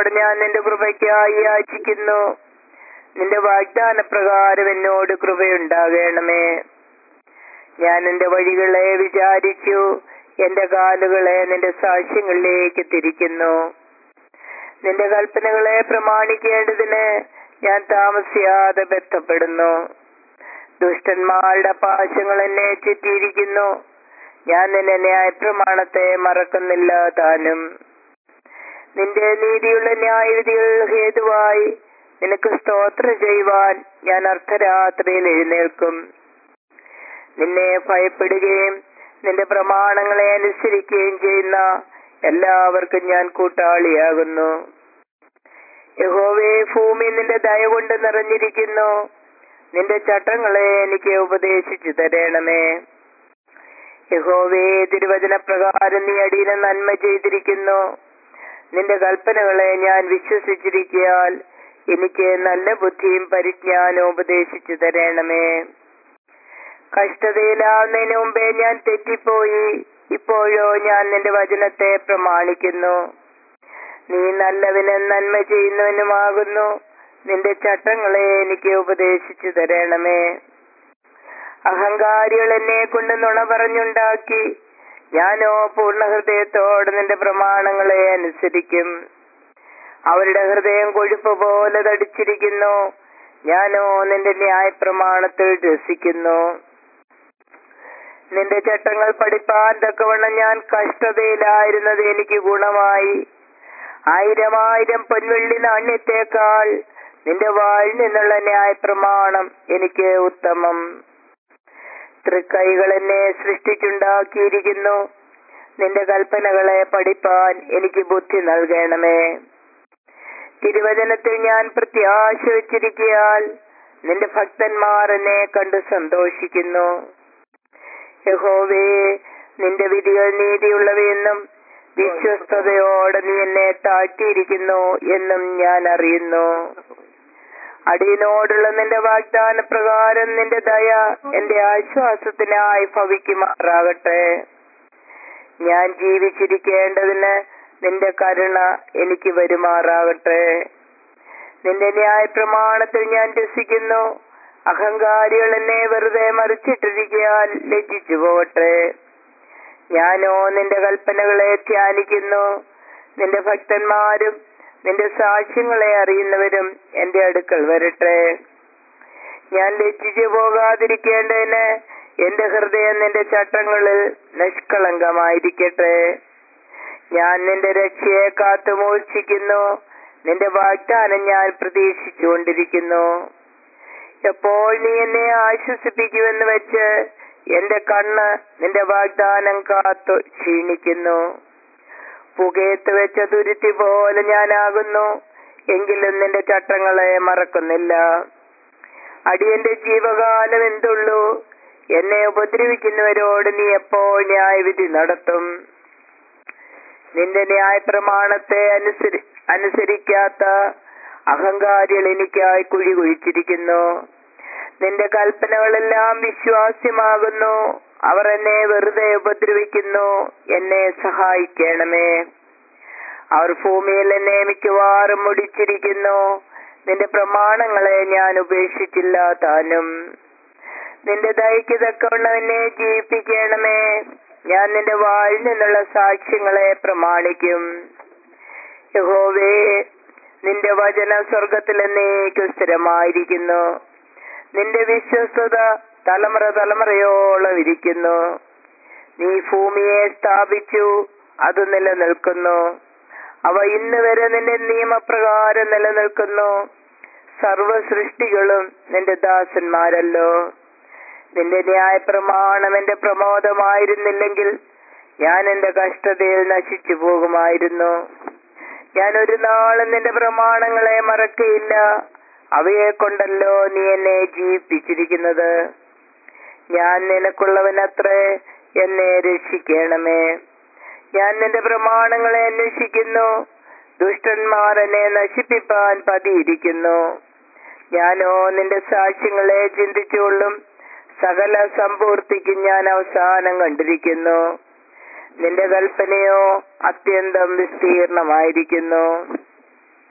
ഞാൻ നിന്റെ കൃപയ്ക്കായി യാചിക്കുന്നു നിന്റെ വാഗ്ദാന പ്രകാരം എന്നോട് കൃപയുണ്ടാകണമേ ഞാൻ എന്റെ വഴികളെ വിചാരിച്ചു എന്റെ കാലുകളെ നിന്റെ സാക്ഷ്യങ്ങളിലേക്ക് തിരിക്കുന്നു നിന്റെ കൽപ്പനകളെ പ്രമാണിക്കേണ്ടതിന് ഞാൻ താമസിയാതെ ബന്ധപ്പെടുന്നു ദുഷ്ടന്മാരുടെ പാശങ്ങൾ എന്നെ ചുറ്റിയിരിക്കുന്നു ഞാൻ നിന്റെ ന്യായപ്രമാണത്തെ മറക്കുന്നില്ല താനും നിന്റെ നീതിയുള്ള ന്യായവിധികൾ ഹേതുവായി നിനക്ക് സ്തോത്രം ചെയ്യുവാൻ ഞാൻ അർദ്ധരാത്രിയിൽ എഴുന്നേൽക്കും നിന്നെ ഭയപ്പെടുകയും നിന്റെ പ്രമാണങ്ങളെ അനുസരിക്കുകയും ചെയ്യുന്ന എല്ലാവർക്കും ഞാൻ കൂട്ടാളിയാകുന്നു യഹോവേ ഭൂമി നിന്റെ ദയ കൊണ്ട് നിറഞ്ഞിരിക്കുന്നു നിന്റെ ചട്ടങ്ങളെ എനിക്ക് ഉപദേശിച്ചു തരണമേ യഹോവേ തിരുവചന പ്രകാരം നീ അടിയനെ നന്മ ചെയ്തിരിക്കുന്നു നിന്റെ കൽപ്പനകളെ ഞാൻ വിശ്വസിച്ചിരിക്കയാൽ എനിക്ക് നല്ല ബുദ്ധിയും പരിജ്ഞാനവും ഉപദേശിച്ചു തരണമേ കഷ്ടതയിലാവുന്നതിന് മുമ്പേ ഞാൻ തെറ്റിപ്പോയി ഇപ്പോഴോ ഞാൻ നിന്റെ വചനത്തെ പ്രമാണിക്കുന്നു നീ നല്ലവനും നന്മ ചെയ്യുന്നവനുമാകുന്നു നിന്റെ ചട്ടങ്ങളെ എനിക്ക് ഉപദേശിച്ചു തരണമേ അഹങ്കാരികൾ എന്നെ കൊണ്ട് നുണ പറഞ്ഞുണ്ടാക്കി ഞാനോ പൂർണ്ണ ഹൃദയത്തോടെ നിന്റെ പ്രമാണങ്ങളെ അനുസരിക്കും അവരുടെ ഹൃദയം കൊഴുപ്പ് പോലെ തടിച്ചിരിക്കുന്നു ഞാനോ നിന്റെ ന്യായപ്രമാണത്തിൽ രസിക്കുന്നു നിന്റെ ചട്ടങ്ങൾ പഠിപ്പാൻ തക്കവണ്ണം ഞാൻ കഷ്ടതയിലായിരുന്നത് എനിക്ക് ഗുണമായി ആയിരം ആയിരം പൊൻവെള്ളി നാണ്യത്തേക്കാൾ നിന്റെ വായിൽ നിന്നുള്ള ന്യായപ്രമാണം എനിക്ക് ഉത്തമം തൃക്കൈകൾ എന്നെ സൃഷ്ടിച്ചുണ്ടാക്കിയിരിക്കുന്നു നിന്റെ കൽപ്പനകളെ പഠിപ്പാൻ എനിക്ക് ബുദ്ധി നൽകണമേ തിരുവചനത്തിൽ ഞാൻ പ്രത്യാശ വെച്ചിരിക്കയാൽ നിന്റെ ഭക്തന്മാർ എന്നെ കണ്ടു സന്തോഷിക്കുന്നു യഹോവേ നിന്റെ വിധികൾ നീതിയുള്ളവയെന്നും വിശ്വസ്തയോടെ നീ എന്നെ താഴ്ത്തിയിരിക്കുന്നു എന്നും ഞാൻ അറിയുന്നു അടിയനോടുള്ള നിന്റെ വാഗ്ദാന പ്രകാരം നിന്റെ ദയ എന്റെ ആശ്വാസത്തിനായി ഭവിക്കുമാറാകട്ടെ ഞാൻ ജീവിച്ചിരിക്കേണ്ടതിന് നിന്റെ കരുണ എനിക്ക് വരുമാറാകട്ടെ നിന്റെ ന്യായ പ്രമാണത്തിൽ ഞാൻ രസിക്കുന്നു അഹങ്കാരികൾ എന്നെ വെറുതെ മറിച്ചിട്ടിരിക്കാൻ ലജ്ജിച്ചു പോകട്ടെ ഞാനോ നിന്റെ കൽപ്പനകളെ ധ്യാനിക്കുന്നു നിന്റെ ഭക്തന്മാരും നിന്റെ സാക്ഷ്യങ്ങളെ അറിയുന്നവരും എന്റെ അടുക്കൽ വരട്ടെ ഞാൻ ലജ്ജിച്ചു പോകാതിരിക്കേണ്ടതിന് എന്റെ ഹൃദയം നിന്റെ ചട്ടങ്ങളിൽ നിഷ്കളങ്കമായിരിക്കട്ടെ ഞാൻ നിന്റെ രക്ഷയെ കാത്തു മോഷിക്കുന്നു നിന്റെ വാഗ്ദാനം ഞാൻ പ്രതീക്ഷിച്ചുകൊണ്ടിരിക്കുന്നു എപ്പോൾ നീ എന്നെ ആശ്വസിപ്പിക്കുമെന്ന് വെച്ച് എന്റെ കണ്ണ് നിന്റെ വാഗ്ദാനം കാത്തു ക്ഷീണിക്കുന്നു പുകയത്ത് വെച്ച തുരുത്തി പോലെ ഞാനാകുന്നു എങ്കിലും നിന്റെ ചട്ടങ്ങളെ മറക്കുന്നില്ല അടിയന്റെ ജീവകാലം എന്തുള്ളൂ എന്നെ ഉപദ്രവിക്കുന്നവരോട് നീ എപ്പോൾ ന്യായവിധി നടത്തും നിന്റെ ന്യായപ്രമാണത്തെ അനുസരി അനുസരിക്കാത്ത അഹങ്കാരികൾ എനിക്കായി കുഴി കുഴിച്ചിരിക്കുന്നു നിന്റെ കൽപ്പനകളെല്ലാം വിശ്വാസ്യമാകുന്നു അവർ എന്നെ വെറുതെ ഉപദ്രവിക്കുന്നു എന്നെ സഹായിക്കണമേ അവർ ഭൂമിയിൽ എന്നെ മിക്കവാറും മുടിച്ചിരിക്കുന്നു നിന്റെ പ്രമാണങ്ങളെ ഞാൻ ഉപേക്ഷിച്ചില്ല താനും നിന്റെ ദയക്ക് തക്കവണ്ണം എന്നെ ജീവിപ്പിക്കണമേ ഞാൻ നിന്റെ വായിൽ നിന്നുള്ള സാക്ഷ്യങ്ങളെ പ്രമാണിക്കും യഹോവേ നിന്റെ വചന സ്വർഗത്തിൽ എന്നേക്ക് സ്ഥിരമായിരിക്കുന്നു നിന്റെ വിശ്വസ്തത തലമുറ തലമുറയോളം ഇരിക്കുന്നു നീ ഭൂമിയെ സ്ഥാപിച്ചു അത് നിലനിൽക്കുന്നു അവ ഇന്ന് വരെ നിന്റെ നിയമപ്രകാരം നിലനിൽക്കുന്നു സർവ സൃഷ്ടികളും നിന്റെ ദാസന്മാരല്ലോ നിന്റെ ന്യായപ്രമാണം എന്റെ പ്രമോദമായിരുന്നില്ലെങ്കിൽ ഞാൻ എന്റെ കഷ്ടതയിൽ നശിച്ചു പോകുമായിരുന്നു ഞാൻ ഒരു നാളും നിന്റെ പ്രമാണങ്ങളെ മറക്കയില്ല അവയെ കൊണ്ടല്ലോ നീ എന്നെ ജീവിപ്പിച്ചിരിക്കുന്നത് ഞാൻ നിനക്കുള്ളവനത്രേ എന്നെ രക്ഷിക്കണമേ ഞാൻ നിന്റെ പ്രമാണങ്ങളെ അന്വേഷിക്കുന്നു ദുഷ്ടന്മാർ എന്നെ നശിപ്പിപ്പാൻ പതിയിരിക്കുന്നു ഞാനോ നിന്റെ സാക്ഷ്യങ്ങളെ ചിന്തിച്ചുകൊള്ളും സകല സമ്പൂർത്തിക്കും ഞാൻ അവസാനം കണ്ടിരിക്കുന്നു നിന്റെ കൽപ്പനയോ അത്യന്തം വിസ്തീർണമായിരിക്കുന്നു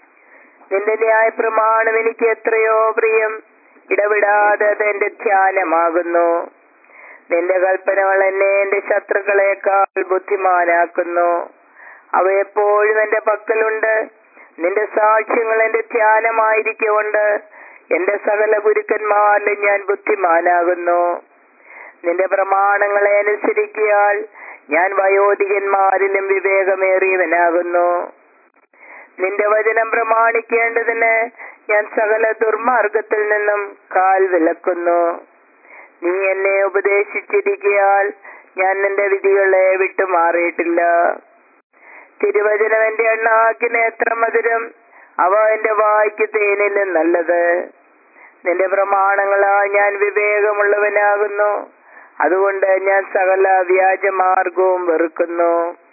നിന്റെ ന്യായ പ്രമാണം എനിക്ക് എത്രയോ പ്രിയം ഇടവിടാതെ അത് എന്റെ ധ്യാനമാകുന്നു നിന്റെ കൽപ്പനകൾ എന്നെ എന്റെ ശത്രുക്കളെക്കാൾ ബുദ്ധിമാനാക്കുന്നു അവ എപ്പോഴും എന്റെ പക്കലുണ്ട് നിന്റെ സാക്ഷ്യങ്ങൾ എന്റെ ധ്യാനമായിരിക്കൊണ്ട് എന്റെ സകല ഗുരുക്കന്മാരിലും ഞാൻ ബുദ്ധിമാനാകുന്നു നിന്റെ പ്രമാണങ്ങളെ അനുസരിക്കിയാൽ ഞാൻ വയോധികന്മാരിലും വിവേകമേറിയവനാകുന്നു നിന്റെ വചനം പ്രമാണിക്കേണ്ടതിന് ഞാൻ സകല ദുർമാർഗത്തിൽ നിന്നും കാൽ വിലക്കുന്നു നീ എന്നെ ഉപദേശിച്ചിരിക്കയാൽ ഞാൻ നിന്റെ വിധികളെ വിട്ടുമാറിയിട്ടില്ല തിരുവചനം എന്റെ എണ്ണാക്കിന് എത്ര മധുരം അവ എന്റെ വായ്ക്ക് തേനിലും നല്ലത് നിന്റെ പ്രമാണങ്ങളാൽ ഞാൻ വിവേകമുള്ളവനാകുന്നു അതുകൊണ്ട് ഞാൻ സകല വ്യാജമാർഗവും വെറുക്കുന്നു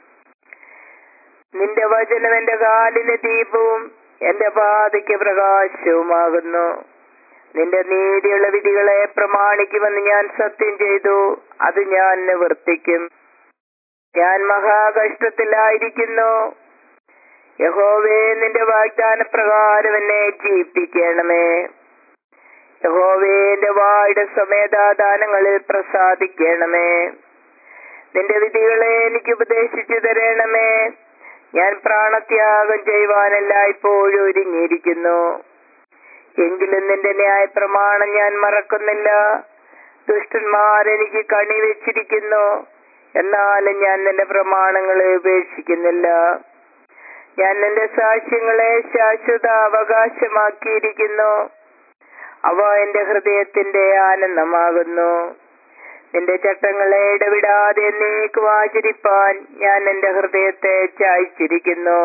നിന്റെ വചനം എന്റെ കാലിന് ദീപവും എന്റെ പാതയ്ക്ക് പ്രകാശവുമാകുന്നു നിന്റെ നീതിയുള്ള വിധികളെ പ്രമാണിക്കുമെന്ന് ഞാൻ സത്യം ചെയ്തു അത് ഞാൻ നിവർത്തിക്കും ഞാൻ മഹാകഷ്ടത്തിലായിരിക്കുന്നു യഹോവേ നിന്റെ വാഗ്ദാന പ്രകാരം എന്നെ ജീവിപ്പിക്കണമേ യഹോവേ എന്റെ വായുടെ സമേതാദാനങ്ങളിൽ പ്രസാദിക്കണമേ നിന്റെ വിധികളെ എനിക്ക് ഉപദേശിച്ചു തരണമേ ഞാൻ പ്രാണത്യാഗം ചെയ്യുവാനല്ല ഇപ്പോഴും ഒരുങ്ങിയിരിക്കുന്നു എങ്കിലും നിന്റെ ന്യായ പ്രമാണം ഞാൻ മറക്കുന്നില്ല ദുഷ്ടന്മാർ എനിക്ക് കണി വെച്ചിരിക്കുന്നു എന്നാലും ഞാൻ നിന്റെ പ്രമാണങ്ങളെ ഉപേക്ഷിക്കുന്നില്ല ഞാൻ നിന്റെ സാക്ഷ്യങ്ങളെ ശാശ്വത അവകാശമാക്കിയിരിക്കുന്നു അവ എന്റെ ഹൃദയത്തിന്റെ ആനന്ദമാകുന്നു നിന്റെ ചട്ടങ്ങളെ ഇടവിടാതെ നീക്ക് ആചരിപ്പാൻ ഞാൻ എന്റെ ഹൃദയത്തെ ചായ്ച്ചിരിക്കുന്നു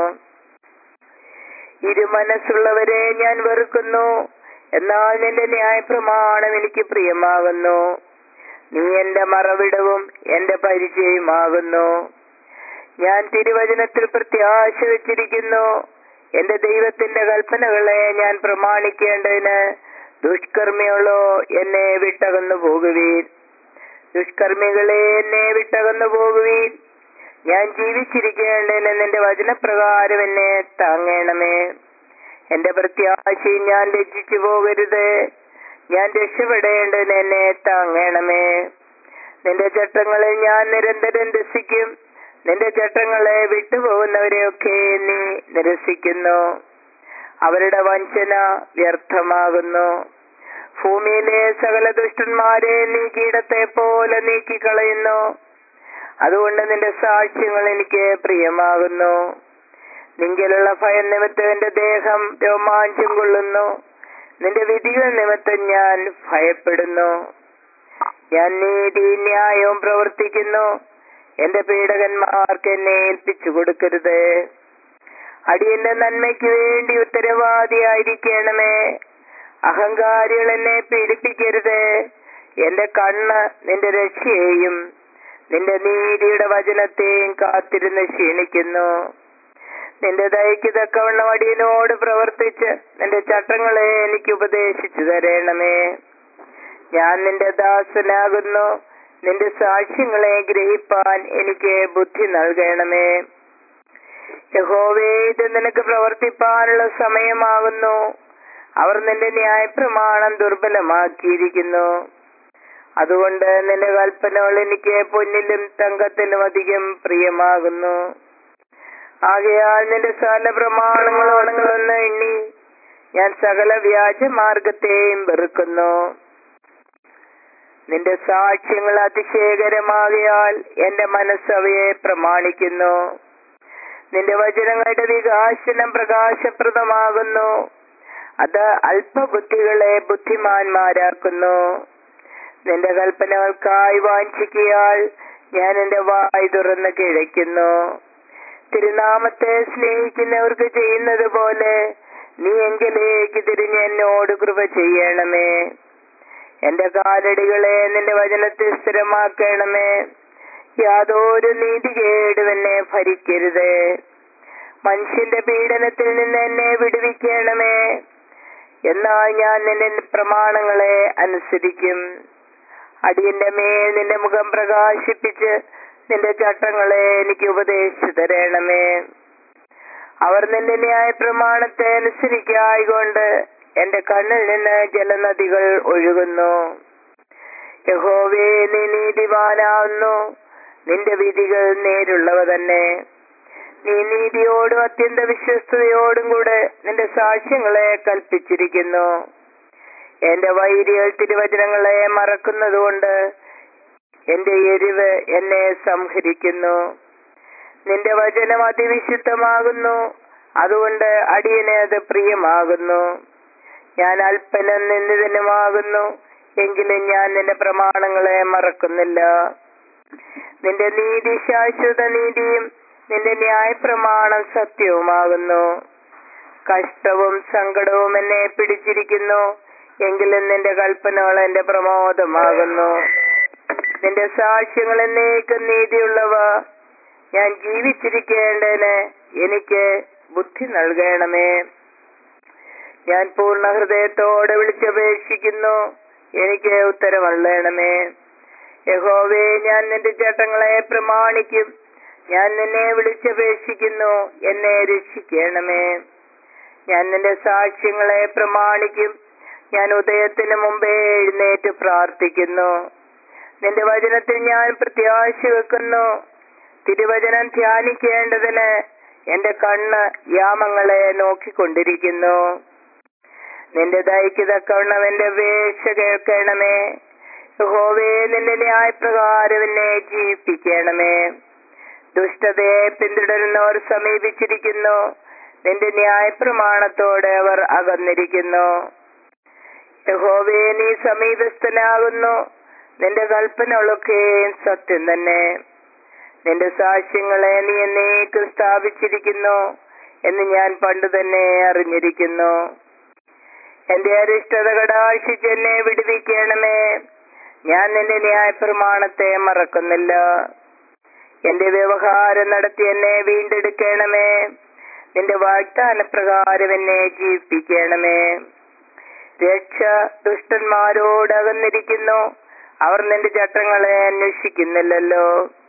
ഇരുമനസ്സുള്ളവരെ ഞാൻ വെറുക്കുന്നു എന്നാൽ നിന്റെ ന്യായപ്രമാണം എനിക്ക് പ്രിയമാകുന്നു നീ എന്റെ മറവിടവും എന്റെ പരിചയമാകുന്നു ഞാൻ തിരുവചനത്തിൽ പ്രത്യാശ വെച്ചിരിക്കുന്നു എന്റെ ദൈവത്തിന്റെ കൽപ്പനകളെ ഞാൻ പ്രമാണിക്കേണ്ടതിന് ദുഷ്കർമ്മികളോ എന്നെ വിട്ടകന്നു പോകുവീൻ ദുഷ്കർമ്മികളെ എന്നെ വിട്ടകന്നു പോകുവീൻ ഞാൻ ജീവിച്ചിരിക്കേണ്ടതിന് നിന്റെ വചനപ്രകാരം എന്നെ താങ്ങണമേ എന്റെ പ്രത്യാശയും ഞാൻ ലജ്ജിച്ചു പോകരുത് ഞാൻ രക്ഷപ്പെടേണ്ടതിന് എന്നെ താങ്ങണമേ നിന്റെ ചട്ടങ്ങളെ ഞാൻ നിരന്തരം രസിക്കും നിന്റെ ചട്ടങ്ങളെ വിട്ടുപോകുന്നവരെയൊക്കെ നീ നിരസിക്കുന്നു അവരുടെ വഞ്ചന വ്യർത്ഥമാകുന്നു ഭൂമിയിലെ സകല ദുഷ്ടന്മാരെ നീ കീടത്തെ പോലെ നീക്കിക്കളയുന്നു അതുകൊണ്ട് നിന്റെ സാക്ഷ്യങ്ങൾ എനിക്ക് പ്രിയമാകുന്നു നിങ്കിലുള്ള ഭയം നിമിത്തം എന്റെ ദേഹം രോമാഞ്ചം കൊള്ളുന്നു നിന്റെ വിധികൾ നിമിത്തം ഞാൻ ഭയപ്പെടുന്നു ഞാൻ നീതി ന്യായവും പ്രവർത്തിക്കുന്നു എന്റെ പീഡകന്മാർക്ക് എന്നെ ഏൽപ്പിച്ചു കൊടുക്കരുത് അടിയന്റെ നന്മയ്ക്ക് വേണ്ടി ഉത്തരവാദിയായിരിക്കണമേ അഹങ്കാരികൾ എന്നെ പീഡിപ്പിക്കരുത് എന്റെ കണ്ണ് നിന്റെ രക്ഷയെയും നിന്റെ നീതിയുടെ വചനത്തെയും കാത്തിരുന്ന് ക്ഷീണിക്കുന്നു നിന്റെ ദയക്ക് തക്കവണ്ണം അടിയനോട് പ്രവർത്തിച്ച് നിന്റെ ചട്ടങ്ങളെ എനിക്ക് ഉപദേശിച്ചു തരണമേ ഞാൻ നിന്റെ ദാസനാകുന്നു നിന്റെ സാക്ഷ്യങ്ങളെ ഗ്രഹിപ്പാൻ എനിക്ക് ബുദ്ധി നൽകണമേ യഹോവേ ഇത് നിനക്ക് പ്രവർത്തിപ്പാനുള്ള സമയമാകുന്നു അവർ നിന്റെ ന്യായപ്രമാണം ദുർബലമാക്കിയിരിക്കുന്നു അതുകൊണ്ട് നിന്റെ കൽപ്പനകൾ എനിക്ക് പൊന്നിലും തങ്കത്തിലും അധികം പ്രിയമാകുന്നു ആകയാൽ നിന്റെ സകല പ്രമാണങ്ങളോടങ്ങളൊന്ന് എണ്ണി ഞാൻ സകല വ്യാജമാർഗത്തെയും വെറുക്കുന്നു നിന്റെ സാക്ഷ്യങ്ങൾ അതിശയകരമാകയാൽ എന്റെ മനസ്സവയെ പ്രമാണിക്കുന്നു നിന്റെ വചനങ്ങളുടെ വികാസനം പ്രകാശപ്രദമാകുന്നു അത് അല്പബുദ്ധികളെ ബുദ്ധിമാന്മാരാക്കുന്നു നിന്റെ കൽപ്പനകൾക്കായി വാഞ്ചിക്കിയാൽ ഞാൻ എന്റെ വായ് തുറന്ന് കിഴയ്ക്കുന്നു തിരുനാമത്തെ സ്നേഹിക്കുന്നവർക്ക് ചെയ്യുന്നത് പോലെ നീ എങ്കിലേക്ക് തിരിഞ്ഞ് എന്നോട് കൃപ ചെയ്യണമേ എന്റെ കാലടികളെ നിന്റെ വചനത്തിൽ സ്ഥിരമാക്കണമേ യാതൊരു നീതികേടും എന്നെ ഭരിക്കരുത് മനുഷ്യന്റെ പീഡനത്തിൽ നിന്ന് എന്നെ വിടുവിക്കണമേ എന്നാൽ ഞാൻ നിന്റെ പ്രമാണങ്ങളെ അനുസരിക്കും അടിയന്റെ മേൽ നിന്റെ മുഖം പ്രകാശിപ്പിച്ച് നിന്റെ ചട്ടങ്ങളെ എനിക്ക് ഉപദേശിച്ചു തരണമേ അവർ നിന്റെ ന്യായ പ്രമാണത്തെ അനുസരിക്കായികൊണ്ട് എന്റെ കണ്ണിൽ നിന്ന് ജലനദികൾ ഒഴുകുന്നു യഹോവേ നീ നീതിവാനാവുന്നു നിന്റെ വിധികൾ നേരുള്ളവ തന്നെ നീ നീതിയോടും അത്യന്ത വിശ്വസ്തയോടും കൂടെ നിന്റെ സാക്ഷ്യങ്ങളെ കൽപ്പിച്ചിരിക്കുന്നു എന്റെ വൈരികൾ തിരുവചനങ്ങളെ മറക്കുന്നതുകൊണ്ട് എന്റെ എരിവ് എന്നെ സംഹരിക്കുന്നു നിന്റെ വചനം അതിവിശുദ്ധമാകുന്നു അതുകൊണ്ട് അടിയനെ അത് പ്രിയമാകുന്നു ഞാൻ അല്പനം നിന്ദിതനുമാകുന്നു എങ്കിലും ഞാൻ നിന്റെ പ്രമാണങ്ങളെ മറക്കുന്നില്ല നിന്റെ നീതി ശാശ്വത നീതിയും നിന്റെ ന്യായപ്രമാണം സത്യവുമാകുന്നു കഷ്ടവും സങ്കടവും എന്നെ പിടിച്ചിരിക്കുന്നു എങ്കിലും നിന്റെ കൽപ്പനകൾ എന്റെ പ്രമോദമാകുന്നു നിന്റെ സാക്ഷ്യങ്ങൾ എന്നേക്കും നീതിയുള്ളവ ഞാൻ ജീവിച്ചിരിക്കേണ്ടതിന് എനിക്ക് ബുദ്ധി നൽകണമേ ഞാൻ പൂർണ്ണ ഹൃദയത്തോടെ വിളിച്ചപേക്ഷിക്കുന്നു എനിക്ക് ഉത്തരമള്ളണമേ യഹോവേ ഞാൻ നിന്റെ ചട്ടങ്ങളെ പ്രമാണിക്കും ഞാൻ നിന്നെ വിളിച്ചപേക്ഷിക്കുന്നു എന്നെ രക്ഷിക്കണമേ ഞാൻ നിന്റെ സാക്ഷ്യങ്ങളെ പ്രമാണിക്കും ഞാൻ ഉദയത്തിന് മുമ്പേ എഴുന്നേറ്റ് പ്രാർത്ഥിക്കുന്നു നിന്റെ വചനത്തിൽ ഞാൻ പ്രത്യാശ വെക്കുന്നു തിരുവചനം ധ്യാനിക്കേണ്ടതിന് എന്റെ കണ്ണ് യാമങ്ങളെ നോക്കിക്കൊണ്ടിരിക്കുന്നു നിന്റെ ദയക്ക് തക്കവണ്ണം എന്റെ വേഷ കേൾക്കണമേ ഹോവേ നിന്റെ ന്യായപ്രകാരം എന്നെ ജീവിപ്പിക്കണമേ ദുഷ്ടതയെ പിന്തുടരുന്നവർ സമീപിച്ചിരിക്കുന്നു നിന്റെ ന്യായപ്രമാണത്തോടെ അവർ അകന്നിരിക്കുന്നു യഹോവേ നീ സമീപസ്ഥനാകുന്നു നിന്റെ കൽപ്പനകളൊക്കെയും സത്യം തന്നെ നിന്റെ സാക്ഷ്യങ്ങളെ നീ എന്നേക്കും സ്ഥാപിച്ചിരിക്കുന്നു എന്ന് ഞാൻ പണ്ട് തന്നെ അറിഞ്ഞിരിക്കുന്നു എന്റെ അരിഷ്ടത കടാശിച്ച് എന്നെ വിടുവിക്കണമേ ഞാൻ നിന്റെ ന്യായപ്രമാണത്തെ മറക്കുന്നില്ല എന്റെ വ്യവഹാരം നടത്തി എന്നെ വീണ്ടെടുക്കണമേ നിന്റെ വാഗ്ദാന പ്രകാരം എന്നെ ജീവിപ്പിക്കണമേ രക്ഷ ദുഷ്ടന്മാരോട് അകന്നിരിക്കുന്നു അവർ നിന്റെ ചട്ടങ്ങളെ അന്വേഷിക്കുന്നില്ലല്ലോ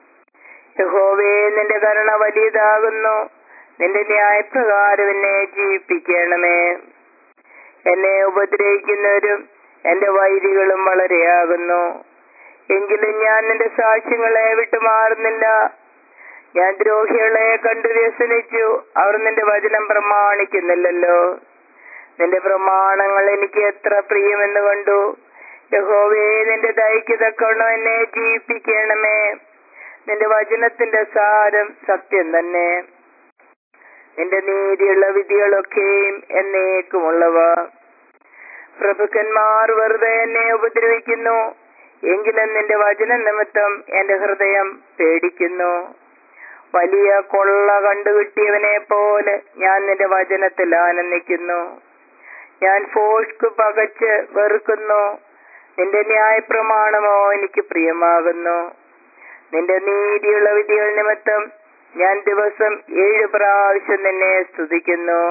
യഹോവേ നിന്റെ കരുണ വലിയതാകുന്നു നിന്റെ ന്യായപ്രകാരം എന്നെ ജീവിപ്പിക്കണമേ എന്നെ ഉപദ്രവിക്കുന്നവരും എന്റെ വൈരികളും വളരെയാകുന്നു എങ്കിലും ഞാൻ നിന്റെ സാക്ഷ്യങ്ങളെ വിട്ടുമാറുന്നില്ല ഞാൻ ദ്രോഹികളെ കണ്ടു വ്യസനിച്ചു അവർ നിന്റെ വചനം പ്രമാണിക്കുന്നില്ലല്ലോ നിന്റെ പ്രമാണങ്ങൾ എനിക്ക് എത്ര പ്രിയമെന്ന് കണ്ടു യഹോവേ നിന്റെ ദയക്ക് തക്കവണ്ണം എന്നെ ജീവിപ്പിക്കണമേ നിന്റെ വചനത്തിന്റെ സാരം സത്യം തന്നെ നിന്റെ നീതിയുള്ള വിധികളൊക്കെയും എന്നേക്കുമുള്ളവ പ്രഭുക്കന്മാർ വെറുതെ എന്നെ ഉപദ്രവിക്കുന്നു എങ്കിലും നിന്റെ വചന നിമിത്തം എന്റെ ഹൃദയം പേടിക്കുന്നു വലിയ കൊള്ള കണ്ടുകിട്ടിയവനെ പോലെ ഞാൻ നിന്റെ വചനത്തിൽ ആനന്ദിക്കുന്നു ഞാൻ ഫോഷ്ക്ക് പകച്ച് വെറുക്കുന്നു നിന്റെ ന്യായപ്രമാണമോ എനിക്ക് പ്രിയമാകുന്നു നിന്റെ നീതിയുള്ള വിധികൾ നിമിത്തം ഞാൻ ദിവസം ഏഴ് പ്രാവശ്യം നിന്നെ സ്തുതിക്കുന്നു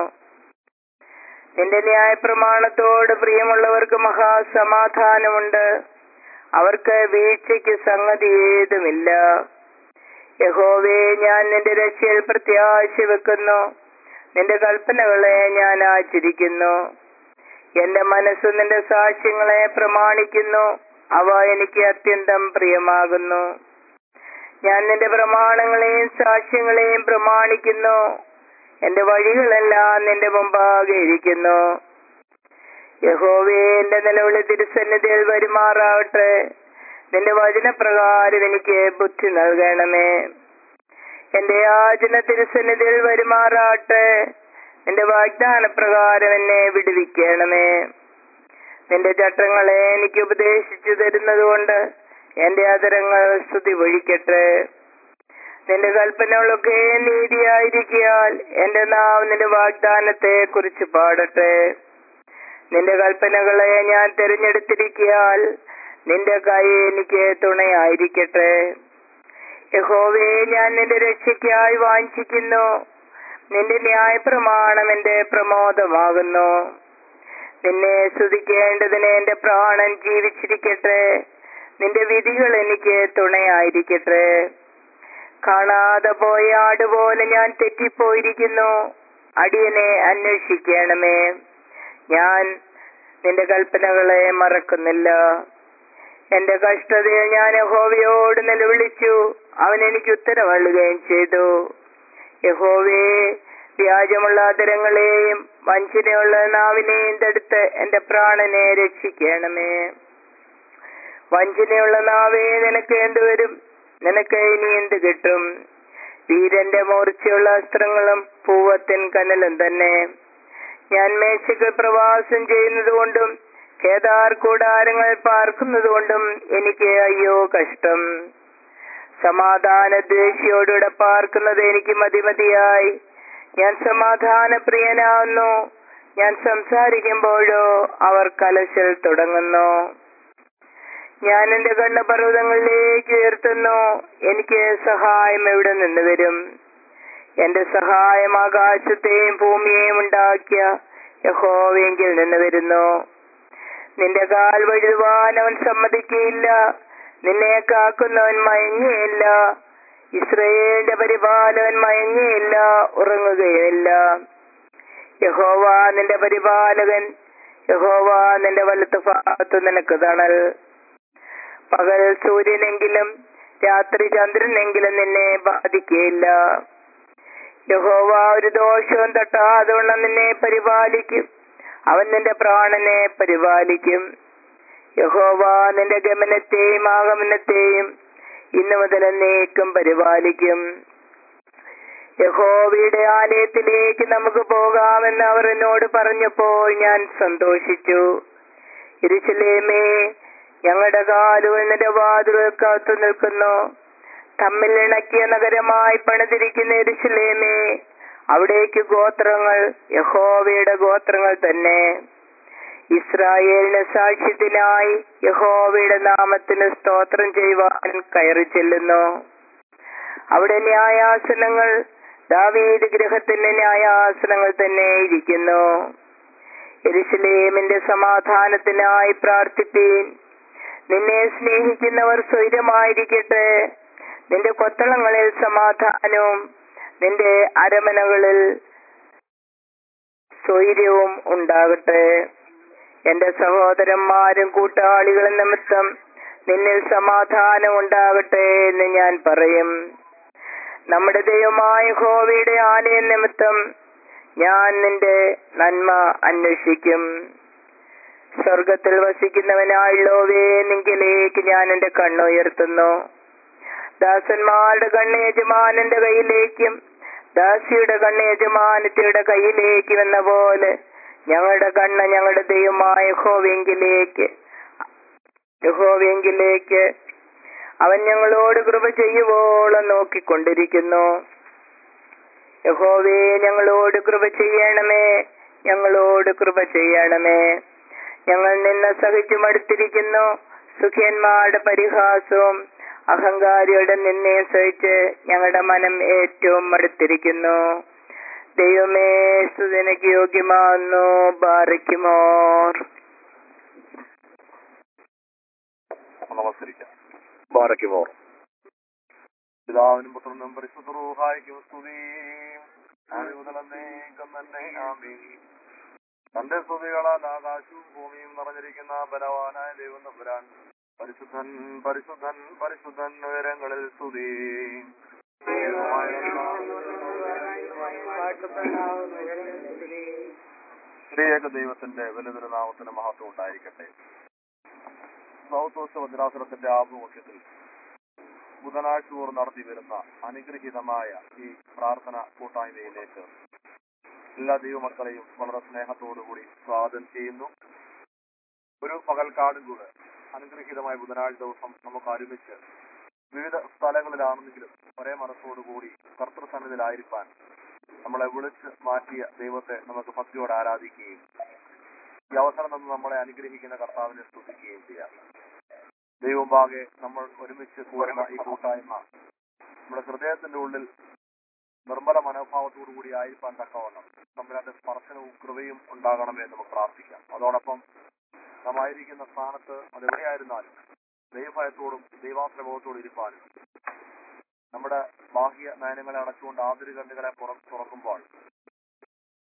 നിന്റെ ന്യായപ്രമാണത്തോട് പ്രിയമുള്ളവർക്ക് മഹാസമാധാനമുണ്ട് അവർക്ക് വീഴ്ചയ്ക്ക് സംഗതി ഏതുമില്ല യഹോവേ ഞാൻ നിന്റെ രക്ഷയിൽ പ്രത്യാശ വെക്കുന്നു നിന്റെ കൽപ്പനകളെ ഞാൻ ആചരിക്കുന്നു എന്റെ മനസ്സ് നിന്റെ സാക്ഷ്യങ്ങളെ പ്രമാണിക്കുന്നു അവ എനിക്ക് അത്യന്തം പ്രിയമാകുന്നു ഞാൻ നിന്റെ പ്രമാണങ്ങളെയും സാക്ഷ്യങ്ങളെയും പ്രമാണിക്കുന്നു എന്റെ വഴികളെല്ലാം നിന്റെ മുമ്പാകെ ഇരിക്കുന്നു യഹോവേ എന്റെ നിലവിളി തിരുസന്നിധിയിൽ വരുമാറാവട്ടെ നിന്റെ വചനപ്രകാരം എനിക്ക് ബുദ്ധി നൽകണമേ എന്റെ യാചന തിരുസന്നിധിയിൽ വരുമാറാട്ടെ നിന്റെ വാഗ്ദാന പ്രകാരം എന്നെ വിടുവിക്കണമേ നിന്റെ ചട്ടങ്ങളെ എനിക്ക് ഉപദേശിച്ചു തരുന്നത് കൊണ്ട് എന്റെ അതരങ്ങൾ സ്തുതി ഒഴിക്കട്ടെ നിന്റെ കൽപ്പനകളൊക്കെ നീതിയായിരിക്കാൽ എന്റെ നാവ് നിന്റെ വാഗ്ദാനത്തെ കുറിച്ച് പാടട്ടെ നിന്റെ കൽപ്പനകളെ ഞാൻ തിരഞ്ഞെടുത്തിരിക്കാൽ നിന്റെ കൈ എനിക്ക് തുണയായിരിക്കട്ടെ യഹോവേ ഞാൻ നിന്റെ രക്ഷയ്ക്കായി വാഞ്ചിക്കുന്നു നിന്റെ ന്യായപ്രമാണം എന്റെ പ്രമോദമാകുന്നു നിന്നെ സ്തുതിക്കേണ്ടതിന് എന്റെ പ്രാണൻ ജീവിച്ചിരിക്കട്ടെ നിന്റെ വിധികൾ എനിക്ക് തുണയായിരിക്കട്ടെ കാണാതെ പോയ ആടുപോലെ ഞാൻ തെറ്റിപ്പോയിരിക്കുന്നു അടിയനെ അന്വേഷിക്കണമേ ഞാൻ നിന്റെ കൽപ്പനകളെ മറക്കുന്നില്ല എന്റെ കഷ്ടതയിൽ ഞാൻ യഹോവയോട് നിലവിളിച്ചു അവൻ എനിക്ക് ഉത്തരവള്ളുകയും ചെയ്തു യഹോവേ വ്യാജമുള്ള അതരങ്ങളെയും വഞ്ചനയുള്ള നാവിനെയും തടുത്ത് എന്റെ പ്രാണനെ രക്ഷിക്കണമേ വഞ്ചനയുള്ള നാവേ നിനക്ക് എന്ത് വരും നിനക്ക് ഇനി എന്ത് കിട്ടും വീരന്റെ മൂർച്ചയുള്ള അസ്ത്രങ്ങളും പൂവത്തിൻ കനലും തന്നെ ഞാൻ മേശയ്ക്ക് പ്രവാസം ചെയ്യുന്നത് കൊണ്ടും കേദാർ കൂടാരങ്ങൾ പാർക്കുന്നത് കൊണ്ടും എനിക്ക് അയ്യോ കഷ്ടം സമാധാന ദ്വേഷിയോടുകൂടെ പാർക്കുന്നത് എനിക്ക് മതിമതിയായി ഞാൻ സമാധാന പ്രിയനാവുന്നു ഞാൻ സംസാരിക്കുമ്പോഴോ അവർ കലശൽ തുടങ്ങുന്നു ഞാൻ എന്റെ കണ്ണ് പർവ്വതങ്ങളിലേക്ക് ഉയർത്തുന്നു എനിക്ക് സഹായം എവിടെ നിന്ന് വരും എന്റെ സഹായം ആകാശത്തെയും ഭൂമിയെയും ഉണ്ടാക്കിയ യഹോവെങ്കിൽ നിന്ന് വരുന്നു നിന്റെ കാൽ വഴുതുവാൻ അവൻ സമ്മതിക്കുകയില്ല നിന്നെ കാക്കുന്നവൻ മയങ്ങിയില്ല ഇസ്രയേലിന്റെ പരിപാലകൻ മയങ്ങിയില്ല ഉറങ്ങുകയില്ല യഹോവ നിന്റെ പരിപാലകൻ യഹോവ നിന്റെ വലത്ത് ഭാഗത്ത് നിനക്ക് തണൽ പകൽ സൂര്യനെങ്കിലും രാത്രി ചന്ദ്രനെങ്കിലും നിന്നെ ബാധിക്കുകയില്ല യഹോവ ഒരു ദോഷവും തട്ടാതെ നിന്നെ പരിപാലിക്കും അവൻ നിന്റെ പ്രാണനെ പരിപാലിക്കും യഹോവ നിന്റെ ഗമനത്തെയും ആഗമനത്തെയും ഇന്നു മുതൽ എന്നേക്കും പരിപാലിക്കും യഹോവയുടെ ആലയത്തിലേക്ക് നമുക്ക് പോകാമെന്ന് അവർ എന്നോട് പറഞ്ഞപ്പോൾ ഞാൻ സന്തോഷിച്ചു ഇരുശലേമേ ഞങ്ങളുടെ കാലുകൾ നിന്റെ വാതുകൾ കാത്തു നിൽക്കുന്നു തമ്മിൽ ഇണക്കിയ നഗരമായി പണിതിരിക്കുന്ന എരിശിലേമേ അവിടേക്ക് ഗോത്രങ്ങൾ യഹോവയുടെ ഗോത്രങ്ങൾ തന്നെ ഇസ്രായേലിന് സാക്ഷ്യത്തിനായി യഹോവയുടെ നാമത്തിന് സ്തോത്രം ചെയ്യുവാൻ കയറി ചെല്ലുന്നു അവിടെ ന്യായാസനങ്ങൾ ദാവീദ് ഗ്രഹത്തിന്റെ ന്യായാസനങ്ങൾ തന്നെ ഇരിക്കുന്നു എരിശിലേമിന്റെ സമാധാനത്തിനായി പ്രാർത്ഥിപ്പീൻ നിന്നെ സ്നേഹിക്കുന്നവർ സ്വൈരമായിരിക്കട്ടെ നിന്റെ കൊത്തളങ്ങളിൽ സമാധാനവും നിന്റെ അരമനകളിൽ സ്വൈര്യവും ഉണ്ടാകട്ടെ എന്റെ സഹോദരന്മാരും കൂട്ടാളികളും നിമിത്തം നിന്നിൽ സമാധാനം ഉണ്ടാകട്ടെ എന്ന് ഞാൻ പറയും നമ്മുടെ ദൈവമായ ഹോവയുടെ ആലയം നിമിത്തം ഞാൻ നിന്റെ നന്മ അന്വേഷിക്കും സ്വർഗത്തിൽ വസിക്കുന്നവനായുള്ളോവേ നിങ്കിലേക്ക് ഞാൻ എന്റെ കണ്ണുയർത്തുന്നു ദാസന്മാരുടെ കണ്ണ് യജമാനന്റെ കയ്യിലേക്കും ദാസിയുടെ കണ്ണ് യജമാനത്തിയുടെ കയ്യിലേക്കും എന്ന പോലെ ഞങ്ങളുടെ കണ്ണ് ഞങ്ങളുടെ ദൈവമായ യഹോവെങ്കിലേക്ക് യഹോവെങ്കിലേക്ക് അവൻ ഞങ്ങളോട് കൃപ ചെയ്യുവോളം നോക്കിക്കൊണ്ടിരിക്കുന്നു യഹോവേ ഞങ്ങളോട് കൃപ ചെയ്യണമേ ഞങ്ങളോട് കൃപ ചെയ്യണമേ ഞങ്ങൾ നിന്നെ സഹിച്ചു മടുത്തിരിക്കുന്നു സുഖ്യന്മാരുടെ പരിഹാസവും അഹങ്കാരിയുടെ നിന്നെ സഹിച്ച് ഞങ്ങളുടെ മനം ഏറ്റവും മടുത്തിരിക്കുന്നു ദൈവമേ സുതനക്ക് യോഗ്യമാകുന്നു ബാറിക്കുമോർ നമസ്കരിക്കാം ബാരക്കുമോർ പിതാവിനും പുത്രനും പരിശുദ്ധറൂഹായിക്കും സ്തുതിയും ആദ്യമുതലന്നേക്കും തന്നെ ആമീൻ തന്റെ സ്തുതികളാൽ ആകാശവും ഭൂമിയും നിറഞ്ഞിരിക്കുന്ന ബലവാനായ ദൈവം തമ്പുരാൻ പരിശുദ്ധൻ പരിശുദ്ധൻ പരിശുദ്ധൻ ഉയരങ്ങളിൽ സ്തുതി ശ്രീയേക ദൈവത്തിന്റെ വലുതൊരു മഹത്വം ഉണ്ടായിരിക്കട്ടെ സൗത്ത് ഭദ്രാസുരത്തിന്റെ ആഭിമുഖ്യത്തിൽ ബുധനാഴ്ച തോറും നടത്തി വരുന്ന അനുഗ്രഹീതമായ ഈ പ്രാർത്ഥന കൂട്ടായ്മയിലേക്ക് എല്ലാ ദൈവമക്കളെയും വളരെ സ്നേഹത്തോടുകൂടി സ്വാഗതം ചെയ്യുന്നു ഒരു പകൽക്കാടും കൂടെ അനുഗ്രഹീതമായ ബുധനാഴ്ച ദിവസം നമുക്ക് ഒരുമിച്ച് വിവിധ സ്ഥലങ്ങളിലാണെന്നെങ്കിലും ഒരേ മനസ്സോടുകൂടി കർത്തൃസന്നിധിയിലായിരിക്കാൻ നമ്മളെ വിളിച്ച് മാറ്റിയ ദൈവത്തെ നമുക്ക് ഭക്തിയോടെ ആരാധിക്കുകയും ഈ അവസരം നിന്ന് നമ്മളെ അനുഗ്രഹിക്കുന്ന കർത്താവിനെ സ്തുതിക്കുകയും ചെയ്യാം ദൈവമാകെ നമ്മൾ ഒരുമിച്ച് കൂടുന്ന ഈ കൂട്ടായ്മ നമ്മുടെ ഹൃദയത്തിന്റെ ഉള്ളിൽ നിർമ്മല മനോഭാവത്തോടു കൂടി ആയിരിക്കാൻ തക്കവണ്ണം തമ്മിലാന്റെ സ്പർശനവും കൃപയും ഉണ്ടാകണമേ എന്ന് നമുക്ക് പ്രാർത്ഥിക്കാം അതോടൊപ്പം നാം ആയിരിക്കുന്ന സ്ഥാനത്ത് അതെവിടെയായിരുന്നാലും ദൈവഭയത്തോടും ദൈവാശ്രമത്തോടും ഇരിപ്പാനും നമ്മുടെ ബാഹ്യ നയനങ്ങളെ അടച്ചുകൊണ്ട് ആന്തരിക കണ്ണുകളെ പുറ തുറക്കുമ്പോൾ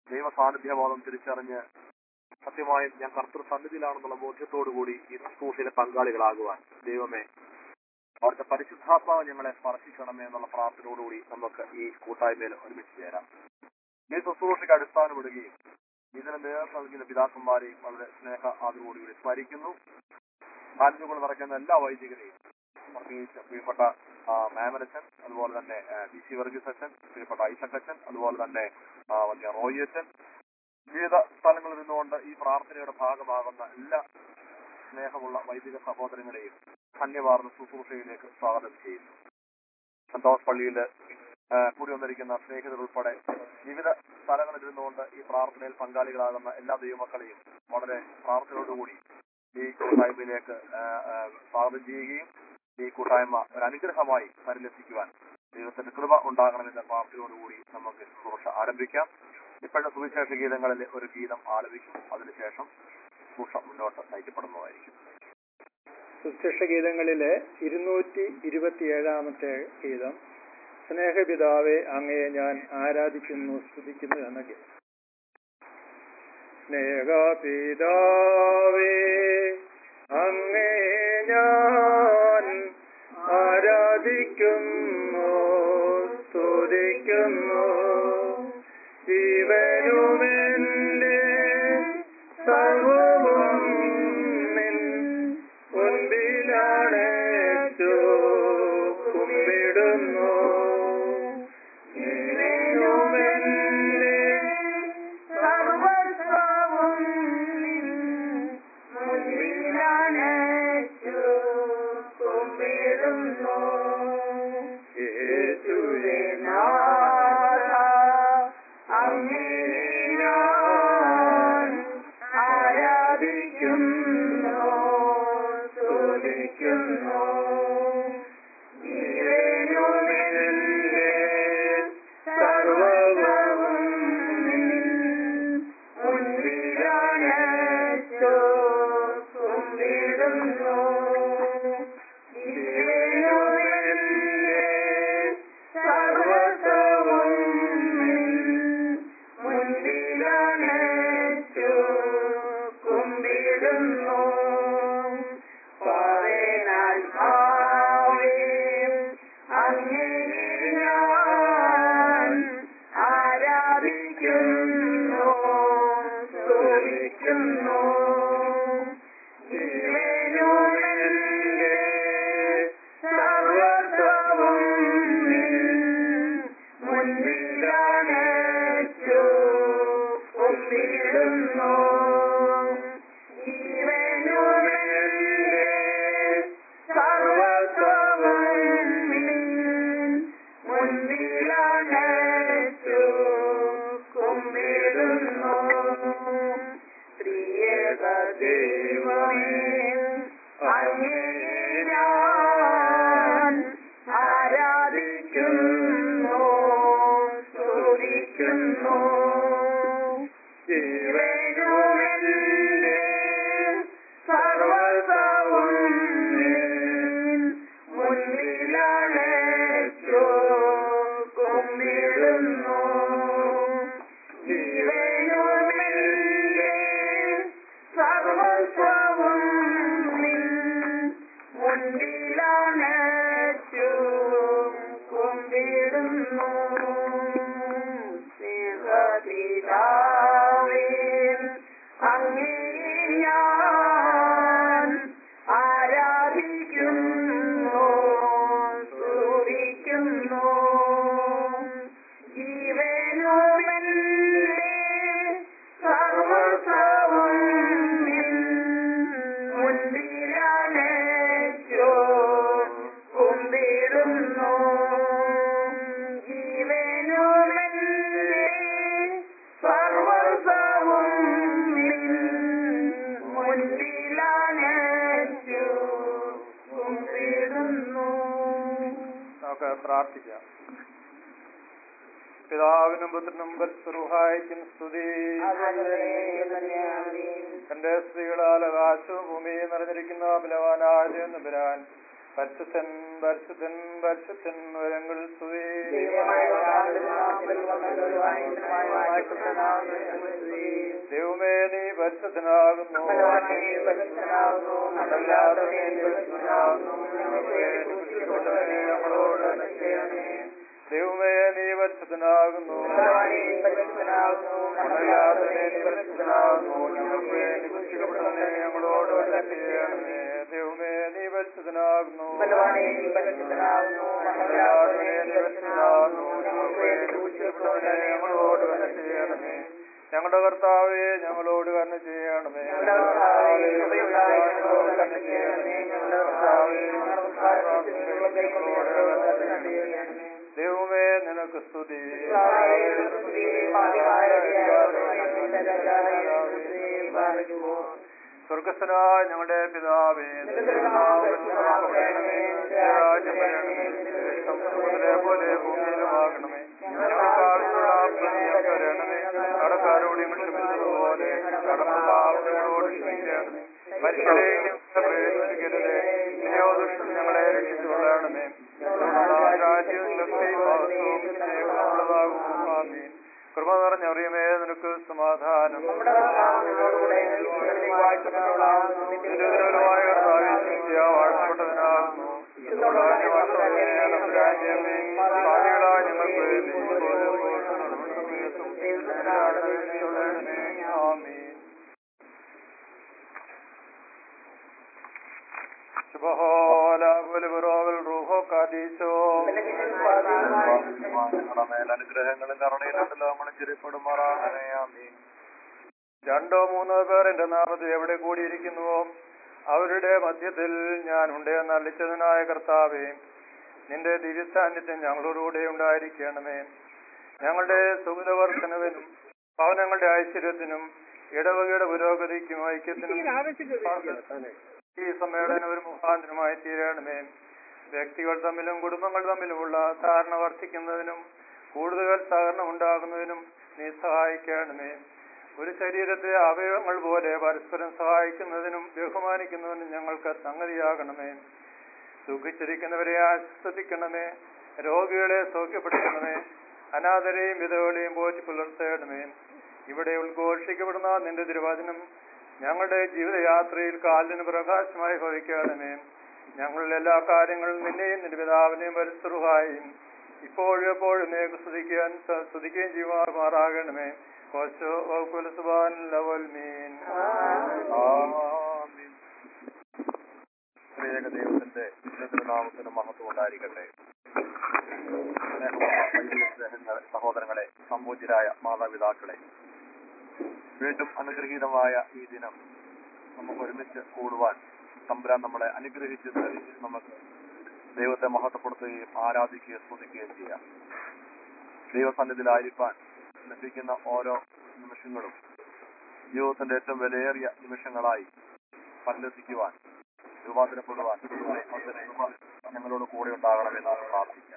ദൈവ സാന്നിധ്യബോധം തിരിച്ചറിഞ്ഞ് സത്യമായും ഞാൻ കർത്തൃ സന്നിധിയിലാണെന്നുള്ള ബോധ്യത്തോടുകൂടി ഈ ശുശ്രൂഷയിലെ പങ്കാളികളാകുവാൻ ദൈവമേ അവിടുത്തെ പരിശുദ്ധാത്മാവ് ഞങ്ങളെ സ്പർശിക്കണമേ എന്നുള്ള പ്രാർത്ഥനയോടുകൂടി നമുക്ക് ഈ കൂട്ടായ്മയിൽ ഒരുമിച്ച് ചേരാം ഈ ശുശ്രൂഷയ്ക്ക് അടിസ്ഥാനമിടുകയും ഇതിന് നേതൃത്വം നൽകുന്ന പിതാക്കന്മാരെയും വളരെ സ്നേഹ ആദരവോടുകൂടി സ്മരിക്കുന്നു താല്പര്യങ്ങൾ നിറയ്ക്കുന്ന എല്ലാ വൈദികരെയും പ്രത്യേകിച്ച് പ്രിയപ്പെട്ട ആ, മാമനച്ചൻ അതുപോലെ തന്നെ ആ, ബി സി വർഗീസ് അച്ഛൻ പ്രിയപ്പെട്ട ഐസക് അച്ഛൻ അതുപോലെ തന്നെ ആ, വലിയ റോയി അച്ഛൻ വിവിധ സ്ഥലങ്ങളിൽ നിന്നുകൊണ്ട് ഈ പ്രാർത്ഥനയുടെ ഭാഗമാകുന്ന എല്ലാ സ്നേഹമുള്ള വൈദിക സഹോദരങ്ങളെയും ധന്യവാർന്ന ശുശ്രൂഷയിലേക്ക് സ്വാഗതം ചെയ്യുന്നു സന്തോഷ് പള്ളിയിൽ കൂടി വന്നിരിക്കുന്ന സ്നേഹിതർ ഉൾപ്പെടെ വിവിധ സ്ഥലങ്ങളിൽ ഇരുന്നുകൊണ്ട് ഈ പ്രാർത്ഥനയിൽ പങ്കാളികളാകുന്ന എല്ലാ ദൈവമക്കളെയും വളരെ പ്രാർത്ഥനയോടുകൂടി ഈ കൂട്ടായ്മയിലേക്ക് ആ, ആ, സ്വാഗതം ചെയ്യുകയും ഈ കൂട്ടായ്മ ഒരു അനുഗ്രഹമായി പരിലസിക്കുവാൻ ദൈവത്തിന്റെ കൃപ ഉണ്ടാകണമെന്ന പ്രാർത്ഥനയോടുകൂടി നമുക്ക് ശുശ്രൂഷ ആരംഭിക്കാം ഇപ്പോഴത്തെ സുവിശേഷ ഗീതങ്ങളിൽ ഒരു ഗീതം ആലപിക്കും അതിനുശേഷം ശുശ്രൂഷ മുന്നോട്ട് നയിക്കപ്പെടുന്നതായിരിക്കും സുശിക്ഷ ഗീതങ്ങളിലെ ഇരുന്നൂറ്റി ഇരുപത്തിയേഴാമത്തെ ഗീതം സ്നേഹപിതാവെ അങ്ങയെ ഞാൻ ആരാധിക്കുന്നു സ്തുതിക്കുന്നു എന്ന ഗീതം സ്നേഹപിതാവേ അങ്ങയെ ഞാൻ ആരാധിക്കുന്നു സ്തുതിക്കുന്നു ജീവനുമെന്റെ സർവവും നിൻ മുൻപിലാണ് കുമ്പിടുന്നു ജീവനുമെന്റെ സർവസ്വവും നിൻ മുൻപിലാണ് കുമ്പിടുന്നു യേശുവേ നാഥ അങ്ങേ ഞാൻ ആരാധിക്കുന്നു സ്തുതിക്കുന്നു ജീവനുമെന്റെ സർവ്വവും നിൻ മുൻപിലാണ് കുമ്പിടുന്നു ജീവനുമെന്റെ സർവ്വവും നിൻ മുൻപിലാണ് കുമ്പിടുന്നു പാവേനാത്മാവേ അങ്ങേ ഞാൻ ആരാധിക്കുന്നു സ്തുതിക്കുന്നു ജീവനുമെന്റെ സർവ്വസ്വവും നിൻ മുൻപിലാണ് കുമ്പിടുന്നു ജീവനുമെന്റെ സർവ്വസ്വവും നിൻ മുൻപിലാണ് കുമ്പിടുന്നു പ്രിയക ദൈവമേ അങ്ങേ ഞാൻ ആരാധിക്കുന്നു സ്തുതിക്കുന്നു ജീവനുമെന്റെ സർവ്വസവും നിൻ മുൻപിലാണ് കുമ്പിടുന്നു ജീവനുമെന്റെ സർവസ്വവും നിൻ മുൻപിലാണ് കുമ്പിടുന്നു സ്നേഹപിതാവേ അങ്ങേ ഞാൻ ആരാധിക്കുന്നു സ്തുതിക്കുന്നു ജീവനുമെന്റെ സർവസവും നിൻ മുൻപിലാണ് കുമ്പിടുന്നു ജീവനുമെന്റെ സർവസവും നിൻ മുൻപിലാണ് കുമ്പിടുന്നു നമുക്ക് പ്രാർത്ഥിക്കാം പിതാവിനും പുത്രനും പരിശുഹായിക്കും സ്തുതി തന്റെ സ്ത്രീകളാൽ ആകാശവും ഭൂമിയും നിറഞ്ഞിരിക്കുന്ന ബലവാനായ നബിരാൻ പരിശുദ്ധൻ പരിശുദ്ധൻ പരിശുദ്ധൻ വരങ്ങൾ സ്തുതി ദൈവമേ നീ പരിശുദ്ധനാകുന്നു അതല്ലാത്തവനെ നീ പരിശുദ്ധനാകുന്നു ഞങ്ങൾക്ക് വേണ്ടി കുരിശിക്കപ്പെട്ടവനെ ഞങ്ങളോട് കരുണ ചെയ്യണമേ. ദൈവമേ നീ പരിശുദ്ധനാകുന്നു അതല്ലാത്തവനെ നീ പരിശുദ്ധനാകുന്നു ഞങ്ങൾക്ക് വേണ്ടി കുരിശിക്കപ്പെട്ടവനെ ഞങ്ങളോട് കരുണ ചെയ്യണമേ ദൈവമേ നീ പരിശുദ്ധനാകുന്നു അതല്ലാത്തവനെ നീ പരിശുദ്ധനാകുന്നു ഞങ്ങൾക്ക് വേണ്ടി കുരിശിക്കപ്പെട്ടവനെ ഞങ്ങളോട് കരുണ ചെയ്യണമേ ഞങ്ങളുടെ കർത്താവെ ഞങ്ങളോട് കരുണ ചെയ്യണമേ ഞങ്ങളുടെ കർത്താവേ, ഞങ്ങളോട് കരുണ ചെയ്യണമേ ഞങ്ങളുടെ കർത്താവേ, ഞങ്ങളുടെ പ്രാർത്ഥനകളെ ഞങ്ങളോട് കരുണ ചെയ്യണമേ. ദൈവമേ നിനക്ക് സ്തുതി സ്വർഗസ്ഥനായ ഞങ്ങളുടെ പിതാവേ നിന്റെ നാമം പരിശുദ്ധമാക്കപ്പെടണമേ. നിന്റെ രാജ്യം വരണമേ. നിന്റെ ഇഷ്ടം സ്വർഗ്ഗത്തിലെ പോലെ ഭൂമിയിലുമാകണമേ ഞങ്ങൾക്ക് ആവശ്യമുള്ള പ്രതിയൊക്കെ തരണമേ കടക്കാരോട് ക്ഷമിച്ചതുപോലെ കടന്ന പാപങ്ങളോട് ക്ഷമിക്കണമേ മനുഷ്യരെയും പ്രവേശിക്കരുതേ ഇനിയോ ദുഷ്ടം ഞങ്ങളെ രക്ഷിച്ചുകൊള്ളണമേ രാജ്യവും ശക്തിയും മഹത്വവും സ്നേഹമുള്ളതാകും ആമീൻ കൃപ നിറഞ്ഞറിയമേ നിനക്ക് സമാധാനം നിരന്തരമായ കർത്താവേ, ശക്തിയ വാഴ്ത്തപ്പെട്ടവനാകുന്നു രാജ്യമേ ഭാവികളായ ഞങ്ങൾക്ക് വേണ്ടി ഇപ്പോഴും എപ്പോഴും നമ്മുടെ സമയത്തും വേണ്ടിയുള്ളണമേ. ആമീൻ ശുഭഹോല പുലിപുരോവൽ റൂഹോ കാദീശോ ഞങ്ങളുടെ മേൽ അനുഗ്രഹങ്ങളും കരുണയിലുണ്ടല്ലോ നമ്മൾ ചിരിപ്പെടുമാറാകണേ ആമീൻ രണ്ടോ മൂന്നോ പേർ എന്റെ നാമത്തിൽ എവിടെ കൂടിയിരിക്കുന്നുവോ അവരുടെ മധ്യത്തിൽ ഞാൻ ഉണ്ട് എന്ന് അല്ലിച്ചതിനായ കർത്താവേ നിന്റെ ദിവ്യസാന്നിധ്യം ഞങ്ങളോടുകൂടെ ഉണ്ടായിരിക്കണമേ ഞങ്ങളുടെ സുഗതവർദ്ധനവിനും ഭവനങ്ങളുടെ ഐശ്വര്യത്തിനും ഇടവകയുടെ പുരോഗതിക്കും ഐക്യത്തിനും ഈ സമ്മേളനം ഒരു മുഖാന്തരമായി തീരണമേ വ്യക്തികൾ തമ്മിലും കുടുംബങ്ങൾ തമ്മിലുമുള്ള ധാരണ വർദ്ധിക്കുന്നതിനും കൂടുതൽ സഹകരണം ഉണ്ടാകുന്നതിനും നീ സഹായിക്കണമേ ഒരു ശരീരത്തെ അവയവങ്ങൾ പോലെ പരസ്പരം സഹായിക്കുന്നതിനും ബഹുമാനിക്കുന്നതിനും ഞങ്ങൾക്ക് സംഗതിയാകണമേ സുഖിച്ചിരിക്കുന്നവരെ ആശ്വസിക്കണമേ രോഗികളെ സൗഖ്യപ്പെടുത്തണമേ അനാഥരെയും വിധവകളെയും പോറ്റി പുലർത്തേണമേ ഇവിടെ ഉദ്ഘോഷിക്കപ്പെടുന്ന നിന്റെ തിരുവചനം ഞങ്ങളുടെ ജീവിതയാത്രയിൽ കാലിന് പ്രകാശമായി ഭവിക്കണമേ ഞങ്ങളുടെ എല്ലാ കാര്യങ്ങളും നിന്നെയും നിന്റെ പിതാവിനെയും പരിസ്ഥിതിയും ഇപ്പോഴും എപ്പോഴും നേക്ക് സ്തുതിക്കാൻ സ്തുതിക്കുകയും ചെയ്യുമാറാകണമേ കോശോ വകുപ്പുൽ സുബാൻ ലവൽ മീൻ ആമീൻ. സ്ത്രീയക ദൈവത്തിന്റെ നാമത്തിന് മഹത്വം ഉണ്ടായിരിക്കട്ടെ സ്നേഹമുള്ള വൈദിക സ്നേഹങ്ങളെ, സഹോദരങ്ങളെ സമ്പൂജ്യരായ മാതാപിതാക്കളെ വീണ്ടും അനുഗ്രഹീതമായ ഈ ദിനം നമുക്ക് ഒരുമിച്ച് കൂടുവാൻ തമ്പുരാൻ നമ്മളെ അനുഗ്രഹിച്ചത് നമുക്ക് ദൈവത്തെ മഹത്വപ്പെടുത്തുകയും ആരാധിക്കുകയും സ്തുതിക്കുകയും ചെയ്യാം ദൈവസന്നിധിയിലായിരിക്കാൻ ലഭിക്കുന്ന ഓരോ നിമിഷങ്ങളും ജീവിതത്തിന്റെ ഏറ്റവും വിലയേറിയ നിമിഷങ്ങളായി പരിലസിക്കുവാൻ രൂപാന്തരപ്പെടുവാൻ അതിന് കൃപ ഞങ്ങളോട് കൂടെ ഉണ്ടാകണമെന്ന് പ്രാർത്ഥിക്കാം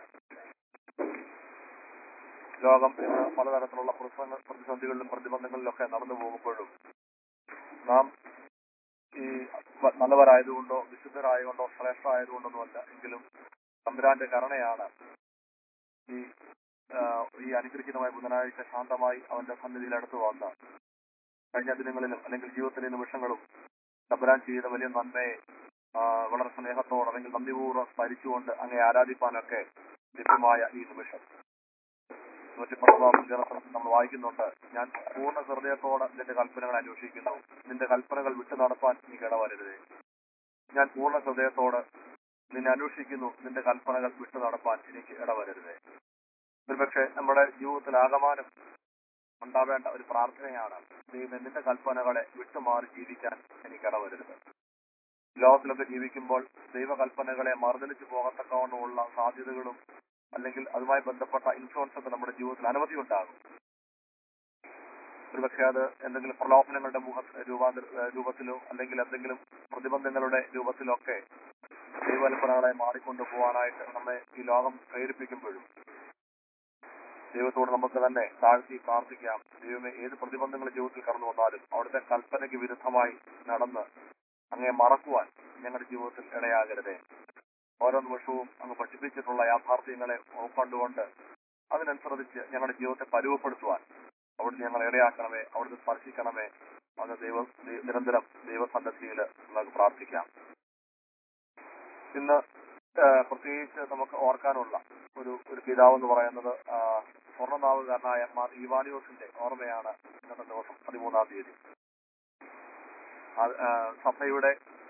ലോകം ഇന്ന് പലതരത്തിലുള്ള പ്രശ്നങ്ങൾ പ്രതിസന്ധികളിലും പ്രതിബന്ധങ്ങളിലൊക്കെ നടന്നു പോകുമ്പോഴും നാം ഈ വ- നല്ലവരായതുകൊണ്ടോ വിശുദ്ധരായതുകൊണ്ടോ ശ്രേഷ്ഠരായതുകൊണ്ടൊന്നുമല്ല എങ്കിലും തമ്പുരാന്റെ കരുണയാണ് ഈ ആ, ഈ അനുഗ്രഹീതമായ ബുധനാഴ്ച ശാന്തമായി അവന്റെ സന്നിധിയിൽ അടുത്ത് വന്ന് കഴിഞ്ഞ ദിനങ്ങളിലും അല്ലെങ്കിൽ ജീവിതത്തിലെ നിമിഷങ്ങളും തമ്പുരാൻ ചെയ്ത വലിയ നന്മയെ ആ, വളരെ സ്നേഹത്തോടെ അല്ലെങ്കിൽ നന്ദിപൂർവ്വം സ്മരിച്ചുകൊണ്ട് അങ്ങേ ആരാധിപ്പാനൊക്കെ ലഭ്യമായ ഈ നിമിഷം നൂറ്റി പത്തൊമ്പതാം സങ്കീർത്തനത്തിൽ നമ്മൾ വായിക്കുന്നുണ്ട് ഞാൻ പൂർണ്ണ ഹൃദയത്തോടെ നിന്റെ കൽപ്പനകൾ അന്വേഷിക്കുന്നു നിന്റെ കൽപ്പനകൾ വിട്ടു നടപ്പാൻ നീ ഇടവരരുതേ ഞാൻ പൂർണ്ണ ഹൃദയത്തോട് നിന്നെ അന്വേഷിക്കുന്നു നിന്റെ കൽപ്പനകൾ വിട്ടു നടപ്പാൻ എനിക്ക് ഇടവരരുതേ ഒരുപക്ഷെ നമ്മുടെ ജീവിതത്തിൽ ആകമാനം ഉണ്ടാവേണ്ട ഒരു പ്രാർത്ഥനയാണ് ദൈവം നിന്റെ കൽപ്പനകളെ വിട്ടുമാറി ജീവിക്കാൻ എനിക്ക് ഇടവരരുത് ലോകത്തിലൊക്കെ ജീവിക്കുമ്പോൾ ദൈവകൽപ്പനകളെ മറുതലിച്ചു പോകത്തക്കവണ്ണമുള്ള സാധ്യതകളും അല്ലെങ്കിൽ അതുമായി ബന്ധപ്പെട്ട ഇൻഫ്ലുവൻസ് ഒക്കെ നമ്മുടെ ജീവിതത്തിൽ അനവധി ഉണ്ടാകും ഒരുപക്ഷെ അത് എന്തെങ്കിലും പ്രലോഭനങ്ങളുടെ മുഖ രൂപാന്തര ഏഹ് രൂപത്തിലോ അല്ലെങ്കിൽ എന്തെങ്കിലും പ്രതിബന്ധങ്ങളുടെ രൂപത്തിലോ ഒക്കെ ദൈവകൽപ്പനകളെ മാറിക്കൊണ്ടു പോകാനായിട്ട് നമ്മെ ഈ ലോകം പ്രേരിപ്പിക്കുമ്പോഴും ദൈവത്തോട് നമുക്ക് തന്നെ താഴ്ത്തി പ്രാർത്ഥിക്കാം ദൈവമേ ഏത് പ്രതിബന്ധങ്ങൾ ജീവിതത്തിൽ കടന്നു വന്നാലും അവിടുത്തെ കൽപ്പനയ്ക്ക് വിരുദ്ധമായി നടന്ന് അങ്ങേ മറക്കുവാൻ ഞങ്ങളുടെ ജീവിതത്തിൽ ഇടയാകരുതേ ഓരോ നിമിഷവും അങ്ങ് പഠിപ്പിച്ചിട്ടുള്ള യാഥാർത്ഥ്യങ്ങളെ ഉൾക്കൊണ്ടുകൊണ്ട് അതിനനുസരിച്ച് ഞങ്ങളുടെ ജീവിതത്തെ പരുവപ്പെടുത്തുവാൻ അവിടുന്ന് ഞങ്ങൾ ഇടയാക്കണമേ അവിടുന്ന് സ്പർശിക്കണമേ അന്ന് ദൈവ ദൈ- നിരന്തരം ദൈവസന്നദ്ധിയിൽ നമുക്ക് പ്രാർത്ഥിക്കാം ഇന്ന് ആ, പ്രത്യേകിച്ച് നമുക്ക് ഓർക്കാനുള്ള ഒരു ഒരു പിതാവ് എന്ന് പറയുന്നത് ആ, സ്വർണ്ണനാവുകാരനായ മാർ ഇവാനിയോസിന്റെ ഓർമ്മയാണ് ഇന്നത്തെ ദിവസം പതിമൂന്നാം തീയതി അത്, ആ, സഭയുടെ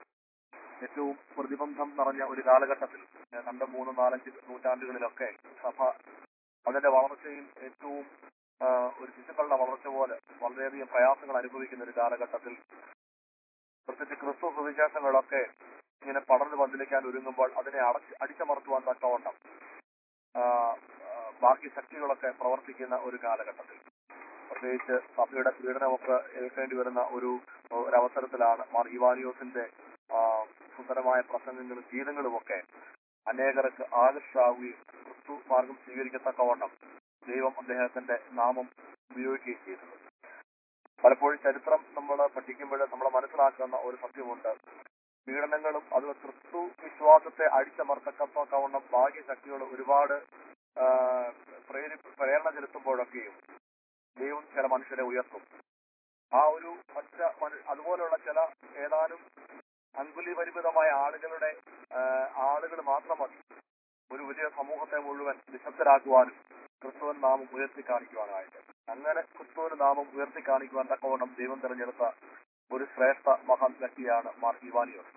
ഏറ്റവും പ്രതിബന്ധം നിറഞ്ഞ ഒരു കാലഘട്ടത്തിൽ ഏ, രണ്ട് മൂന്ന് നാലഞ്ച് നൂറ്റാണ്ടുകളിലൊക്കെ സഭ അതിന്റെ വളർച്ചയിൽ ഏറ്റവും ആ, ഒരു ശിശുക്കളുടെ വളർച്ച പോലെ വളരെയധികം പ്രയാസങ്ങൾ അനുഭവിക്കുന്ന ഒരു കാലഘട്ടത്തിൽ പ്രത്യേകിച്ച് ക്രിസ്തു സുവിശേഷങ്ങളൊക്കെ ഇങ്ങനെ പടർന്നു പന്തലിക്കാൻ ഒരുങ്ങുമ്പോൾ അതിനെ അടച്ച് അടിച്ചമർത്തുവാൻ തക്കവണ്ണം ആ, ആ, ബാക്കി ശക്തികളൊക്കെ പ്രവർത്തിക്കുന്ന ഒരു കാലഘട്ടത്തിൽ പ്രത്യേകിച്ച് സഭയുടെ പീഡനമൊക്കെ ഏൽക്കേണ്ടി വരുന്ന ഒരു ഒരു അവസരത്തിലാണ് മാർ ഇവാനിയോസിന്റെ ആ, സുന്ദരമായ പ്രസംഗങ്ങളും ഗീതങ്ങളുമൊക്കെ അനേകർക്ക് ആകർഷാവുകയും ക്രിസ്തു മാർഗം സ്വീകരിക്കത്തക്കവണ്ണം ദൈവം അദ്ദേഹത്തിന്റെ നാമം ഉപയോഗിക്കുകയും ചെയ്തത് പലപ്പോഴും ചരിത്രം നമ്മൾ പഠിക്കുമ്പോൾ നമ്മൾ മനസ്സിലാക്കുന്ന ഒരു സത്യമുണ്ട് പീഡനങ്ങളും അത് ക്രിസ്തു വിശ്വാസത്തെ അടിച്ചമർത്തക്കത്തക്കവണ്ണം ഭാഗ്യശക്തികൾ ഒരുപാട് ആ, പ്രേരി പ്രേരണ ചെലുത്തുമ്പോഴൊക്കെയും ദൈവം ചില മനുഷ്യരെ ഉയർത്തും ആ ഒരു ഒറ്റ മനു അതുപോലുള്ള ചില ഏതാനും അങ്കുലി പരിമിതമായ ആളുകളുടെ ആളുകൾ മാത്രം മതി ഒരു വലിയ സമൂഹത്തെ മുഴുവൻ നിശബ്ദരാക്കുവാനും ക്രിസ്തുവൻ നാമം ഉയർത്തി കാണിക്കുവാനായിട്ട് അങ്ങനെ ക്രിസ്തുവിന് നാമം ഉയർത്തി കാണിക്കുവാൻ തക്കവണ്ണം ദൈവം തിരഞ്ഞെടുത്ത ഒരു ശ്രേഷ്ഠ മഹാൻ വ്യക്തിയാണ് മാർ ഇവാനിയോസ്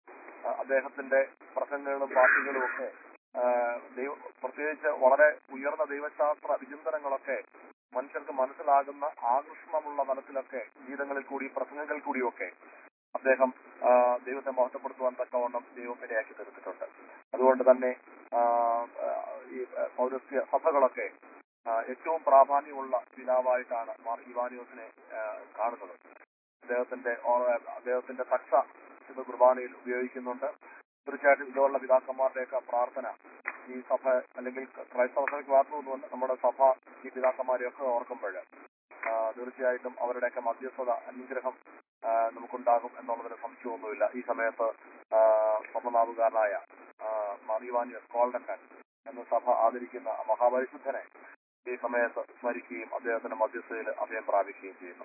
ആ, അദ്ദേഹത്തിന്റെ പ്രസംഗങ്ങളും വാക്കുകളും ഒക്കെ ആ, ദൈവ പ്രത്യേകിച്ച് വളരെ ഉയർന്ന ദൈവശാസ്ത്ര വിചിന്തനങ്ങളൊക്കെ മനുഷ്യർക്ക് മനസ്സിലാകുന്ന ആകർഷണമുള്ള തലത്തിലൊക്കെ ഗീതങ്ങളിൽ കൂടി പ്രസംഗങ്ങളിൽ കൂടിയൊക്കെ അദ്ദേഹം ആ, ദൈവത്തെ മഹത്വപ്പെടുത്തുവാൻ തക്കവണ്ണം ദൈവം ഇടയാക്കി തീർത്തിട്ടുണ്ട് അതുകൊണ്ട് തന്നെ ആ, ആ, ഈ പൗരസ്ത്യ സഭകളൊക്കെ ആ, ഏറ്റവും പ്രാധാന്യമുള്ള പിതാവായിട്ടാണ് മാർ ഇവാനിയോസിനെ ആ, കാണുന്നത് അദ്ദേഹത്തിന്റെ ഓ- അദ്ദേഹത്തിന്റെ തക്ഷ ശുദ്ധ കുർബാനയിൽ ഉപയോഗിക്കുന്നുണ്ട് തീർച്ചയായിട്ടും ഇതുപോലുള്ള പിതാക്കന്മാരുടെയൊക്കെ പ്രാർത്ഥന ഈ സഭ അല്ലെങ്കിൽ ക്രൈസ്തവ സഭയ്ക്ക് മാത്രമൊന്നുമല്ല നമ്മുടെ സഭ ഈ പിതാക്കന്മാരെയൊക്കെ ഓർക്കുമ്പോൾ ആ, തീർച്ചയായിട്ടും അവരുടെയൊക്കെ മധ്യസ്ഥത അനുഗ്രഹം ആ, നമുക്കുണ്ടാകും എന്നുള്ളതിന് സംശയമൊന്നുമില്ല ഈ സമയത്ത് ആ, സ്വർണ്ണനാവുകാരനായ മറിവാനിയസ് കോൾഡക്കൻ എന്ന സഭ ആദരിക്കുന്ന ആ മഹാപരിശുദ്ധനെ ഈ സമയത്ത് സ്മരിക്കുകയും അദ്ദേഹത്തിന്റെ മധ്യസ്ഥതയിൽ അഭയം പ്രാപിക്കുകയും ചെയ്യുന്നു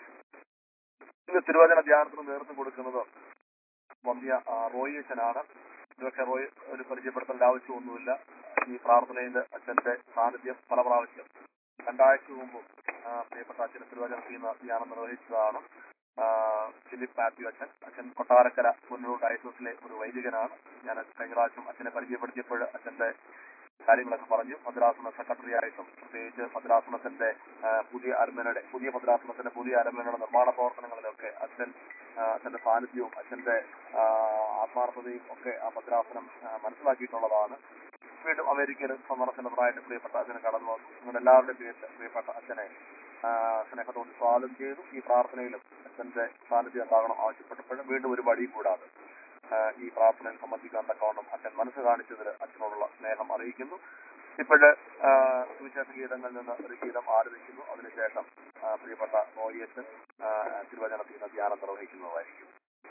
ഇന്ന് തിരുവചന ധ്യാനത്തിന് നേതൃത്വം കൊടുക്കുന്നത് വന്ധ്യ ആ, റോയി അച്ഛനാണ് ഇതൊക്കെ റോയ് ഒരു പരിചയപ്പെടുത്തേണ്ട ആവശ്യമൊന്നുമില്ല ഈ പ്രാർത്ഥനയിൽ അച്ഛന്റെ സാന്നിധ്യം പല പ്രാവശ്യം രണ്ടാഴ്ച മുമ്പ് ആ, പ്രിയപ്പെട്ട അച്ഛന് തിരുവചന ചെയ്യുന്ന ധ്യാനം നിർവഹിച്ചതാണ് ആ, ഫിലിപ്പ് മാത്യു അച്ഛൻ അച്ഛൻ കൊട്ടാരക്കര പുന്നൂർ ഡയസസിലെ ഒരു വൈദികനാണ് ഞാൻ കഴിഞ്ഞ പ്രാവശ്യം അച്ഛനെ പരിചയപ്പെടുത്തിയപ്പോൾ അച്ഛന്റെ കാര്യങ്ങളൊക്കെ പറഞ്ഞു ഭദ്രാസന സെക്രട്ടറി ആയിട്ടും പ്രത്യേകിച്ച് ഭദ്രാസനത്തിന്റെ ആ, പുതിയ അരമനയുടെ പുതിയ ഭദ്രാസനത്തിന്റെ പുതിയ അരമനയുടെ നിർമ്മാണ പ്രവർത്തനങ്ങളിലൊക്കെ അച്ഛൻ ആ, അച്ഛന്റെ സാന്നിധ്യവും അച്ഛന്റെ ആ, ആത്മാർത്ഥതയും ഒക്കെ ആ ഭദ്രാസനം ആ, മനസ്സിലാക്കിയിട്ടുള്ളതാണ് വീണ്ടും അമേരിക്കയിൽ സന്ദർശനത്തിനായിട്ട് പ്രിയപ്പെട്ട അച്ഛനെ കടന്നു വന്നു നിങ്ങളുടെ എല്ലാവരുടെയും പേരിൽ പ്രിയപ്പെട്ട അച്ഛനെ ആ, സ്നേഹത്തോട് സ്വാഗതം ചെയ്തു ഈ പ്രാർത്ഥനയിലും അച്ഛന്റെ സാന്നിധ്യം ഉണ്ടാകണം ആവശ്യപ്പെട്ടപ്പോഴും വീണ്ടും ഒരു വഴി കൂടാതെ ആ, ഈ പ്രാർത്ഥനയിൽ സംബന്ധിക്കാൻ തക്കവണ്ണം അച്ഛൻ മനസ്സ് കാണിച്ചതിൽ അച്ഛനോടുള്ള സ്നേഹം അറിയിക്കുന്നു ഇപ്പോഴ് സുവിശേഷ ഗീതങ്ങളിൽ നിന്ന് ഒരു ഗീതം ആരംഭിക്കുന്നു അതിനുശേഷം ആ, പ്രിയപ്പെട്ട റോയിയച്ചൻ തിരുവചനത്തിൽ നിന്ന് ധ്യാനം നിർവഹിക്കുന്നതായിരിക്കും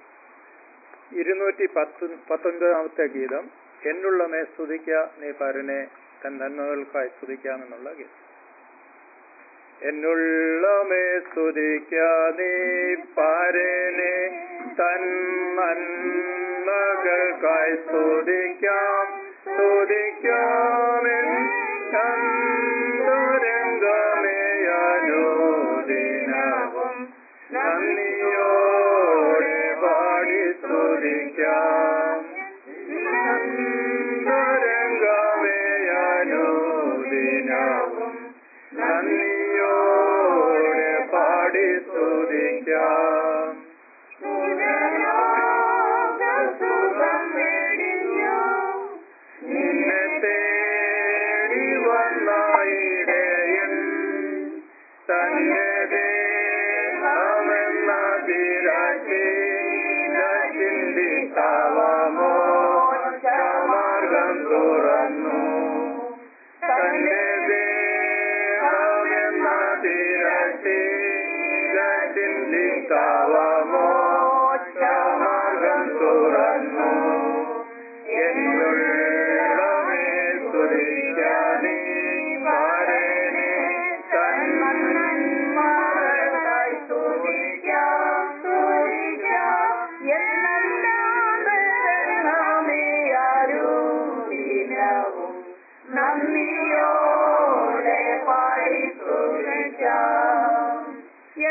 ഇരുന്നൂറ്റി പത്ത് പത്തൊൻപതാമത്തെ ഗീതം എന്നുള്ളമേ സ്തുതിക്ക നീ പരനെ തൻ നന്മകൾക്കായി സ്തുതിക്കാമെന്നുള്ള ഗീതം എന്നുള്ളമേ സ്തുതിക്ക നീ പരനെ തൻ നന്മകൾക്കായി സ്തുതിക്കാം സ്തുതിക്കാമെൻ ചന്ദ്രംഗമേയനുദിനവും നന്ദിയോടെ പാടി സ്തുതിക്കാം നന്ദരംഗമേയനുദിനവും നന്ദിയോടെ പാടി സ്തുതിക്കാം നിന്നെ തേടി വന്നായിടയൻ തന്നെ ദേഹമെന്ന ചിന്തിത്താവാമോ മാർഗം തുറന്നു തന്നെ ദേഹമെന്ന ചിന്തിത്താവാമോ മാർഗം തുറന്നു എന്നുള്ള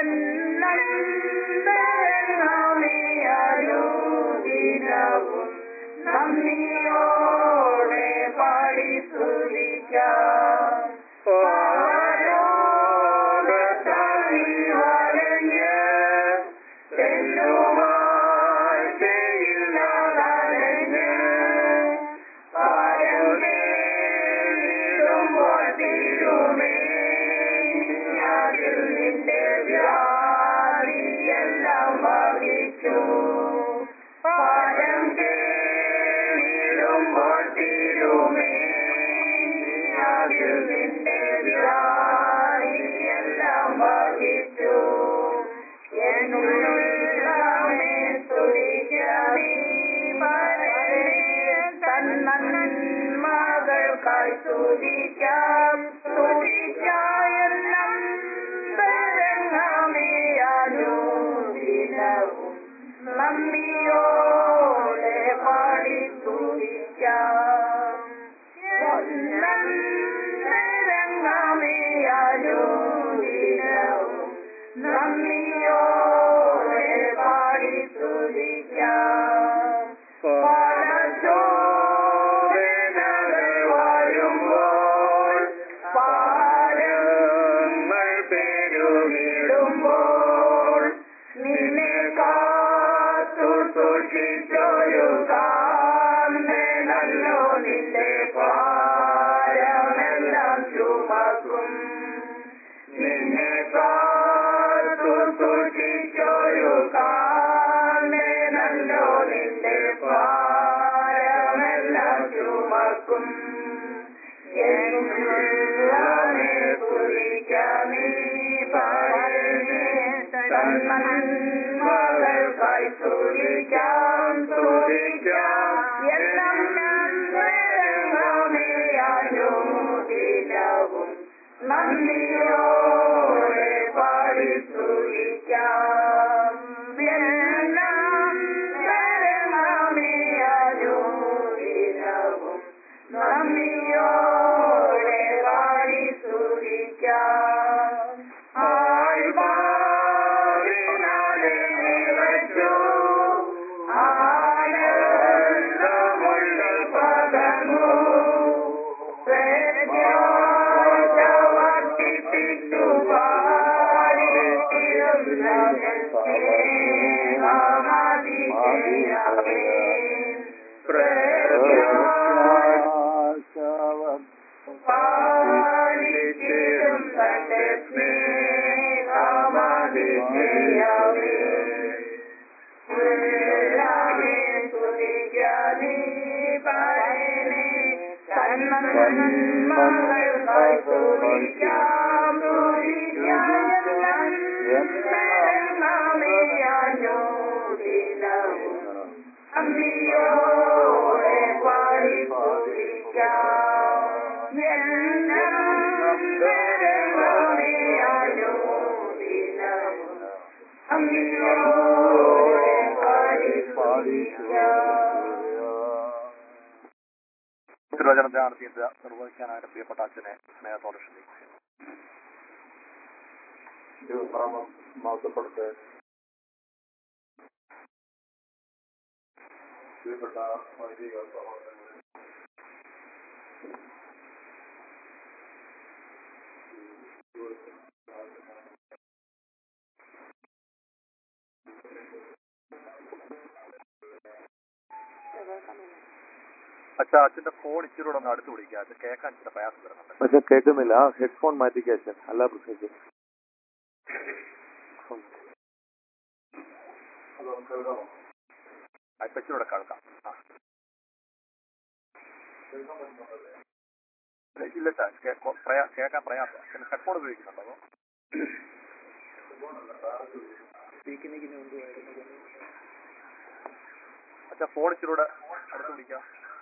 ദിനവും നന്ദിയോടെ പാടി സ്തുതിക്കാം പാരോദത്തമി വരഞ്ഞ് തെല്ലുമായി ചെയ്യില്ലാതരഞ്ഞ് പാരമേടുമ്പോൾ തിരുമേ അതിൽ നിന്റെ വ്യാധിയെല്ലാം വഹിച്ചു പാരം കേടുമ്പോൾ തിരുമേ അതിൽ നിന്റെ വ്യാധിയെല്ലാം വഹിച്ചു എന്നുള്ളമേ സ്തുതിക്കണേ തന്മകൾക്കായി സ്തുതിക്കാം സ്തുതിക്കായെല്ലാം ദിനവും നന്ദിയോടെ പാടി സ്തുതിക്കാം ദിനവും നന്ദിയോടെ പാടി സ്തുതിക്കാം പാടച്ചോരനകൾ വരുമ്പോൾ പാരങ്ങൾ പെരുകിടുമ്പോൾ നിന്നെ കാത്തു സൂക്ഷിച്ചൊരു കാന്നല്ലോ നിന്റെ പാരമെല്ലാം ചുമക്കും നിന്നെ കാത്തു സൂക്ഷിച്ചൊരു കാന്നല്ലോ നിന്റെ പാരമെല്ലാം ചുമക്കും എന്നുള്ളവനെ സ്തുതിക്കാമീ പാടേ തന്മകൾക്കായി സ്തുതിക്കാം സ്തുതിക്കാം എല്ലാം ദിനവും നന്ദിയോടെ പാടി സ്തുതിക്കാം എല്ലാം ദിനവും നന്ദിയോടെ പാടി സ്തുതിക്കാം ആൾവാരിനാലെ നിറച്ചു ആനന്ദമുള്ളിൽ പകർന്നു വർദ്ധിപ്പിച്ചു പാലിച്ചിടും തന്റെ സ്നേഹമാതിയാവേ എല്ലാമേ സ്തുതിക്കാനീ പാടേനേ തന്മകൾക്കായി സ്തുതിക്കാം സ്തുതിക്കാം ദിനവും അമ്പിയോടെ പാടി സ്തുതിക്കാം എല്ലാം ദിനവും അമ്പിയോടെ പാടി സ്തുതിക്കാം തിരുവചനത്തെ നടത്തിയത് നിർവഹിക്കാനായിട്ട് പ്രിയപ്പെട്ട അച്ഛനെ സ്നേഹത്തോടെ ക്ഷണിക്കുന്നു ദൈവനാമം മാസപ്പെടുത്ത് പ്രിയപ്പെട്ട വൈദിക സഹോദരങ്ങളെ അച്ഛാ അച്ഛന്റെ ഫോൺ ഇച്ചിരി കൂടെ ഒന്ന് അടുത്ത് പിടിക്കുക അച്ഛൻ കേൾക്കാൻ ഇച്ചിരി പ്രയാസം വരുന്നുണ്ട് പക്ഷെ കേൾക്കുന്നില്ല ഹെഡ്ഫോൺ മാറ്റിക്കുക അച്ഛൻ അല്ല പ്രശ്നിച്ചു ഇപ്പൊ ഇച്ചിരി കൂടെ കേൾക്കാം ആ. ഇല്ല അച്ഛാ കേ- കൊ- പ്രയാ- കേൾക്കാൻ പ്രയാസം പിന്നെ ഹെഡ്ഫോൺ ഉപയോഗിക്കുന്നുണ്ടോ അതോ? അച്ഛാ ഫോൺ ഇച്ചിരി കൂടെ അടുത്ത് പിടിക്കാം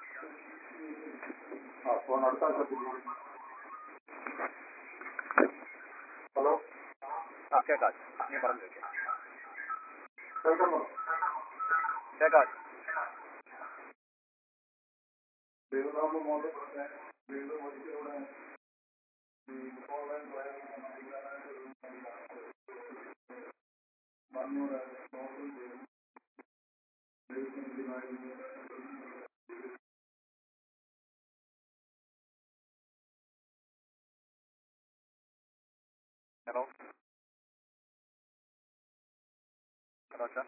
ഹലോ ആ കേക്കാം നീ പറഞ്ഞു കേൾക്കാം കേക്കാം ഹലോ ഹലോ അച്ഛാ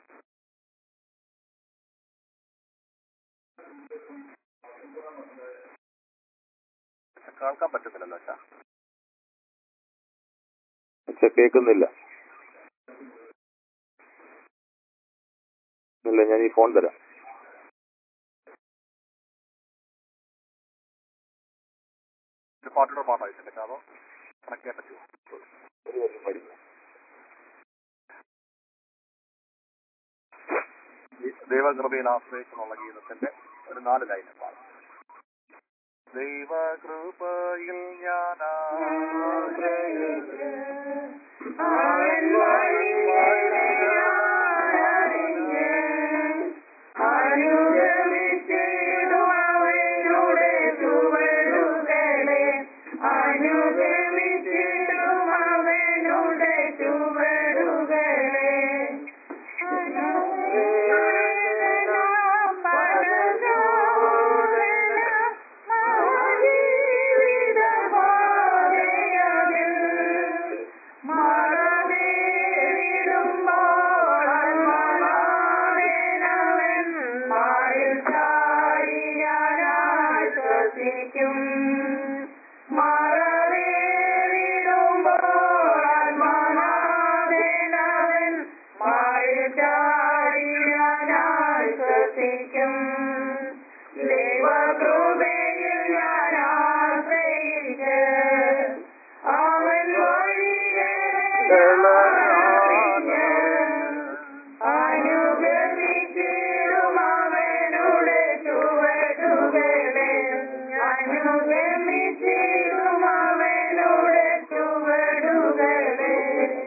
കേൾക്കാൻ പറ്റുന്നില്ലല്ലോ അച്ഛാ പക്ഷെ കേൾക്കുന്നില്ല ഇല്ല ഞാൻ ഈ ഫോൺ തരാം ഒരു പാട്ടിയുടെ പാട്ടായിട്ടില്ല അതോ കണക്ട് ചെയ്യാൻ പറ്റുമോ ദൈവകൃപയിൽ ആശ്രയിക്കുന്നുള്ള ഗീതത്തിന്റെ ഒരു നാല് ലൈൻ പാടാം ദൈവകൃപയിൽ ഞാൻ ആശ്രയിച്ച് അവൻ വഴിയറിഞ്ഞ് അനുഗമിച്ചിടും അവനുടെ ചുവടുകളെ അനുഗമിച്ചിടും അവനുടെ ചുവടുകളെ ദൈവകൃപയിൽ ഞാൻ ആശ്രയിച്ച് അവൻ വഴികളറിഞ്ഞ് അനുഗമിച്ചിടും അവനുടെ ചുവടുകളെ അനുഗമിച്ചിടും അവനുടെ ചുവടുകളെ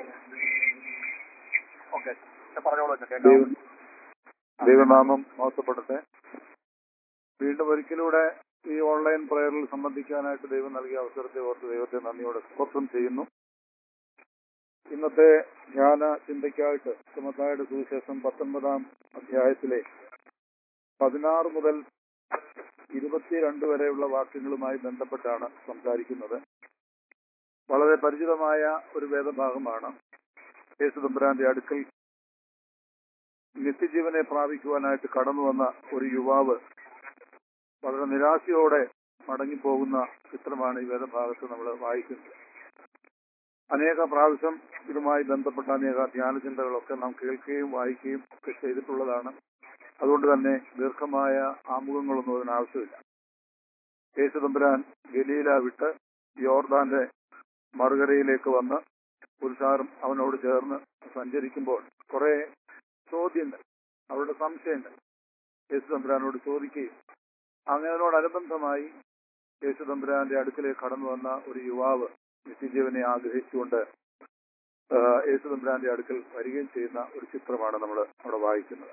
ഓക്കെ പറഞ്ഞോളൂ അച്ഛാ കേൾക്കാം ദൈവം ദൈവനാമം മോശപ്പെടട്ടെ വീണ്ടും ഒരിക്കലൂടെ ഈ ഓൺലൈൻ പ്രയറിൽ സംബന്ധിക്കാനായിട്ട് ദൈവം നൽകിയ അവസരത്തെ ഓർത്ത് ദൈവത്തെ നന്ദിയോടെ സ്തോത്രം ചെയ്യുന്നു ഇന്നത്തെ ധ്യാന ചിന്തയ്ക്കായിട്ട് സുമത്തായുടെ സുവിശേഷം പത്തൊൻപതാം അധ്യായത്തിലെ പതിനാറ് മുതൽ ഇരുപത്തിരണ്ട് വരെയുള്ള വാക്യങ്ങളുമായി ബന്ധപ്പെട്ടാണ് സംസാരിക്കുന്നത് വളരെ പരിചിതമായ ഒരു വേദഭാഗമാണ് യേശുദമ്പുരാന്റെ അടുക്കൽ നിത്യജീവനെ പ്രാപിക്കുവാനായിട്ട് കടന്നു വന്ന ഒരു യുവാവ് വളരെ നിരാശയോടെ മടങ്ങിപ്പോകുന്ന ചിത്രമാണ് ഈ വേദഭാഗത്ത് നമ്മൾ വായിക്കുന്നത് അനേക പ്രാവശ്യം ഇതുമായി ബന്ധപ്പെട്ട അനേക ധ്യാനചിന്തകളൊക്കെ നാം കേൾക്കുകയും വായിക്കുകയും ഒക്കെ ചെയ്തിട്ടുള്ളതാണ് അതുകൊണ്ട് തന്നെ ദീർഘമായ ആമുഖങ്ങളൊന്നും അതിന് ആവശ്യമില്ല യേശുദമ്പുരാൻ ഗലീല വിട്ട് യോർദാന്റെ മറുകരയിലേക്ക് വന്ന് പുരുഷാരം അവനോട് ചേർന്ന് സഞ്ചരിക്കുമ്പോൾ കുറെ ചോദ്യങ്ങൾ അവരുടെ സംശയങ്ങൾ യേശുദമ്പുരാനോട് ചോദിക്കുകയും അങ്ങനോടനുബന്ധമായി യേശുദമ്പുരാന്റെ അടുക്കിലേക്ക് കടന്നു വന്ന ഒരു യുവാവ് നിത്യജീവനെ ആഗ്രഹിച്ചുകൊണ്ട് ആ, യേശുദമ്പുരാന്റെ അടുക്കൽ വരികയും ചെയ്യുന്ന ഒരു ചിത്രമാണ് നമ്മൾ അവിടെ വായിക്കുന്നത്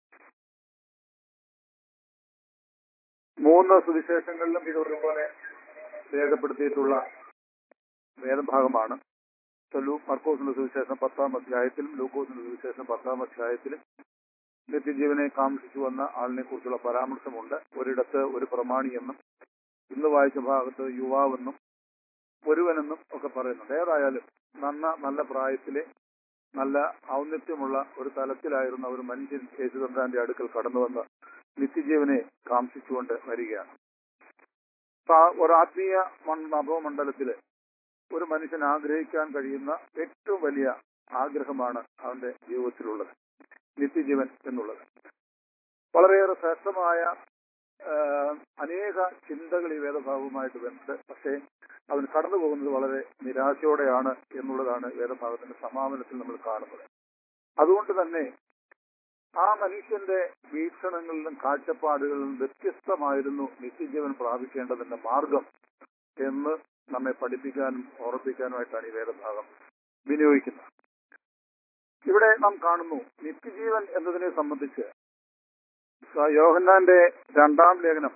മൂന്ന് സുവിശേഷങ്ങളിലും ഇത് ഒരുപോലെ രേഖപ്പെടുത്തിയിട്ടുള്ള വേദഭാഗമാണ് ഇപ്പൊ ലൂ മർക്കോസിന്റെ സുവിശേഷം പത്താം അധ്യായത്തിലും ലൂക്കോസിന്റെ സുവിശേഷം പത്താം അധ്യായത്തിലും നിത്യജീവനെ കാംക്ഷിച്ചു വന്ന ആളിനെ കുറിച്ചുള്ള പരാമർശമുണ്ട് ഒരിടത്ത് ഒരു പ്രമാണി എന്നും ഇന്ന് വായിച്ച ഭാഗത്ത് യുവാവെന്നും ഒരുവനെന്നും ഒക്കെ പറയുന്നുണ്ട് ഏതായാലും നന്ന നല്ല പ്രായത്തിലെ നല്ല ഔന്നത്യമുള്ള ഒരു തലത്തിലായിരുന്ന ഒരു മനുഷ്യൻ യേശുദന്താന്റെ അടുക്കൽ കടന്നു വന്ന് നിത്യജീവനെ കാംക്ഷിച്ചുകൊണ്ട് വരികയാണ് അപ്പൊ ആ ഒരു ആത്മീയ മൺ- നഭോമണ്ഡലത്തില് ഒരു മനുഷ്യൻ ആഗ്രഹിക്കാൻ കഴിയുന്ന ഏറ്റവും വലിയ ആഗ്രഹമാണ് അവന്റെ ജീവിതത്തിലുള്ളത് നിത്യജീവൻ എന്നുള്ളത് വളരെയേറെ ശ്രേഷ്ഠമായ ആ, അനേക ചിന്തകൾ ഈ വേദഭാഗവുമായിട്ട് ബന്ധപ്പെട്ട് പക്ഷേ അവൻ കടന്നു പോകുന്നത് വളരെ നിരാശയോടെയാണ് എന്നുള്ളതാണ് വേദഭാഗത്തിന്റെ സമാപനത്തിൽ നമ്മൾ കാണുന്നത് അതുകൊണ്ട് തന്നെ ആ മനുഷ്യന്റെ വീക്ഷണങ്ങളിലും കാഴ്ചപ്പാടുകളിലും വ്യത്യസ്തമായിരുന്നു നിത്യജീവൻ പ്രാപിക്കേണ്ടതിന്റെ മാർഗം എന്ന് നമ്മെ പഠിപ്പിക്കാനും ഓർപ്പിക്കാനുമായിട്ടാണ് ഈ വേദഭാഗം വിനിയോഗിക്കുന്നത് ഇവിടെ നാം കാണുന്നു നിത്യജീവൻ എന്നതിനെ സംബന്ധിച്ച് സ- യോഹന്നാന്റെ രണ്ടാം ലേഖനം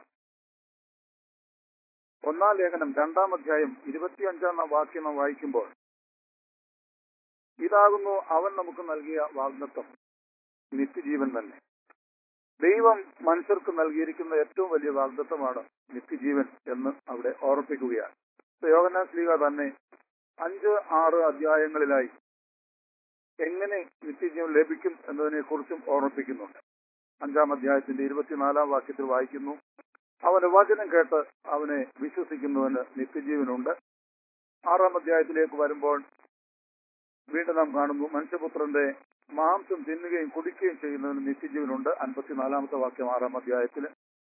ഒന്നാം ലേഖനം രണ്ടാം അധ്യായം ഇരുപത്തിയഞ്ചാം വാക്യം നാം വായിക്കുമ്പോൾ ഇതാകുന്നു അവൻ നമുക്ക് നൽകിയ വാഗ്ദത്വം നിത്യജീവൻ തന്നെ ദൈവം മനുഷ്യർക്ക് നൽകിയിരിക്കുന്ന ഏറ്റവും വലിയ വാഗ്ദത്വമാണ് നിത്യജീവൻ എന്ന് അവിടെ ഓർപ്പിക്കുകയാണ് യോഗനാഥ് ശ്രീക തന്നെ അഞ്ച് ആറ് അധ്യായങ്ങളിലായി എങ്ങനെ നിത്യജീവൻ ലഭിക്കും എന്നതിനെ കുറിച്ചും ഓർമ്മിപ്പിക്കുന്നുണ്ട് അഞ്ചാം അധ്യായത്തിന്റെ ഇരുപത്തിനാലാം വാക്യത്തിൽ വായിക്കുന്നു അവന്റെ വചനം കേട്ട് അവനെ വിശ്വസിക്കുന്നവന് നിത്യജീവനുണ്ട് ആറാം അധ്യായത്തിലേക്ക് വരുമ്പോൾ വീണ്ടും നാം കാണുന്നു മനുഷ്യപുത്രന്റെ മാംസം തിന്നുകയും കുടിക്കുകയും ചെയ്യുന്നതിന് നിത്യജീവനുണ്ട് അൻപത്തിനാലാമത്തെ വാക്യം ആറാം അധ്യായത്തിൽ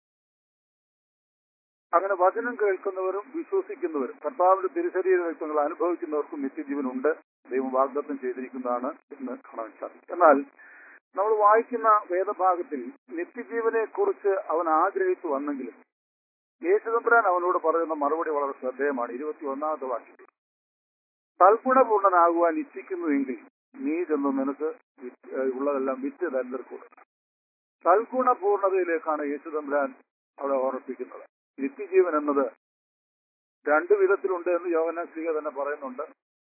അങ്ങനെ വചനം കേൾക്കുന്നവരും വിശ്വസിക്കുന്നവരും കർത്താവിന്റെ തിരുശരീര വ്യക്തങ്ങൾ അനുഭവിക്കുന്നവർക്കും നിത്യജീവനുണ്ട് ദൈവം വാഗ്ദത്തം ചെയ്തിരിക്കുന്നതാണ് എന്ന് കാണാൻ സാധിക്കും എന്നാൽ നമ്മൾ വായിക്കുന്ന വേദഭാഗത്തിൽ നിത്യജീവനെ കുറിച്ച് അവൻ ആഗ്രഹിച്ചു വന്നെങ്കിലും യേശുദമ്പുരാൻ അവനോട് പറയുന്ന മറുപടി വളരെ ശ്രദ്ധേയമാണ് ഇരുപത്തി ഒന്നാമത്തെ വാക്യത്തിൽ തൽഗുണപൂർണനാകുവാൻ ഇച്ഛിക്കുന്നുവെങ്കിൽ നീ ചെന്ന് നിനക്ക് വിറ്റ്- ഏഹ് ഉള്ളതെല്ലാം വിറ്റ് ദരിദ്രർക്ക് കൊടുക്കണം തൽഗുണപൂർണതയിലേക്കാണ് യേശുദമ്പുരാൻ അവിടെ ഓർമ്മിപ്പിക്കുന്നത് നിത്യജീവൻ എന്നത് രണ്ടു വിധത്തിലുണ്ട് എന്ന് യോവന ശ്രീക തന്നെ പറയുന്നുണ്ട്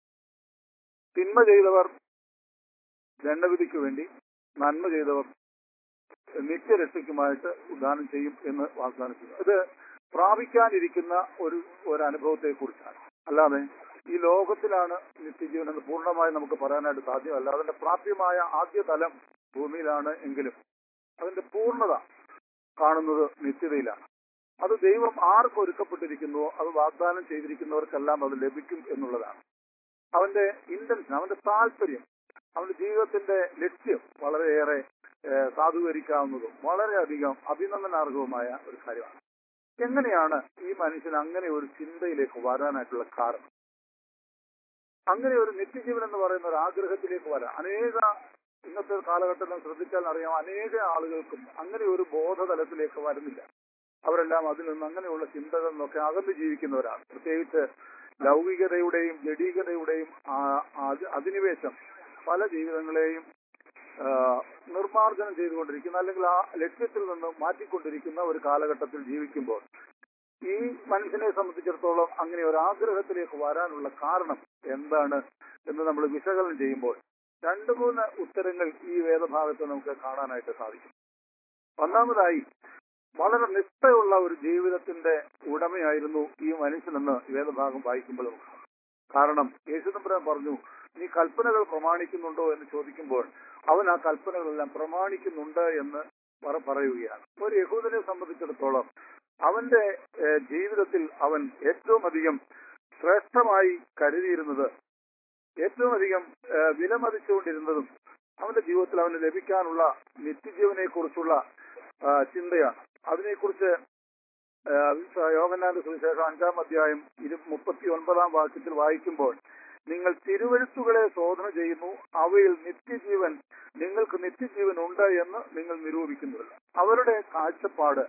തിന്മ ചെയ്തവർ ദണ്ഡവിധിക്ക് വേണ്ടി നന്മ ചെയ്തവർ നിത്യരക്ഷയ്ക്കുമായിട്ട് ഉദാനം ചെയ്യും എന്ന് വാഗ്ദാനം ചെയ്യുന്നു ഇത് പ്രാപിക്കാനിരിക്കുന്ന ഒരു ഒരു അനുഭവത്തെ കുറിച്ചാണ് അല്ലാതെ ഈ ലോകത്തിലാണ് നിത്യജീവൻ എന്ന് പൂർണ്ണമായി നമുക്ക് പറയാനായിട്ട് സാധ്യമല്ല അതിന്റെ പ്രാപ്യമായ ആദ്യ തലം ഭൂമിയിലാണ് എങ്കിലും അതിന്റെ പൂർണ്ണത കാണുന്നത് നിത്യതയിലാണ് അത് ദൈവം ആർക്ക് ഒരുക്കപ്പെട്ടിരിക്കുന്നുവോ അത് വാഗ്ദാനം ചെയ്തിരിക്കുന്നവർക്കെല്ലാം അത് ലഭിക്കും എന്നുള്ളതാണ് അവന്റെ ഇന്റൻഷൻ അവന്റെ താല്പര്യം അവന്റെ ജീവിതത്തിന്റെ ലക്ഷ്യം വളരെയേറെ ഏഹ്, സാധൂകരിക്കാവുന്നതും വളരെയധികം അഭിനന്ദനാർഹവുമായ ഒരു കാര്യമാണ് എങ്ങനെയാണ് ഈ മനുഷ്യൻ അങ്ങനെ ഒരു ചിന്തയിലേക്ക് വരാനായിട്ടുള്ള കാരണം അങ്ങനെ ഒരു നിത്യജീവൻ എന്ന് പറയുന്ന ഒരു ആഗ്രഹത്തിലേക്ക് വരാൻ അനേക ഇന്നത്തെ കാലഘട്ടത്തിൽ ശ്രദ്ധിച്ചാൽ അറിയാം അനേക ആളുകൾക്കും അങ്ങനെ ഒരു ബോധതലത്തിലേക്ക് വരുന്നില്ല അവരെല്ലാം അതിൽ നിന്ന് അങ്ങനെയുള്ള ചിന്തകളിൽ നിന്നൊക്കെ അകന്ന് ജീവിക്കുന്നവരാണ് പ്രത്യേകിച്ച് ലൗകികതയുടെയും ജഡീകതയുടെയും ആ- ആ- അധിനിവേശം പല ജീവിതങ്ങളെയും ആ, നിർമ്മാർജ്ജനം ചെയ്തുകൊണ്ടിരിക്കുന്ന അല്ലെങ്കിൽ ആ ലക്ഷ്യത്തിൽ നിന്ന് മാറ്റിക്കൊണ്ടിരിക്കുന്ന ഒരു കാലഘട്ടത്തിൽ ജീവിക്കുമ്പോൾ ഈ മനുഷ്യനെ സംബന്ധിച്ചിടത്തോളം അങ്ങനെ ഒരു ആഗ്രഹത്തിലേക്ക് വരാനുള്ള കാരണം എന്താണ് എന്ന് നമ്മൾ വിശകലനം ചെയ്യുമ്പോൾ രണ്ട് മൂന്ന് ഉത്തരങ്ങൾ ഈ വേദഭാഗത്ത് നമുക്ക് കാണാനായിട്ട് സാധിക്കും ഒന്നാമതായി വളരെ നിഷ്ഠയുള്ള ഒരു ജീവിതത്തിന്റെ ഉടമയായിരുന്നു ഈ മനുഷ്യനെന്ന് വേദഭാഗം വായിക്കുമ്പോൾ നമുക്ക് കാണാം. കാരണം യേശുദമ്പുരാൻ പറഞ്ഞു നീ കൽപ്പനകൾ പ്രമാണിക്കുന്നുണ്ടോ എന്ന് ചോദിക്കുമ്പോൾ അവൻ ആ കൽപ്പനകളെല്ലാം പ്രമാണിക്കുന്നുണ്ട് എന്ന് പറ പറയുകയാണ് ഒരു യഹൂദനെ സംബന്ധിച്ചിടത്തോളം അവന്റെ ഏഹ്, ജീവിതത്തിൽ അവൻ ഏറ്റവും അധികം ശ്രേഷ്ഠമായി കരുതിയിരുന്നത് ഏറ്റവും അധികം ഏഹ്, വിലമതിച്ചുകൊണ്ടിരുന്നതും അവന്റെ ജീവിതത്തിൽ അവന് ലഭിക്കാനുള്ള നിത്യജീവനെ കുറിച്ചുള്ള ചിന്തയാണ് അതിനെക്കുറിച്ച് യോഗനാഥ സുവിശേഷം അഞ്ചാം അധ്യായം ഇരു മുപ്പത്തി ഒൻപതാം വാക്യത്തിൽ വായിക്കുമ്പോൾ നിങ്ങൾ തിരുവഴുത്തുകളെ ശോധന ചെയ്യുന്നു അവയിൽ നിത്യജീവൻ നിങ്ങൾക്ക് നിത്യജീവൻ ഉണ്ട് എന്ന് നിങ്ങൾ നിരൂപിക്കുന്നില്ല അവരുടെ കാഴ്ചപ്പാട്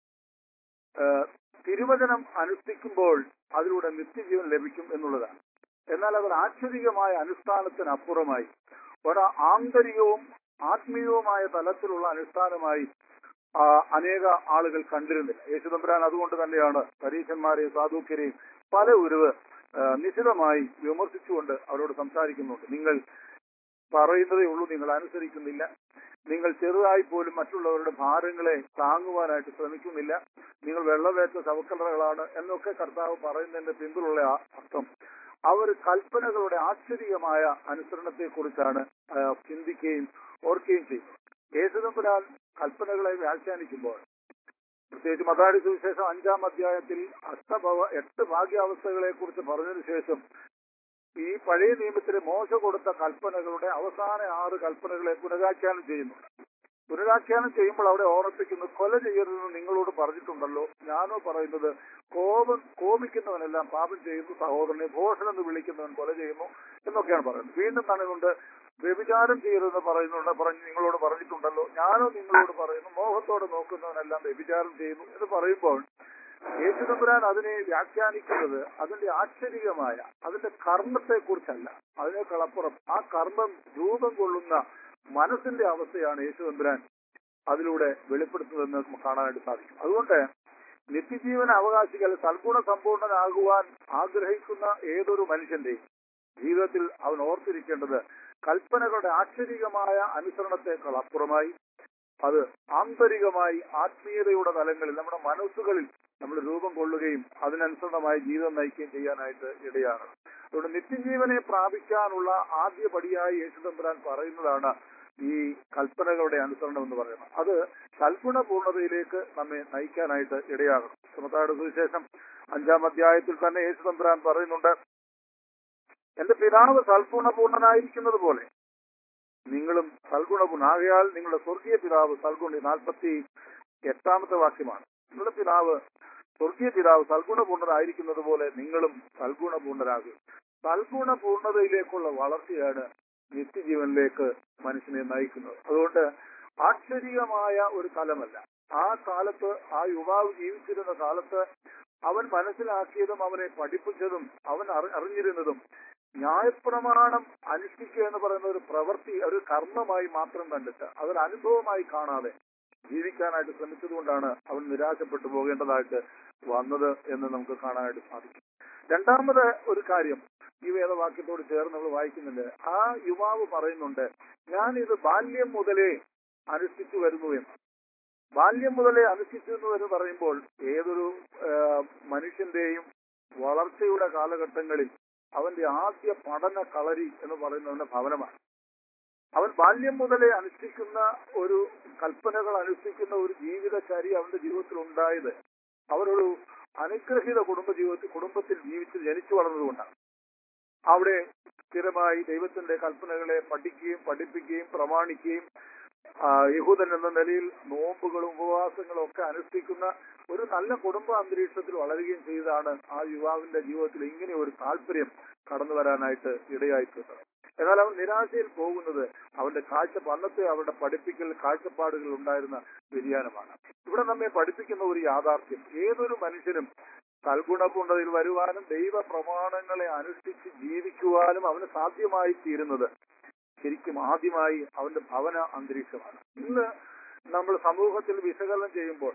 ആ, തിരുവചനം അനുഷ്ഠിക്കുമ്പോൾ അതിലൂടെ നിത്യജീവൻ ലഭിക്കും എന്നുള്ളതാണ് എന്നാൽ അവർ ആക്ഷരികമായ അനുഷ്ഠാനത്തിനപ്പുറമായി ഒരു ആന്തരികവും ആത്മീയവുമായ തലത്തിലുള്ള അനുഷ്ഠാനമായി ആ, അനേക ആളുകൾ കണ്ടിരുന്നില്ല യേശുദമ്പുരാൻ അതുകൊണ്ട് തന്നെയാണ് പരീക്ഷന്മാരെയും സാധുക്യരെയും പല ഉരുവ് ആ, നിശിതമായി വിമർശിച്ചുകൊണ്ട് അവരോട് സംസാരിക്കുന്നുണ്ട് നിങ്ങൾ പറയുന്നതേ ഉള്ളൂ നിങ്ങൾ അനുസരിക്കുന്നില്ല നിങ്ങൾ ചെറുതായി പോലും മറ്റുള്ളവരുടെ ഭാരങ്ങളെ താങ്ങുവാനായിട്ട് ശ്രമിക്കുന്നില്ല നിങ്ങൾ വെള്ളവേറ്റ ശവക്കലറകളാണ് എന്നൊക്കെ കർത്താവ് പറയുന്നതിന്റെ പിന്നിലുള്ള ആ അർത്ഥം അവർ കൽപ്പനകളുടെ ആശ്ചര്യമായ അനുസരണത്തെ കുറിച്ചാണ് ചിന്തിക്കുകയും ഓർക്കുകയും ചെയ്യും യേശുദമ്പുരാൻ കൽപ്പനകളെ വ്യാഖ്യാനിക്കുമ്പോൾ പ്രത്യേകിച്ച് മതാടി സുവിശേഷം അഞ്ചാം അധ്യായത്തിൽ അഷ്ടഭവ എട്ട് ഭാഗ്യാവസ്ഥകളെ കുറിച്ച് പറഞ്ഞതിനു ശേഷം ഈ പഴയ നിയമത്തിലെ മോശ കൊടുത്ത കൽപ്പനകളുടെ അവസാന ആറ് കൽപ്പനകളെ പുനരാഖ്യാനം ചെയ്യുന്നുണ്ട് പുനരാഖ്യാനം ചെയ്യുമ്പോൾ അവിടെ ഓർമ്മിപ്പിക്കുന്നു കൊല ചെയ്യരുതെന്ന് നിങ്ങളോട് പറഞ്ഞിട്ടുണ്ടല്ലോ ഞാനോ പറയുന്നത് കോപം കോപിക്കുന്നവനെല്ലാം പാപം ചെയ്യുന്നു സഹോദരനെ ഭോഷണം എന്ന് വിളിക്കുന്നവൻ കൊല ചെയ്യുന്നു എന്നൊക്കെയാണ് പറയുന്നത് വീണ്ടും തണുകൊണ്ട് വ്യഭിചാരം ചെയ്യരുതെന്ന് പറയുന്നുണ്ട് പറഞ്ഞ് നിങ്ങളോട് പറഞ്ഞിട്ടുണ്ടല്ലോ ഞാനോ നിങ്ങളോട് പറയുന്നു മോഹത്തോടെ നോക്കുന്നവനെല്ലാം വ്യഭിചാരം ചെയ്യുന്നു എന്ന് പറയുമ്പോൾ യേശുദമ്പുരാൻ അതിനെ വ്യാഖ്യാനിക്കുന്നത് അതിന്റെ ആശ്ചര്യമായ അതിന്റെ കർമ്മത്തെ കുറിച്ചല്ല അതിനേക്കാളപ്പുറം ആ കർമ്മം രൂപം കൊള്ളുന്ന മനസ്സിന്റെ അവസ്ഥയാണ് യേശുദമ്പുരാൻ അതിലൂടെ വെളിപ്പെടുത്തുന്നതെന്ന് നമുക്ക് കാണാനായിട്ട് സാധിക്കും അതുകൊണ്ട് നിത്യജീവന അവകാശികൾ സൽഗുണ സമ്പൂർണനാകുവാൻ ആഗ്രഹിക്കുന്ന ഏതൊരു മനുഷ്യന്റെയും ജീവിതത്തിൽ അവൻ ഓർത്തിരിക്കേണ്ടത് കൽപ്പനകളുടെ ആക്ഷരികമായ അനുസരണത്തെക്കാൾ അപ്പുറമായി അത് ആന്തരികമായി ആത്മീയതയുടെ തലങ്ങളിൽ നമ്മുടെ മനസ്സുകളിൽ നമ്മൾ രൂപം കൊള്ളുകയും അതിനനുസൃതമായി ജീവിതം നയിക്കുകയും ചെയ്യാനായിട്ട് ഇടയാണ് അതുകൊണ്ട് നിത്യജീവനെ പ്രാപിക്കാനുള്ള ആദ്യ പടിയായി യേശുദമ്പുരാൻ പറയുന്നതാണ് ഈ കൽപ്പനകളുടെ അനുസരണം എന്ന് പറയുന്നത് അത് സൽഗുണ പൂർണ്ണതയിലേക്ക് നമ്മെ നയിക്കാനായിട്ട് ഇടയാകണം സുമത്താട് സുവിശേഷം അഞ്ചാം അധ്യായത്തിൽ തന്നെ യേശുദമ്പുരാൻ പറയുന്നുണ്ട് എന്റെ പിതാവ് സൽഗുണപൂർണനായിരിക്കുന്നത് പോലെ നിങ്ങളും സൽഗുണപൂർണ്ണ ആകയാൽ നിങ്ങളുടെ സ്വർഗീയ പിതാവ് സൽഗുണ നാൽപ്പത്തി എട്ടാമത്തെ വാക്യമാണ് നിങ്ങളുടെ പിതാവ് സ്വർഗീയ പിതാവ് സൽഗുണപൂർണ്ണനായിരിക്കുന്നത് പോലെ നിങ്ങളും സൽഗുണപൂർണ്ണരാകും സൽഗുണപൂർണ്ണതയിലേക്കുള്ള വളർച്ചയാണ് നിത്യജീവനിലേക്ക് മനുഷ്യനെ നയിക്കുന്നത് അതുകൊണ്ട് ആക്ഷരികമായ ഒരു തലമല്ല ആ കാലത്ത് ആ യുവാവ് ജീവിച്ചിരുന്ന കാലത്ത് അവൻ മനസ്സിലാക്കിയതും അവനെ പഠിപ്പിച്ചതും അവൻ അറി- അറിഞ്ഞിരുന്നതും ന്യായപ്രമാണം അനുഷ്ഠിക്കുക എന്ന് പറയുന്ന ഒരു പ്രവൃത്തി ഒരു കർമ്മമായി മാത്രം കണ്ടിട്ട് അതൊരു അനുഭവമായി കാണാതെ ജീവിക്കാനായിട്ട് ശ്രമിച്ചതുകൊണ്ടാണ് അവൻ നിരാശപ്പെട്ടു പോകേണ്ടതായിട്ട് വന്നത് എന്ന് നമുക്ക് കാണാനായിട്ട് സാധിക്കും രണ്ടാമത് ഒരു കാര്യം ഈ വേദവാക്യത്തോട് ചേർന്ന് നമ്മൾ വായിക്കുന്നുണ്ട് ആ യുവാവ് പറയുന്നുണ്ട് ഞാൻ ഇത് ബാല്യം മുതലേ അനുഷ്ഠിച്ചു വരുന്നു എന്ന് ബാല്യം മുതലേ അനുഷ്ഠിച്ചു എന്ന് പറയുമ്പോൾ ഏതൊരു ആ, മനുഷ്യന്റെയും വളർച്ചയുടെ കാലഘട്ടങ്ങളിൽ അവന്റെ ആദ്യ പഠന കളരി എന്ന് പറയുന്നതിന്റെ ഭവനമാണ് അവൻ ബാല്യം മുതലേ അനുഷ്ഠിക്കുന്ന ഒരു കൽപ്പനകൾ അനുഷ്ഠിക്കുന്ന ഒരു ജീവിതചരി അവന്റെ ജീവിതത്തിൽ ഉണ്ടായത് അവരൊരു അനുഗ്രഹീത കുടുംബ ജീവിതത്തിൽ കുടുംബത്തിൽ ജീവിച്ച് ജനിച്ചു വളർന്നതുകൊണ്ടാണ് അവിടെ സ്ഥിരമായി ദൈവത്തിന്റെ കൽപ്പനകളെ പഠിക്കുകയും പഠിപ്പിക്കുകയും പ്രമാണിക്കുകയും ആ, യഹൂദൻ എന്ന നിലയിൽ നോമ്പുകളും ഉപവാസങ്ങളും ഒക്കെ അനുഷ്ഠിക്കുന്ന ഒരു നല്ല കുടുംബ അന്തരീക്ഷത്തിൽ വളരുകയും ചെയ്താണ് ആ യുവാവിന്റെ ജീവിതത്തിൽ ഇങ്ങനെ ഒരു താല്പര്യം കടന്നു വരാനായിട്ട് ഇടയായിട്ടുണ്ട് എന്നാൽ അവൻ നിരാശയിൽ പോകുന്നത് അവന്റെ കാഴ്ച അന്നത്തെ അവരുടെ പഠിപ്പിക്കൽ കാഴ്ചപ്പാടുകൾ ഉണ്ടായിരുന്ന വ്യതിയാനമാണ് ഇവിടെ നമ്മെ പഠിപ്പിക്കുന്ന ഒരു യാഥാർത്ഥ്യം ഏതൊരു മനുഷ്യനും സൽഗുണപൂർണ്ണതയിൽ വരുവാനും ദൈവ പ്രമാണങ്ങളെ അനുഷ്ഠിച്ച് ജീവിക്കുവാനും അവന് സാധ്യമായി തീരുന്നത് ശരിക്കും ആദ്യമായി അവന്റെ ഭവന അന്തരീക്ഷമാണ് ഇന്ന് നമ്മൾ സമൂഹത്തിൽ വിശകലനം ചെയ്യുമ്പോൾ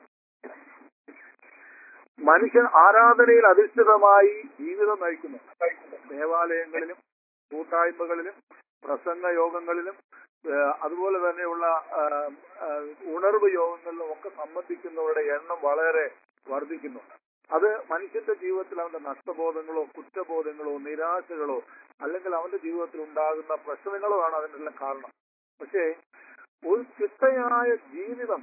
മനുഷ്യൻ ആരാധനയിൽ അധിഷ്ഠിതമായി ജീവിതം നയിക്കുന്നു ദേവാലയങ്ങളിലും കൂട്ടായ്മകളിലും പ്രസംഗ യോഗങ്ങളിലും ഏഹ് അതുപോലെ തന്നെയുള്ള ആഹ്, ആഹ്, ഉണർവ് യോഗങ്ങളിലും ഒക്കെ സംബന്ധിക്കുന്നവരുടെ എണ്ണം വളരെ വർദ്ധിക്കുന്നുണ്ട് അത് മനുഷ്യന്റെ ജീവിതത്തിൽ അവന്റെ നഷ്ടബോധങ്ങളോ കുറ്റബോധങ്ങളോ നിരാശകളോ അല്ലെങ്കിൽ അവന്റെ ജീവിതത്തിൽ ഉണ്ടാകുന്ന പ്രശ്നങ്ങളോ ആണ് അതിനെല്ലാം കാരണം പക്ഷേ ഒരു ചിട്ടയായ ജീവിതം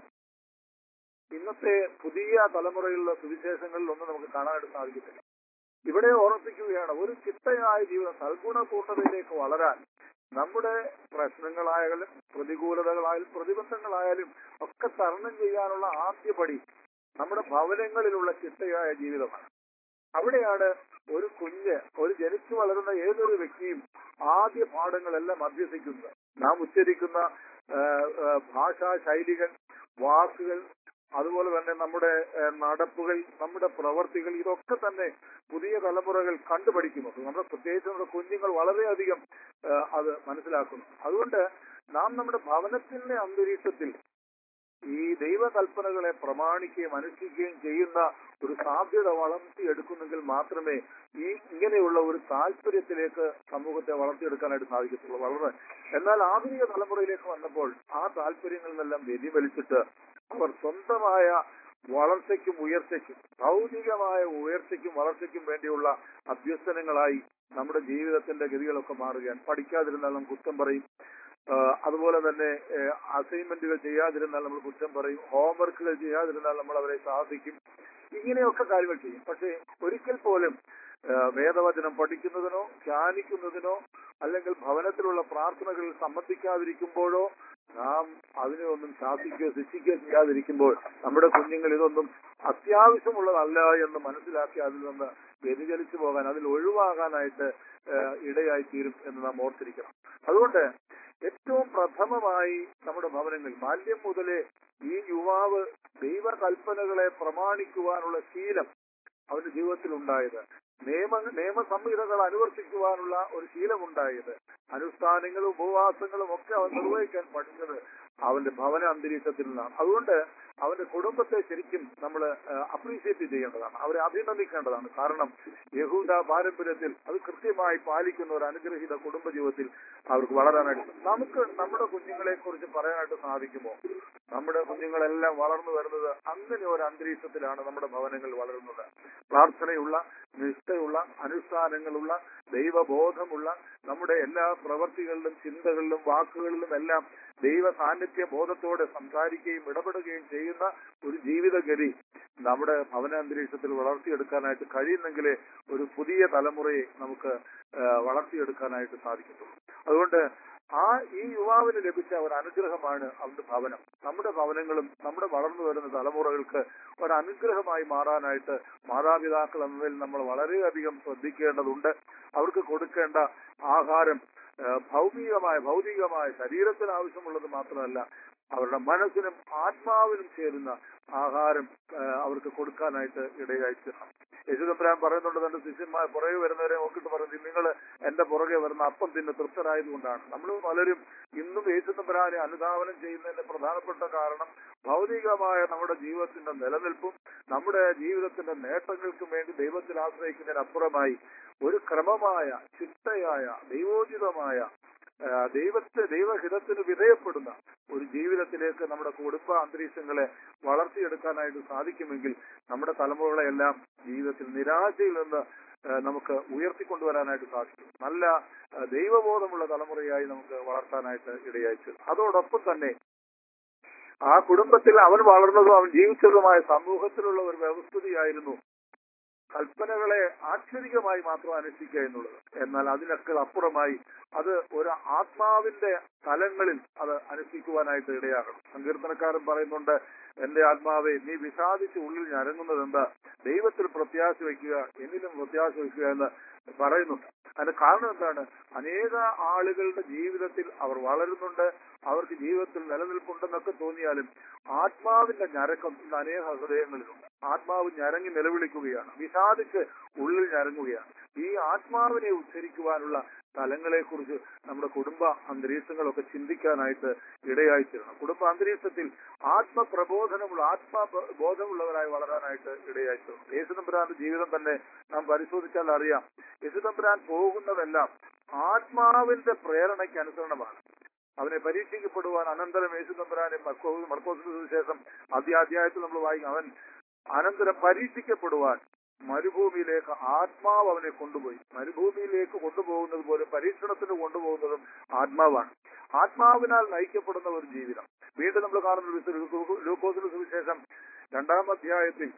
ഇന്നത്തെ പുതിയ തലമുറയിലുള്ള സുവിശേഷങ്ങളിൽ ഒന്നും നമുക്ക് കാണാനായിട്ട് സാധിക്കത്തില്ല ഇവിടെ ഓർമ്മിപ്പിക്കുകയാണ് ഒരു ചിട്ടയായ ജീവിതം സൽഗുണപൂർണ്ണതയിലേക്ക് വളരാൻ നമ്മുടെ പ്രശ്നങ്ങളായാലും പ്രതികൂലതകളായാലും പ്രതിബന്ധങ്ങളായാലും ഒക്കെ തരണം ചെയ്യാനുള്ള ആദ്യ പടി നമ്മുടെ ഭവനങ്ങളിലുള്ള ചിട്ടയായ ജീവിതമാണ് അവിടെയാണ് ഒരു കുഞ്ഞ് ഒരു ജനിച്ചു വളരുന്ന ഏതൊരു വ്യക്തിയും ആദ്യ പാഠങ്ങളെല്ലാം അഭ്യസിക്കുന്നത് നാം ഉച്ചരിക്കുന്ന ആ, ആ, ഭാഷാ ശൈലികൾ വാക്കുകൾ അതുപോലെ തന്നെ നമ്മുടെ ആ, നടപ്പുകൾ നമ്മുടെ പ്രവർത്തികൾ ഇതൊക്കെ തന്നെ പുതിയ തലമുറകൾ കണ്ടുപഠിക്കുന്നത് നമ്മുടെ പ്രത്യേകിച്ച് നമ്മുടെ കുഞ്ഞുങ്ങൾ വളരെയധികം ആ, അത് മനസ്സിലാക്കുന്നു അതുകൊണ്ട് നാം നമ്മുടെ ഭവനത്തിന്റെ അന്തരീക്ഷത്തിൽ ഈ ദൈവകൽപ്പനകളെ പ്രമാണിക്കുകയും അനുഷ്ഠിക്കുകയും ചെയ്യുന്ന ഒരു സാധ്യത വളർത്തിയെടുക്കുന്നെങ്കിൽ മാത്രമേ ഈ ഇങ്ങനെയുള്ള ഒരു താല്പര്യത്തിലേക്ക് സമൂഹത്തെ വളർത്തിയെടുക്കാനായിട്ട് സാധിക്കത്തുള്ളൂ വളരെ എന്നാൽ ആധുനിക തലമുറയിലേക്ക് വന്നപ്പോൾ ആ താല്പര്യങ്ങളിൽ നിന്നെല്ലാം വ്യതിവലിച്ചിട്ട് അവർ സ്വന്തമായ വളർച്ചയ്ക്കും ഉയർച്ചയ്ക്കും ഭൗതികമായ ഉയർച്ചയ്ക്കും വളർച്ചയ്ക്കും വേണ്ടിയുള്ള അഭ്യസനങ്ങളായി നമ്മുടെ ജീവിതത്തിന്റെ ഗതികളൊക്കെ മാറുകയാണ് പഠിക്കാതിരുന്നാൽ നമ്മൾ കുറ്റം പറയും ആഹ് അതുപോലെ തന്നെ അസൈൻമെന്റുകൾ ചെയ്യാതിരുന്നാൽ നമ്മൾ കുറ്റം പറയും ഹോംവർക്കുകൾ ചെയ്യാതിരുന്നാൽ നമ്മൾ അവരെ സാധിക്കും ഇങ്ങനെയൊക്കെ കാര്യങ്ങൾ ചെയ്യും പക്ഷേ ഒരിക്കൽ പോലും ആഹ് വേദവചനം പഠിക്കുന്നതിനോ ധ്യാനിക്കുന്നതിനോ അല്ലെങ്കിൽ ഭവനത്തിലുള്ള പ്രാർത്ഥനകളിൽ സംബന്ധിക്കാതിരിക്കുമ്പോഴോ നാം അതിനെ ഒന്നും ശാസിക്കുകയോ ശിക്ഷിക്കുകയോ ചെയ്യാതിരിക്കുമ്പോൾ നമ്മുടെ കുഞ്ഞുങ്ങൾ ഇതൊന്നും അത്യാവശ്യമുള്ളതല്ല എന്ന് മനസ്സിലാക്കി അതിൽ നിന്ന് വ്യതിചലിച്ചു പോകാൻ അതിൽ ഒഴിവാകാനായിട്ട് ആഹ് ഇടയായി തീരും എന്ന് നാം ഓർത്തിരിക്കണം അതുകൊണ്ട് ഏറ്റവും പ്രഥമമായി നമ്മുടെ ഭവനങ്ങൾ ബാല്യം മുതലേ ഈ യുവാവ് ദൈവകൽപ്പനകളെ പ്രമാണിക്കുവാനുള്ള ശീലം അവന്റെ ജീവിതത്തിൽ ഉണ്ടായത് നിയമ നിയമസംഹിതകൾ അനുവർത്തിക്കുവാനുള്ള ഒരു ശീലമുണ്ടായത് അനുഷ്ഠാനങ്ങളും ഉപവാസങ്ങളും ഒക്കെ അവൻ നിർവഹിക്കാൻ പഠിച്ചത് അവന്റെ ഭവന അന്തരീക്ഷത്തിൽ നിന്നാണ് അതുകൊണ്ട് അവന്റെ കുടുംബത്തെ ശരിക്കും നമ്മൾ അപ്രീഷിയേറ്റ് ചെയ്യേണ്ടതാണ് അവരെ അഭിനന്ദിക്കേണ്ടതാണ് കാരണം യഹൂദ പാരമ്പര്യത്തിൽ അത് കൃത്യമായി പാലിക്കുന്ന ഒരു അനുഗ്രഹീത കുടുംബജീവിതത്തിൽ അവർക്ക് വളരാനായിട്ട് നമുക്ക് നമ്മുടെ കുഞ്ഞുങ്ങളെ കുറിച്ച് പറയാനായിട്ട് സാധിക്കുമോ നമ്മുടെ കുഞ്ഞുങ്ങളെല്ലാം വളർന്നു വരുന്നത് അങ്ങനെ ഒരു അന്തരീക്ഷത്തിലാണ് നമ്മുടെ ഭവനങ്ങൾ വളരുന്നത് പ്രാർത്ഥനയുള്ള നിഷ്ഠയുള്ള അനുഷ്ഠാനങ്ങളുള്ള ദൈവബോധമുള്ള നമ്മുടെ എല്ലാ പ്രവൃത്തികളിലും ചിന്തകളിലും വാക്കുകളിലും എല്ലാം ദൈവ സാന്നിധ്യ ബോധത്തോടെ സംസാരിക്കുകയും ഇടപെടുകയും ചെയ്യുന്ന ഒരു ജീവിതഗതി നമ്മുടെ ഭവന അന്തരീക്ഷത്തിൽ വളർത്തിയെടുക്കാനായിട്ട് കഴിയുന്നെങ്കിലേ ഒരു പുതിയ തലമുറയെ നമുക്ക് ആ, വളർത്തിയെടുക്കാനായിട്ട് സാധിക്കത്തുള്ളൂ അതുകൊണ്ട് ആ ഈ യുവാവിന് ലഭിച്ച ഒരു അനുഗ്രഹമാണ് അവന്റെ ഭവനം നമ്മുടെ ഭവനങ്ങളും നമ്മുടെ വളർന്നു വരുന്ന തലമുറകൾക്ക് ഒരു അനുഗ്രഹമായി മാറാനായിട്ട് മാതാപിതാക്കൾ എന്നതിൽ നമ്മൾ വളരെയധികം ശ്രദ്ധിക്കേണ്ടതുണ്ട് അവർക്ക് കൊടുക്കേണ്ട ആഹാരം ആ, ഭൗമികമായ ഭൗതികമായ ശരീരത്തിന് ആവശ്യമുള്ളത് മാത്രമല്ല അവരുടെ മനസ്സിനും ആത്മാവിനും ചേരുന്ന ആഹാരം ആ, അവർക്ക് കൊടുക്കാനായിട്ട് ഇടയായി തീരണം യേശുദമ്പരാൻ പറയുന്നുണ്ട് തന്റെ ശിഷ്യന്മാർ പുറകെ വരുന്നവരെ നോക്കിയിട്ട് പറയുന്നത് നിങ്ങൾ എന്റെ പുറകെ വരുന്ന അപ്പം തിന്ന് തൃപ്തരായതുകൊണ്ടാണ് നമ്മൾ പലരും ഇന്നും യേശുദമ്പരാനെ അനുധാവനം ചെയ്യുന്നതിന്റെ പ്രധാനപ്പെട്ട കാരണം ഭൗതികമായ നമ്മുടെ ജീവിതത്തിന്റെ നിലനിൽപ്പും നമ്മുടെ ജീവിതത്തിന്റെ നേട്ടങ്ങൾക്കും വേണ്ടി ദൈവത്തിൽ ആശ്രയിക്കുന്നതിനപ്പുറമായി ഒരു ക്രമമായ ചിട്ടയായ ദൈവോചിതമായ ആ, ദൈവത്തെ ദൈവഹിതത്തിന് വിധേയപ്പെടുന്ന ഒരു ജീവിതത്തിലേക്ക് നമ്മുടെ കുടുംബ അന്തരീക്ഷങ്ങളെ വളർത്തിയെടുക്കാനായിട്ട് സാധിക്കുമെങ്കിൽ നമ്മുടെ തലമുറകളെല്ലാം ജീവിതത്തിൽ നിരാശയിൽ നിന്ന് ആ, നമുക്ക് ഉയർത്തിക്കൊണ്ടുവരാനായിട്ട് സാധിക്കും നല്ല ആ, ദൈവബോധമുള്ള തലമുറയായി നമുക്ക് വളർത്താനായിട്ട് ഇടയായി തീരും. അതോടൊപ്പം തന്നെ ആ കുടുംബത്തിൽ അവൻ വളർന്നതും അവൻ ജീവിച്ചതുമായ സമൂഹത്തിലുള്ള ഒരു വ്യവസ്ഥിതിയായിരുന്നു കൽപ്പനകളെ ആക്ഷരികമായി മാത്രം അനുഷ്ഠിക്കുക എന്നുള്ളത് എന്നാൽ അതിനൊക്കെ അപ്പുറമായി അത് ഒരു ആത്മാവിന്റെ തലങ്ങളിൽ അത് അനുഷ്ഠിക്കുവാനായിട്ട് ഇടയാകണം സങ്കീർത്തനക്കാരൻ പറയുന്നുണ്ട് എന്റെ ആത്മാവെ നീ വിഷാദിച്ച് ഉള്ളിൽ ഞരങ്ങുന്നത് എന്താ ദൈവത്തിൽ പ്രത്യാശ വയ്ക്കുക എന്നിലും പ്രത്യാശ വയ്ക്കുക എന്ന് പറയുന്നുണ്ട് അതിന്റെ കാരണം എന്താണ് അനേക ആളുകളുടെ ജീവിതത്തിൽ അവർ വളരുന്നുണ്ട് അവർക്ക് ജീവിതത്തിൽ നിലനിൽപ്പുണ്ടെന്നൊക്കെ തോന്നിയാലും ആത്മാവിന്റെ ഞരക്കം ഇന്ന് അനേക ഹൃദയങ്ങളിലുണ്ട് ആത്മാവ് ഞരങ്ങി നിലവിളിക്കുകയാണ് വിഷാദിച്ച് ഉള്ളിൽ ഞരങ്ങുകയാണ് ഈ ആത്മാവിനെ ഉച്ചരിക്കുവാനുള്ള തലങ്ങളെ കുറിച്ച് നമ്മുടെ കുടുംബ അന്തരീക്ഷങ്ങളൊക്കെ ചിന്തിക്കാനായിട്ട് ഇടയായിത്തീരണം കുടുംബ അന്തരീക്ഷത്തിൽ ആത്മപ്രബോധനമുള്ള ആത്മ ബോധമുള്ളവരായി വളരാനായിട്ട് ഇടയായിത്തീരണം യേശുദമ്പുരാന്റെ ജീവിതം തന്നെ നാം പരിശോധിച്ചാൽ അറിയാം യേശുദമ്പുരാൻ പോകുന്നതെല്ലാം ആത്മാവിന്റെ പ്രേരണയ്ക്ക് അനുസരണമാണ് അവനെ പരീക്ഷിക്കപ്പെടുവാൻ അനന്തരം യേശുദമ്പുരാനെ മർക്കോസിന് ശേഷം ആദ്യ അധ്യായത്തിൽ നമ്മൾ വായിക്കും അവൻ അനന്തരം പരീക്ഷിക്കപ്പെടുവാൻ മരുഭൂമിയിലേക്ക് ആത്മാവ് അവനെ കൊണ്ടുപോയി മരുഭൂമിയിലേക്ക് കൊണ്ടുപോകുന്നത് പോലെ പരീക്ഷണത്തിന് കൊണ്ടുപോകുന്നതും ആത്മാവാണ് ആത്മാവിനാൽ നയിക്കപ്പെടുന്ന ഒരു ജീവിതം വീണ്ടും നമ്മൾ കാണുന്ന ഒരു വിശുദ്ധ ലൂക്കോസിന് സുവിശേഷം രണ്ടാം അധ്യായത്തിൽ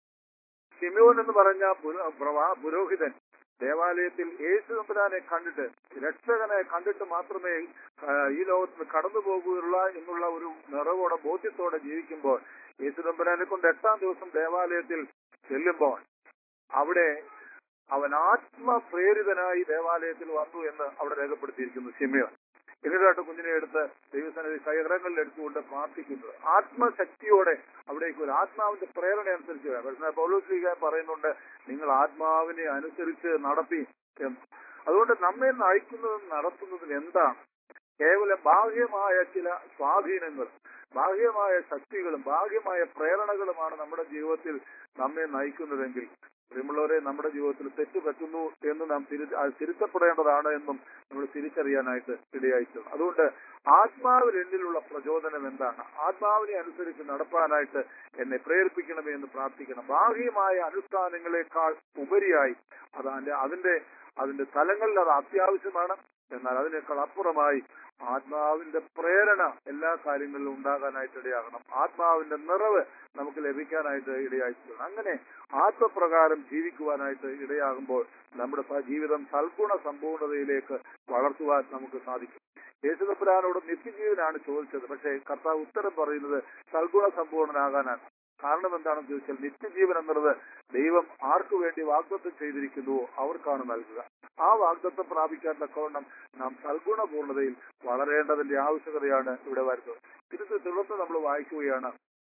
ഷിമോൻ എന്ന് പറഞ്ഞ പുരോ- പ്രവാ- പുരോഹിതൻ ദേവാലയത്തിൽ യേശു തമ്പുരാനെ കണ്ടിട്ട് രക്ഷകനെ കണ്ടിട്ട് മാത്രമേ ആ, ഈ ലോകത്ത് കടന്നു പോകുകയുള്ളൂ എന്നുള്ള ഒരു നിറവോടെ ബോധ്യത്തോടെ ജീവിക്കുമ്പോൾ യേശു തമ്പുരാനെ കൊണ്ട് എട്ടാം ദിവസം ദേവാലയത്തിൽ ചെല്ലുമ്പോൾ അവിടെ അവൻ ആത്മപ്രേരിതനായി ദേവാലയത്തിൽ വന്നു എന്ന് അവിടെ രേഖപ്പെടുത്തിയിരിക്കുന്നു ഷിമിയോൻ എന്നിട്ടായിട്ട് കുഞ്ഞിനെ എടുത്ത് ദൈവസന്നിധി കൈറങ്ങളിൽ എടുത്തുകൊണ്ട് പ്രാർത്ഥിക്കുന്നത് ആത്മശക്തിയോടെ അവിടേക്ക് ഒരു ആത്മാവിന്റെ പ്രേരണ അനുസരിച്ച് വരാം. പക്ഷേ പൗലോസ്ലീഗ പറയുന്നുണ്ട് നിങ്ങൾ ആത്മാവിനെ അനുസരിച്ച് നടത്തി എന്ന് അതുകൊണ്ട് നമ്മെ നയിക്കുന്നതും നടത്തുന്നതും എന്താണ് കേവലം ബാഹ്യമായ ചില സ്വാധീനങ്ങൾ ബാഹ്യമായ ശക്തികളും ബാഹ്യമായ പ്രേരണകളുമാണ് നമ്മുടെ ജീവിതത്തിൽ നമ്മെ നയിക്കുന്നതെങ്കിൽ പ്രിയമുള്ളവരെ നമ്മുടെ ജീവിതത്തിൽ തെറ്റ് പറ്റുന്നു എന്ന് നാം തിരി അത് തിരുത്തപ്പെടേണ്ടതാണ് എന്നും നമ്മൾ തിരിച്ചറിയാനായിട്ട് ഇടയായിട്ടുണ്ട് അതുകൊണ്ട് ആത്മാവിൽ എന്നിലുള്ള പ്രചോദനം എന്താണ് ആത്മാവിനെ അനുസരിച്ച് നടപ്പാനായിട്ട് എന്നെ പ്രേരിപ്പിക്കണമേ എന്ന് പ്രാർത്ഥിക്കണം ബാഹ്യമായ അനുഷ്ഠാനങ്ങളെക്കാൾ ഉപരിയായി അത് അതിന്റെ അതിന്റെ അതിന്റെ തലങ്ങളിൽ അത് അത്യാവശ്യമാണ് എന്നാൽ അതിനേക്കാൾ അപ്പുറമായി ആത്മാവിന്റെ പ്രേരണ എല്ലാ കാര്യങ്ങളിലും ഉണ്ടാകാനായിട്ട് ഇടയാകണം ആത്മാവിന്റെ നിറവ് നമുക്ക് ലഭിക്കാനായിട്ട് ഇടയായിട്ടുണ്ട് അങ്ങനെ ആത്മപ്രകാരം ജീവിക്കുവാനായിട്ട് ഇടയാകുമ്പോൾ നമ്മുടെ സ- ജീവിതം സൽഗുണ സമ്പൂർണതയിലേക്ക് വളർത്തുവാൻ നമുക്ക് സാധിക്കും യേശുദപ്പുരാനോട് നിത്യജീവനാണ് ചോദിച്ചത് പക്ഷേ കർത്താവ് ഉത്തരം പറയുന്നത് സൽഗുണ സമ്പൂർണനാകാനാണ് കാരണം എന്താണെന്ന് ചോദിച്ചാൽ നിത്യജീവൻ എന്നുള്ളത് ദൈവം ആർക്കു വേണ്ടി വാഗ്ദത്തം ചെയ്തിരിക്കുന്നുവോ അവർക്കാണ് നൽകുക ആ വാഗ്ദത്തം പ്രാപിക്കാൻ തക്കവണ്ണം നാം സൽഗുണപൂർണതയിൽ വളരേണ്ടതിന്റെ ആവശ്യകതയാണ് ഇവിടെ വരുന്നത് തിരുത്ത് തുടർന്ന് നമ്മൾ വായിക്കുകയാണ്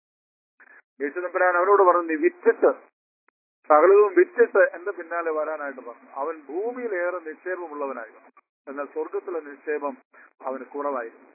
യേശുദമ്പരാൻ അവനോട് പറഞ്ഞു നീ വിറ്റിട്ട് സകലവും വിറ്റിട്ട് എന്റെ പിന്നാലെ വരാനായിട്ട് പറഞ്ഞു അവൻ ഭൂമിയിലേറെ നിക്ഷേപമുള്ളവനായിരുന്നു എന്നാൽ സ്വർഗത്തിലെ നിക്ഷേപം അവന് കുറവായിരുന്നു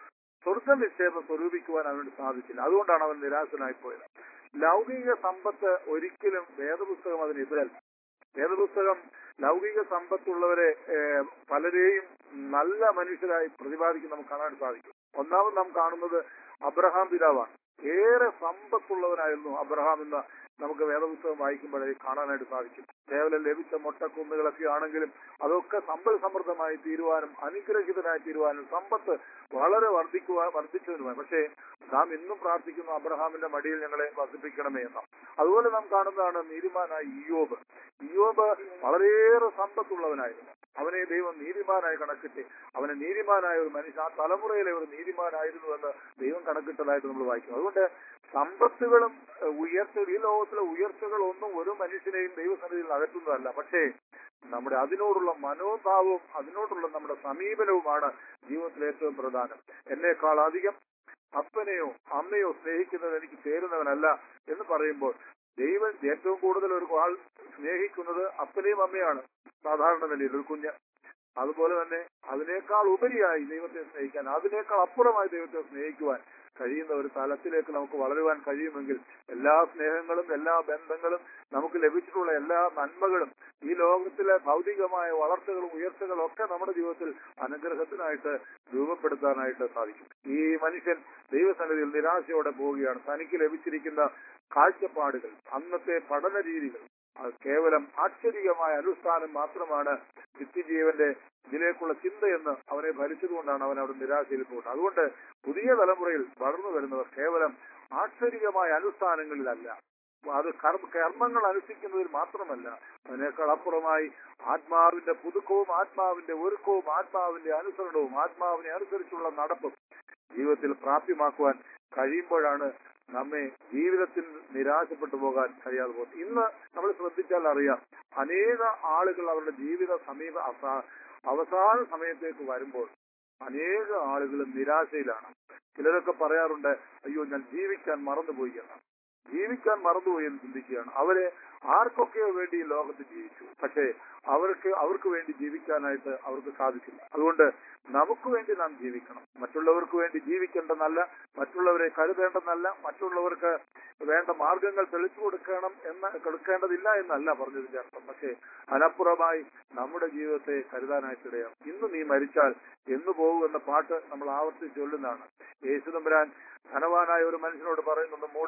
സ്വർഗ നിക്ഷേപം സ്വരൂപിക്കുവാൻ അവന് സാധിച്ചില്ല അതുകൊണ്ടാണ് അവൻ നിരാശനായി പോയത് ലൗകിക സമ്പത്ത് ഒരിക്കലും വേദപുസ്തകം അതിനെതിരല്ല വേദപുസ്തകം ലൗകിക സമ്പത്തുള്ളവരെ ഏഹ്, പലരെയും നല്ല മനുഷ്യരായി പ്രതിപാദിക്കുന്ന നമുക്ക് കാണാൻ സാധിക്കും ഒന്നാമത് നാം കാണുന്നത് അബ്രഹാം പിതാവാണ് ഏറെ സമ്പത്തുള്ളവനായിരുന്നു അബ്രഹാം എന്ന നമുക്ക് വേദപുസ്തകം വായിക്കുമ്പോഴേ കാണാനായിട്ട് സാധിക്കും കേവലം ലഭിച്ച മൊട്ടക്കുന്നുകളൊക്കെ ആണെങ്കിലും അതൊക്കെ സമ്പൽ സമൃദ്ധമായി തീരുവാനും അനുഗ്രഹിതനായി തീരുവാനും സമ്പത്ത് വളരെ വർദ്ധിക്കുവാൻ വർദ്ധിച്ചതിനുമായി പക്ഷേ നാം ഇന്നും പ്രാർത്ഥിക്കുന്നു അബ്രഹാമിന്റെ മടിയിൽ ഞങ്ങളെ വസിപ്പിക്കണമേ എന്ന അതുപോലെ നാം കാണുന്നതാണ് നീതിമാനായ ഇയോബ് ഇയോബ് വളരെയേറെ സമ്പത്തുള്ളവനായിരുന്നു അവനെ ദൈവം നീതിമാനായി കണക്കിട്ട് അവനെ നീതിമാനായ ഒരു മനുഷ്യൻ ആ തലമുറയിലെ ഒരു നീതിമാനായിരുന്നു എന്ന് ദൈവം കണക്കിട്ടതായിട്ട് നമ്മൾ വായിക്കുന്നു അതുകൊണ്ട് സമ്പത്തുകളും ഏഹ്, ഉയർച്ച ഈ ലോകത്തിലെ ഉയർച്ചകളൊന്നും ഒരു മനുഷ്യനെയും ദൈവസന്നിധിയിൽ അകറ്റുന്നതല്ല പക്ഷേ നമ്മുടെ അതിനോടുള്ള മനോഭാവവും അതിനോടുള്ള നമ്മുടെ സമീപനവുമാണ് ജീവിതത്തിൽ ഏറ്റവും പ്രധാനം എന്നേക്കാൾ അധികം അപ്പനെയോ അമ്മയോ സ്നേഹിക്കുന്നത് എനിക്ക് ചേരുന്നവനല്ല എന്ന് പറയുമ്പോൾ ദൈവം ഏറ്റവും കൂടുതൽ ഒരു ആൾ സ്നേഹിക്കുന്നത് അപ്പനെയും അമ്മയാണ് സാധാരണ നിലയിൽ ഒരു കുഞ്ഞ് അതുപോലെ തന്നെ അതിനേക്കാൾ ഉപരിയായി ദൈവത്തെ സ്നേഹിക്കാൻ അതിനേക്കാൾ അപ്പുറമായി ദൈവത്തെ സ്നേഹിക്കുവാൻ കഴിയുന്ന ഒരു തലത്തിലേക്ക് നമുക്ക് വളരുവാൻ കഴിയുമെങ്കിൽ എല്ലാ സ്നേഹങ്ങളും എല്ലാ ബന്ധങ്ങളും നമുക്ക് ലഭിച്ചിട്ടുള്ള എല്ലാ നന്മകളും ഈ ലോകത്തിലെ ഭൗതികമായ വളർച്ചകളും ഉയർച്ചകളും ഒക്കെ നമ്മുടെ ജീവിതത്തിൽ അനുഗ്രഹത്തിനായിട്ട് രൂപപ്പെടുത്താനായിട്ട് സാധിക്കും ഈ മനുഷ്യൻ ദൈവസന്നിധിയിൽ നിരാശയോടെ പോവുകയാണ് തനിക്ക് ലഭിച്ചിരിക്കുന്ന കാഴ്ചപ്പാടുകൾ അന്നത്തെ പഠന രീതികൾ അത് കേവലം ആക്ഷരികമായ അനുഷ്ഠാനം മാത്രമാണ് നിത്യജീവന്റെ ഇതിലേക്കുള്ള ചിന്തയെന്ന് അവനെ ഭരിച്ചതുകൊണ്ടാണ് അവൻ അവിടെ നിരാശയിൽ പോകുന്നത് അതുകൊണ്ട് പുതിയ തലമുറയിൽ വളർന്നു വരുന്നവർ കേവലം ആക്ഷരികമായ അനുഷ്ഠാനങ്ങളിലല്ല അത് കർമ്മ കർമ്മങ്ങൾ അനുഷ്ഠിക്കുന്നതിൽ മാത്രമല്ല അതിനേക്കാൾ അപ്പുറമായി ആത്മാവിന്റെ പുതുക്കവും ആത്മാവിന്റെ ഒരുക്കവും ആത്മാവിന്റെ അനുസരണവും ആത്മാവിനെ അനുസരിച്ചുള്ള നടപ്പും ജീവിതത്തിൽ പ്രാപ്യമാക്കുവാൻ കഴിയുമ്പോഴാണ് നമ്മെ ജീവിതത്തിൽ നിരാശപ്പെട്ടു പോകാൻ കഴിയാതെ പോകുന്നത് ഇന്ന് നമ്മൾ ശ്രദ്ധിച്ചാൽ അറിയാം അനേക ആളുകൾ അവരുടെ ജീവിത സമീപ അവസാ- അവസാന സമയത്തേക്ക് വരുമ്പോൾ അനേക ആളുകൾ നിരാശയിലാണ് ചിലരൊക്കെ പറയാറുണ്ട് അയ്യോ ഞാൻ ജീവിക്കാൻ മറന്നുപോയി എന്ന് ജീവിക്കാൻ മറന്നുപോയി എന്ന് ചിന്തിക്കുകയാണ് അവരെ ആർക്കൊക്കെയോ വേണ്ടി ഈ ലോകത്ത് ജീവിച്ചു പക്ഷേ അവർക്ക് അവർക്ക് വേണ്ടി ജീവിക്കാനായിട്ട് അവർക്ക് സാധിച്ചില്ല അതുകൊണ്ട് നമുക്ക് വേണ്ടി നാം ജീവിക്കണം മറ്റുള്ളവർക്ക് വേണ്ടി ജീവിക്കേണ്ടെന്നല്ല മറ്റുള്ളവരെ കരുതേണ്ടെന്നല്ല മറ്റുള്ളവർക്ക് വേണ്ട മാർഗങ്ങൾ തെളിച്ചു കൊടുക്കണം എന്ന കൊടുക്കേണ്ടതില്ല എന്നല്ല പറഞ്ഞതിന്റെ അർത്ഥം പക്ഷേ അനപ്പുറമായി നമ്മുടെ ജീവിതത്തെ കരുതാനായിട്ടിടയാം ഇന്ന് നീ മരിച്ചാൽ എന്ന് പോകുമെന്ന പാട്ട് നമ്മൾ ആവർത്തിച്ച് ചൊല്ലുന്നതാണ് യേശുദമ്പുരാൻ ധനവാനായ ഒരു മനുഷ്യനോട് പറയുന്നുണ്ട് മൂട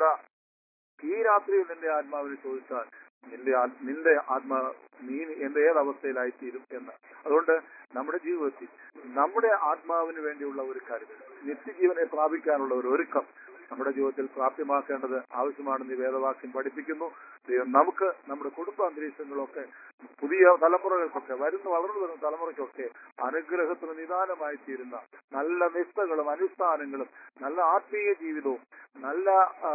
ഈ രാത്രിയിൽ നിന്റെ ആത്മാവിനെ ചോദിച്ചാൽ നിന്റെ ആ- നിന്റെ ആത്മാ നീ എന്റെ ഏത് അവസ്ഥയിലായിത്തീരും എന്ന് അതുകൊണ്ട് നമ്മുടെ ജീവിതത്തിൽ നമ്മുടെ ആത്മാവിന് വേണ്ടിയുള്ള ഒരു കരുതൽ നിത്യജീവനെ പ്രാപിക്കാനുള്ള ഒരു ഒരുക്കം നമ്മുടെ ജീവിതത്തിൽ പ്രാപ്യമാക്കേണ്ടത് ആവശ്യമാണെന്ന് ഈ വേദവാക്യം പഠിപ്പിക്കുന്നു ദൈവം നമുക്ക് നമ്മുടെ കുടുംബ അന്തരീക്ഷങ്ങളൊക്കെ പുതിയ തലമുറകൾക്കൊക്കെ വരുന്ന വളർന്നു വരുന്ന തലമുറയ്ക്കൊക്കെ അനുഗ്രഹത്തിന് നിദാനമായി തീരുന്ന നല്ല നിഷ്ഠകളും അനുഷ്ഠാനങ്ങളും നല്ല ആത്മീയ ജീവിതവും നല്ല ആ,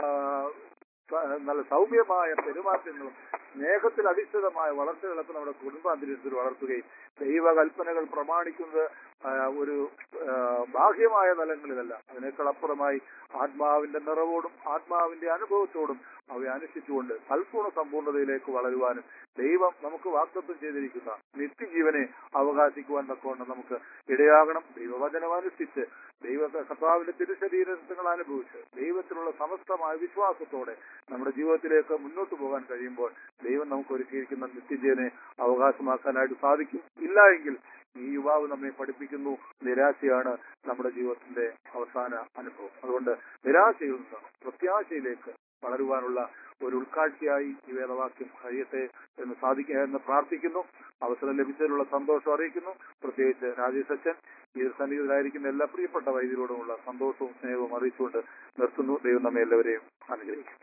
സ- നല്ല സൗമ്യമായ പെരുമാറ്റങ്ങളും സ്നേഹത്തിൽ അധിഷ്ഠിതമായ വളർച്ചകളൊക്കെ നമ്മുടെ കുടുംബ അന്തരീക്ഷത്തിൽ വളർത്തുകയും ദൈവകൽപ്പനകൾ പ്രമാണിക്കുന്നത് ആ, ഒരു ആ, ബാഹ്യമായ തലങ്ങളിലല്ല അതിനേക്കാൾ അപ്പുറമായി ആത്മാവിന്റെ നിറവോടും ആത്മാവിന്റെ അനുഭവത്തോടും അവയെ അനുഷ്ഠിച്ചുകൊണ്ട് സൽഗുണ സമ്പൂർണ്ണതയിലേക്ക് വളരുവാനും ദൈവം നമുക്ക് വാക്തത്വം ചെയ്തിരിക്കുന്ന നിത്യജീവനെ അവകാശിക്കുവാൻ തക്കവണ്ണം നമുക്ക് ഇടയാകണം ദൈവവചനം അനുഷ്ഠിച്ച് ദൈവ കർത്താവിന്റെ തിരുശരീരങ്ങൾ അനുഭവിച്ച് ദൈവത്തിലുള്ള സമസ്തമായ വിശ്വാസത്തോടെ നമ്മുടെ ജീവിതത്തിലേക്ക് മുന്നോട്ട് പോകാൻ കഴിയുമ്പോൾ ദൈവം നമുക്ക് ഒരുക്കിയിരിക്കുന്ന നിത്യജീവനെ അവകാശമാക്കാനായിട്ട് സാധിക്കും ഇല്ല എങ്കിൽ ഈ യുവാവ് നമ്മെ പഠിപ്പിക്കുന്നു നിരാശയാണ് നമ്മുടെ ജീവിതത്തിന്റെ അവസാന അനുഭവം അതുകൊണ്ട് നിരാശയിൽ നിന്ന് പ്രത്യാശയിലേക്ക് വളരുവാനുള്ള ഒരു ഉൾക്കാഴ്ചയായി ഈ വേദവാക്യം കഴിയട്ടെ എന്ന് സാധിക്കുക എന്ന് പ്രാർത്ഥിക്കുന്നു അവസരം ലഭിച്ചതിലുള്ള സന്തോഷം അറിയിക്കുന്നു പ്രത്യേകിച്ച് രാജേഷ് അച്ഛൻ ഈ സന്നിഹിതരായിരിക്കുന്ന എല്ലാ പ്രിയപ്പെട്ട വൈദ്യരോടുമുള്ള സന്തോഷവും സ്നേഹവും അറിയിച്ചുകൊണ്ട് നിർത്തുന്നു ദൈവം നമ്മെ എല്ലാവരെയും അനുഗ്രഹിക്കട്ടെ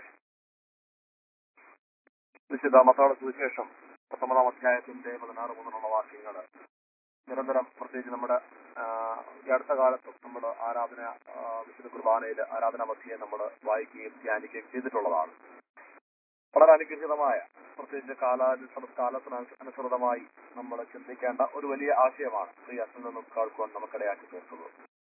വിശുദ്ധ മത്താള സുവിശേഷം പത്തൊമ്പതാം അധ്യായത്തിന്റെ പതിനാറ് മുതലുള്ള വാക്യങ്ങൾ നിരന്തരം പ്രത്യേകിച്ച് നമ്മുടെ ആ, ഈ അടുത്ത കാലത്ത് നമ്മൾ ആരാധന ആ, വിശുദ്ധ കുർബാനയിൽ ആരാധന മധ്യയെ നമ്മൾ വായിക്കുകയും ധ്യാനിക്കുകയും ചെയ്തിട്ടുള്ളതാണ് വളരെ അനുഗ്രഹീതമായ പ്രത്യേകിച്ച് കാലാനുസൃത കാലത്തിന് അനുസൃതമായി നമ്മൾ ചിന്തിക്കേണ്ട ഒരു വലിയ ആശയമാണ് ശ്രീ അച്ഛൻ നിന്നും കേൾക്കുവാൻ നമുക്കിടയാക്കി തീർക്കുന്നത്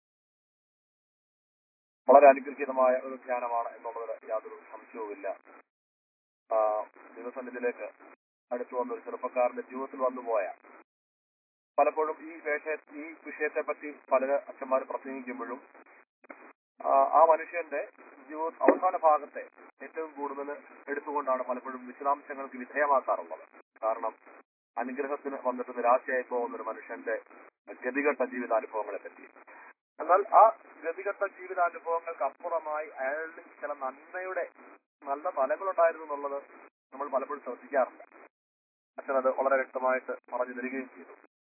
വളരെ അനുഗ്രഹീതമായ ഒരു ധ്യാനമാണ് എന്നുള്ളതിൽ യാതൊരു സംശയവുമില്ല ആ, ദൈവസന്നിധിയിലേക്ക് അടുത്തു വന്ന ഒരു ചെറുപ്പക്കാരന്റെ ജീവിതത്തിൽ വന്നുപോയ പലപ്പോഴും ഈ വിഷയ ഈ വിഷയത്തെ പറ്റി പല അച്ഛന്മാർ പ്രസംഗിക്കുമ്പോഴും ആ, ആ മനുഷ്യന്റെ ജീവിത അവസാന ഭാഗത്തെ ഏറ്റവും കൂടുതൽ എടുത്തുകൊണ്ടാണ് പലപ്പോഴും വിശദാംശങ്ങൾക്ക് വിധേയമാക്കാറുള്ളത് കാരണം അനുഗ്രഹത്തിന് വന്നിട്ട് നിരാശയായി പോകുന്ന ഒരു മനുഷ്യന്റെ ഗതികെട്ട ജീവിതാനുഭവങ്ങളെ പറ്റി എന്നാൽ ആ ഗതികെട്ട ജീവിതാനുഭവങ്ങൾക്ക് അപ്പുറമായി അയാളിൽ ചില നന്മയുടെ നല്ല ഫലങ്ങളുണ്ടായിരുന്നു എന്നുള്ളത് നമ്മൾ പലപ്പോഴും ശ്രദ്ധിക്കാറില്ല അച്ഛനത് വളരെ വ്യക്തമായിട്ട് പറഞ്ഞു തരികയും ചെയ്തു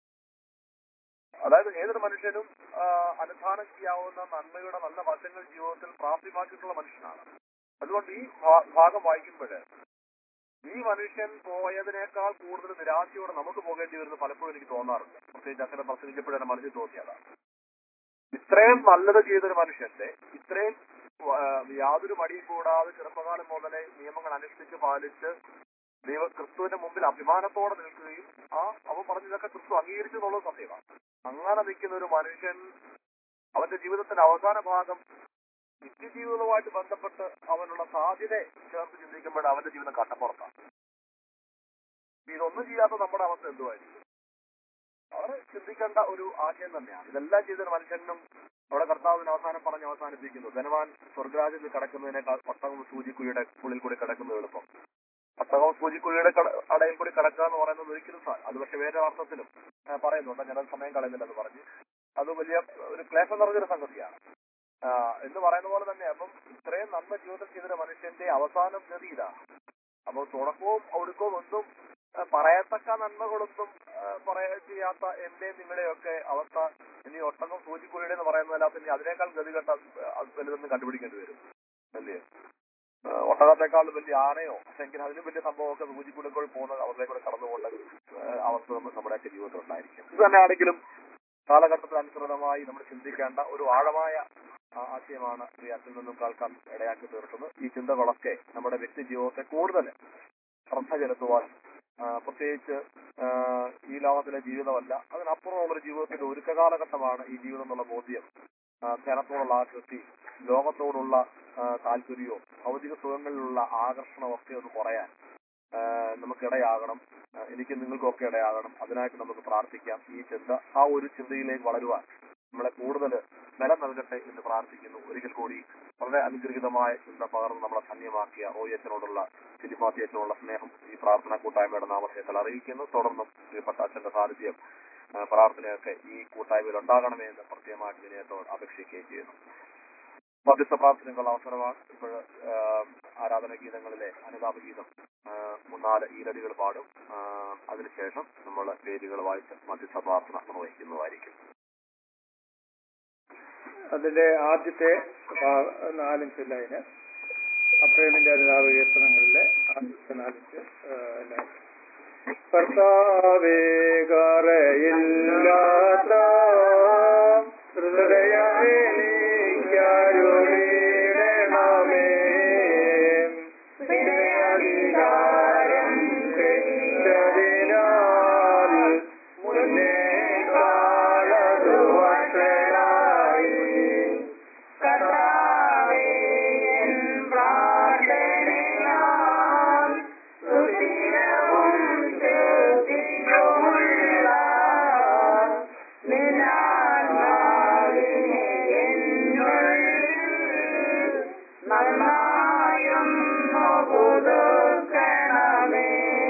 അതായത് ഏതൊരു മനുഷ്യനും ആ, അനുധാനം ചെയ്യാവുന്ന നന്മയുടെ നല്ല വശങ്ങൾ ജീവിതത്തിൽ പ്രാപ്യമാക്കിയിട്ടുള്ള മനുഷ്യനാണ് അതുകൊണ്ട് ഈ ഭാ- ഭാഗം വായിക്കുമ്പോൾ ഈ മനുഷ്യൻ പോയതിനേക്കാൾ കൂടുതൽ നിരാശയോടെ നമുക്ക് പോകേണ്ടി വരുന്നത് പലപ്പോഴും എനിക്ക് തോന്നാറുണ്ട് പ്രത്യേകിച്ച് അച്ഛനെ പ്രസംഗിച്ചപ്പോഴാണ് മനസ്സിൽ തോന്നിയതാണ് ഇത്രയും നല്ലത് ചെയ്തൊരു മനുഷ്യന്റെ ഇത്രയും ആ, യാതൊരു മടിയും കൂടാതെ ചെറുപ്പകാലം മുതലേ നിയമങ്ങൾ അനുഷ്ഠിച്ച് പാലിച്ച് ദൈവ ക്രിസ്തുവിന്റെ മുമ്പിൽ അഭിമാനത്തോടെ നിൽക്കുകയും ആ അവൻ പറഞ്ഞതൊക്കെ ക്രിസ്തു അംഗീകരിച്ചു എന്നുള്ളത് സത്യമാണ് അങ്ങനെ നിൽക്കുന്ന ഒരു മനുഷ്യൻ അവന്റെ ജീവിതത്തിന്റെ അവസാന ഭാഗം നിത്യജീവിതവുമായിട്ട് ബന്ധപ്പെട്ട് അവനുള്ള സാധ്യത ചേർത്ത് ചിന്തിക്കുമ്പോൾ അവന്റെ ജീവിതം കട്ടപ്പുറത്താണ് ഇതൊന്നും ചെയ്യാത്ത നമ്മുടെ അവസ്ഥ എന്തുമായിരിക്കും അവര് ചിന്തിക്കേണ്ട ഒരു ആശയം തന്നെയാണ് ഇതെല്ലാം ചെയ്തൊരു മനുഷ്യനും അവിടെ കർത്താവിന് അവസാനം പറഞ്ഞ് അവസാനിപ്പിക്കുന്നു ധനവാൻ സ്വർഗരാജ്യത്തിൽ കിടക്കുന്നതിനേക്കാൾ ഒട്ടകം സൂചിക്കുഴിയുടെ ഉള്ളിൽ കൂടി കിടക്കുന്നത് എളുപ്പം ഒട്ടകം സൂചിക്കുഴിയുടെ കട- അടയിൽ കൂടി കിടക്കുക എന്ന് പറയുന്നത് ഒരിക്കലും സാ- അത് പക്ഷെ വേറെ അർത്ഥത്തിലും ആ, പറയുന്നുണ്ട് ഞാനത് സമയം കളയുന്നില്ലെന്ന് പറഞ്ഞ് അത് വലിയ ഒരു ക്ലേശം നിറഞ്ഞൊരു സംഗതിയാണ് ആ, എന്ന് പറയുന്ന പോലെ തന്നെ അപ്പം ഇത്രയും നന്മ ജീവിതത്തിൽ ചെയ്തൊരു മനുഷ്യന്റെ അവസാനം ഗതി ഇതാണ് അപ്പൊ തുടക്കവും ഒടുക്കവും ഒന്നും ആ, പറയത്തക്ക നന്മകളൊന്നും ആ, പറയാ ചെയ്യാത്ത എന്റെ നിങ്ങളുടെയൊക്കെ അവസ്ഥ ഇനി ഒട്ടകം സൂചിക്കുഴിയുടെ എന്ന് പറയുന്നതല്ലാത്ത ഇനി അതിനേക്കാൾ ഗതികെട്ട ആ, വലുതൊന്നും കണ്ടുപിടിക്കേണ്ടി വരും അല്ലേ ആ, ഒട്ടകത്തെക്കാൾ വലിയ ആനയോ അല്ലെങ്കിൽ അതിലും വലിയ സംഭവമൊക്കെ സൂചിക്കുഴികൾ പോകുന്ന അവരുടെ കൂടെ കടന്നുപോകേണ്ട ഒരു, ആ, അവസ്ഥ നമ്മ- നമ്മുടെയൊക്കെ ജീവിതത്തിൽ ഉണ്ടായിരിക്കും ഇത് തന്നെയാണെങ്കിലും കാലഘട്ടത്തിന് അനുസൃതമായി നമ്മൾ ചിന്തിക്കേണ്ട ഒരു ആഴമായ ആ, ആശയമാണ് ഈ അച്ഛൻ നിന്നും കേൾക്കാൻ ഇടയാക്കി തീർക്കുന്നത് ഈ ചിന്തകളൊക്കെ നമ്മുടെ വ്യക്തി ജീവിതത്തെ കൂടുതൽ ശ്രദ്ധ ചെലുത്തുവാൻ ആ, പ്രത്യേകിച്ച് ആ, ഈ ലോകത്തിലെ ജീവിതമല്ല അതിനപ്പുറമുള്ള ഒരു ജീവിതത്തിന്റെ ഒരുക്ക കാലഘട്ടമാണ് ഈ ജീവിതം എന്നുള്ള ബോധ്യം ആ, ധനത്തോടുള്ള ആസക്തി ലോകത്തോടുള്ള ആ, താല്പര്യമോ ഭൗതിക സുഖങ്ങളിലുള്ള ആകർഷണമോ ഒക്കെ ഒന്ന് കുറയാൻ ആ, നമുക്കിടയാകണം ആ, എനിക്ക് നിങ്ങൾക്കൊക്കെ ഇടയാകണം അതിനായിട്ട് നമുക്ക് പ്രാർത്ഥിക്കാം ഈ ചിന്ത ആ ഒരു ചിന്തയിലേക്ക് വളരുവാൻ നമ്മളെ കൂടുതൽ ബലം നൽകട്ടെ എന്ന് പ്രാർത്ഥിക്കുന്നു ഒരിക്കൽ കൂടി വളരെ അനുഗ്രഹീതമായ ചിന്ത പകർന്ന് നമ്മളെ ധന്യമാക്കിയ റോയച്ചനോടുള്ള ഫിലിപ്പാത്തിയച്ചനോടുള്ള സ്നേഹം ഈ പ്രാർത്ഥന കൂട്ടായ്മയുടെ നാമധേയത്തിൽ അറിയിക്കുന്നു തുടർന്നും പ്രിയപ്പെട്ട അച്ഛന്റെ സാന്നിധ്യം ആ, പ്രാർത്ഥനയൊക്കെ ഈ കൂട്ടായ്മയിൽ ഉണ്ടാകണമേ എന്ന് പ്രത്യേകമായിട്ട് വിനയത്തോട് അപേക്ഷിക്കുകയും ചെയ്യുന്നു മധ്യസ്ഥ പ്രാർത്ഥനയ്ക്കുള്ള അവസരമാണ് ഇപ്പോൾ ആരാധന ഗീതങ്ങളിലെ അനുതാപ ഗീതം ആ, മൂന്നാല് ഈരടികൾ പാടും ആ, അതിനുശേഷം നമ്മൾ പേരുകൾ വായിച്ച് മധ്യസ്ഥ പ്രാർത്ഥന നിർവഹിക്കുന്നതായിരിക്കും അതിന്റെ ആദ്യത്തെ ഭാ- നാലിഞ്ച് ലൈന് അപ്രേമിന്റെ അനുതാപ കീർത്തനങ്ങളിലെ ആദ്യത്തെ നാലിഞ്ച് ആ, ലൈൻ കർത്താവേ കറയില്ലാത്ത ഹൃദയമെനിക്കരുളിടണമേ. നിന്റെ അധികാരം തെറ്റതിനാൽ മുന്നേ കാലതു വഷളായി. കർത്താവേ, എൻ പ്രാർത്ഥനയാൽ സുദിനവും ശുദ്ധിയുമുള്ള നിന്നാത്മാവിനെ എന്നുള്ളിൽ നന്നായും പുതുക്കണമേ.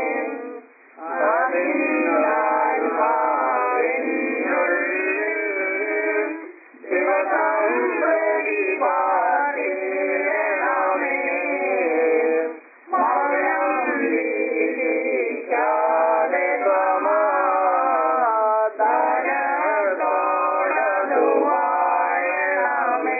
അതിനാത്മാവിനുള്ളിൽ ശിവസംപ്രതി പാർത്തിടണമേ. മൗനം വീതിക്കാതെ സമാധാനത്തോടതു വാഴണമേ.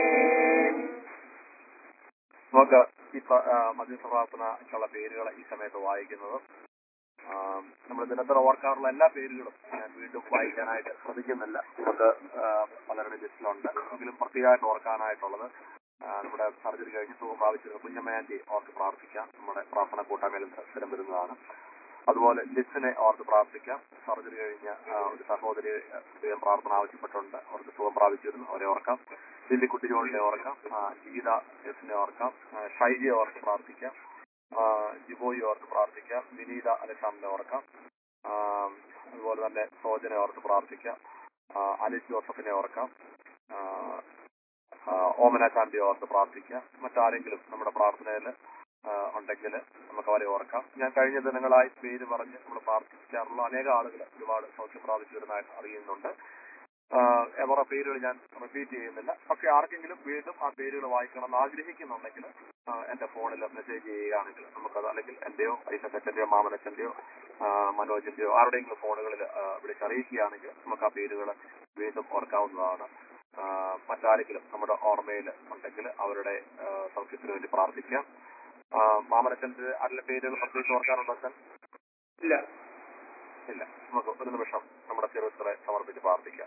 നമുക്ക് ഈ പ്ര- ആ, മധ്യസ്ഥ പ്രാർത്ഥനയ്ക്കുള്ള പേരുകൾ ഈ സമയത്ത് വായിക്കുന്നത് നമ്മൾ ദിനത്തിൽ ഓർക്കാറുള്ള എല്ലാ പേരുകളും ഞാൻ വീണ്ടും വായിക്കാനായിട്ട് ശ്രദ്ധിക്കുന്നില്ല നമുക്ക് ആ, പലരുടെ ലിസ്റ്റിലുണ്ട് എങ്കിലും പ്രത്യേകമായിട്ട് ഓർക്കാനായിട്ടുള്ളത് ആ, നമ്മുടെ സർജറി കഴിഞ്ഞ് സുഖം പ്രാപിച്ചിരുന്ന കുഞ്ഞമ്മയാന്റി ഓർത്ത് പ്രാർത്ഥിക്കാം നമ്മുടെ പ്രാർത്ഥന കൂട്ടായ്മയിൽ സ്ഥിരം വരുന്നതാണ് അതുപോലെ ലിസിനെ ഓർത്ത് പ്രാർത്ഥിക്കാം സർജറി കഴിഞ്ഞ ആ, ഒരു സഹോദരി ആ, പ്രത്യേകം പ്രാർത്ഥന ആവശ്യപ്പെട്ടുണ്ട് അവർക്ക് സുഖം പ്രാപിച്ചിരുന്നു അവരെ ഓർക്കാം ലില്ലിക്കുട്ടി ജോളിനെ ഓർക്കാം ആ, ഗീത എസിനെ ഓർക്കാം ആ, ഷൈജയെ ഓർത്ത് പ്രാർത്ഥിക്കാം ആ, ജിബോയി ഓർത്ത് പ്രാർത്ഥിക്കാം വിനീത അലക്സാമിനെ ഓർക്കാം ആ, അതുപോലെ തന്നെ സോജനെ ഓർത്ത് പ്രാർത്ഥിക്കാം ആ, അലിസ് ജോസഫിനെ ഓർക്കാം ആ, ആ, ഓമന ശാന്തി ഓർത്ത് പ്രാർത്ഥിക്കാം മറ്റാരെങ്കിലും നമ്മുടെ പ്രാർത്ഥനയിൽ ഉണ്ടെങ്കിൽ നമുക്ക് അവരെ ഓർക്കാം ഞാൻ കഴിഞ്ഞ ദിനങ്ങളായി പേര് പറഞ്ഞ് നമ്മൾ പ്രാർത്ഥിക്കാറുള്ള അനേക ആളുകൾ ഒരുപാട് സൗഖ്യം പ്രാപിച്ചു വരുന്നതായിട്ട് അറിയുന്നുണ്ട് ആഹ് അവരുടെ പേരുകൾ ഞാൻ റിപ്പീറ്റ് ചെയ്യുന്നില്ല പക്ഷെ ആർക്കെങ്കിലും വീണ്ടും ആ പേരുകൾ വായിക്കണം എന്ന് ആഗ്രഹിക്കുന്നുണ്ടെങ്കിൽ ആഹ് എന്റെ ഫോണിൽ മെസ്സേജ് ചെയ്യുകയാണെങ്കിൽ നമുക്കത് അല്ലെങ്കിൽ എന്റെയോ ഐസക്കച്ചന്റെയോ മാമനച്ചന്റെയോ ആഹ് മനോജിന്റെയോ ആരുടെയെങ്കിലും ഫോണുകളിൽ വിളിച്ചറിയിക്കുകയാണെങ്കിൽ നമുക്ക് ആ പേരുകൾ വീണ്ടും ഓർക്കാവുന്നതാണ് ആഹ് മറ്റാരെങ്കിലും നമ്മുടെ ഓർമ്മയിൽ ഉണ്ടെങ്കിൽ അവരുടെ ആഹ് സൗഖ്യത്തിന് വേണ്ടി പ്രാർത്ഥിക്കാം ആഹ് മാമനച്ചന്റെ ആരുടെ പേരുകൾ പ്രത്യേകിച്ച് ഓർക്കാനുണ്ടോ അച്ഛൻ ഇല്ല ഇല്ല നമുക്ക് ഒരു നിമിഷം നമ്മുടെ ചെറുത്തറെ സമർപ്പിച്ച് പ്രാർത്ഥിക്കാം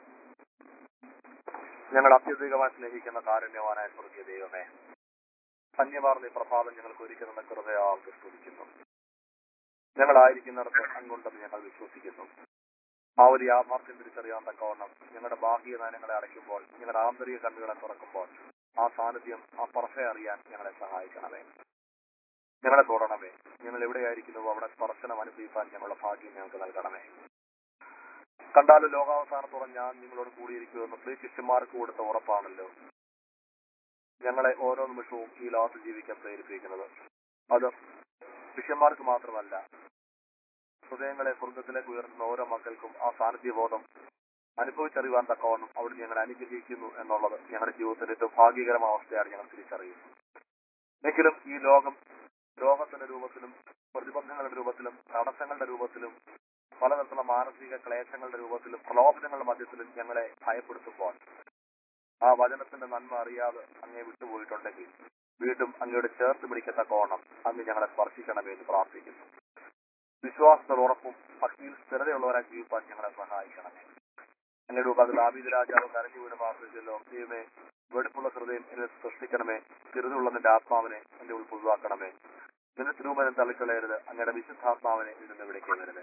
ഞങ്ങൾ അത്യധികമായി സ്നേഹിക്കുന്ന കാരുണ്യവാനായ സ്വർഗീയ ദൈവമേ ധന്യമാർന്ന ഈ പ്രഭാതം ഞങ്ങൾക്ക് ഒരുക്കുന്ന കൃപയാൾക്ക് സ്തുതിക്കുന്നു ഞങ്ങളായിരിക്കുന്നിടത്ത് അങ്ങുണ്ടെന്ന് ഞങ്ങൾ വിശ്വസിക്കുന്നു ആ ഒരു യാഥാർത്ഥ്യം തിരിച്ചറിയാൻ തക്കവണ്ണം ഞങ്ങളുടെ ബാഹ്യ നയനങ്ങളെ അടയ്ക്കുമ്പോൾ ഞങ്ങളുടെ ആന്തരിക കണ്ണുകളെ തുറക്കുമ്പോൾ ആ സാന്നിധ്യം ആ സ്പർശ അറിയാൻ ഞങ്ങളെ സഹായിക്കണമേ ഞങ്ങളെ തൊടണമേ ഞങ്ങൾ എവിടെയായിരിക്കുന്നുവോ അവിടെ സ്പർശനം അനുഭവിക്കാൻ ഞങ്ങളുടെ ഭാഗ്യം ഞങ്ങൾക്ക് നൽകണമേ കണ്ടാലും ലോകാവസാനത്തോളം ഞാൻ നിങ്ങളോട് കൂടിയിരിക്കുമെന്ന് പ്രിയ ശിഷ്യന്മാർക്ക് കൊടുത്ത ഉറപ്പാണല്ലോ ഞങ്ങളെ ഓരോ നിമിഷവും ഈ ലോകത്ത് ജീവിക്കാൻ പ്രേരിപ്പിക്കുന്നത് അത് ശിഷ്യന്മാർക്ക് മാത്രമല്ല ഹൃദയങ്ങളെ സ്വർഗത്തിലേക്ക് ഉയർത്തുന്ന ഓരോ മക്കൾക്കും ആ സാന്നിധ്യബോധം അനുഭവിച്ചറിയുവാൻ തക്കവണ്ണം അവിടുന്ന് ഞങ്ങളെ അനുഗ്രഹിക്കുന്നു എന്നുള്ളത് ഞങ്ങളുടെ ജീവിതത്തിന്റെ ഏറ്റവും ഭാഗ്യകരമായ അവസ്ഥയാണ് ഞങ്ങൾ തിരിച്ചറിയുന്നത് എങ്കിലും ഈ ലോകം രോഗത്തിന്റെ രൂപത്തിലും പ്രതിബന്ധങ്ങളുടെ രൂപത്തിലും തടസ്സങ്ങളുടെ രൂപത്തിലും പലതരത്തിലുള്ള മാനസിക ക്ലേശങ്ങളുടെ രൂപത്തിലും പ്രലോഭനങ്ങളുടെ മധ്യത്തിലും ഞങ്ങളെ ഭയപ്പെടുത്തുമ്പോൾ ആ വചനത്തിന്റെ നന്മ അറിയാതെ അങ്ങേ വിട്ടുപോയിട്ടുണ്ടെങ്കിൽ വീണ്ടും അങ്ങയുടെ ചേർത്ത് പിടിക്കത്തക്കോണം അങ്ങ് ഞങ്ങളെ സ്പർശിക്കണമേ എന്ന് പ്രാർത്ഥിക്കുന്നു വിശ്വാസത്തിൽ ഉറപ്പും ഭക്തിയിൽ സ്ഥിരതയുള്ളവരായി ജീവിപ്പാൻ ഞങ്ങളെ സഹായിക്കണമേ അങ്ങയുടെ ഉപക ദാവീദ് രാജാവ് കരഞ്ഞു വീണ് പ്രാർത്ഥിച്ചല്ലോ ദൈവമേ വെടുപ്പുള്ള ഹൃദയം എന്നെ സൃഷ്ടിക്കണമേ തിരുതുള്ള നിന്റെ ആത്മാവിനെ എന്റെ ഉൾ പുതുവാക്കണമേ നിന്റെ തിരുമനം തള്ളിക്കളയരുത് അങ്ങയുടെ വിശുദ്ധാത്മാവിനെ ഇതിൽ നിന്ന് വിളിക്കരുത്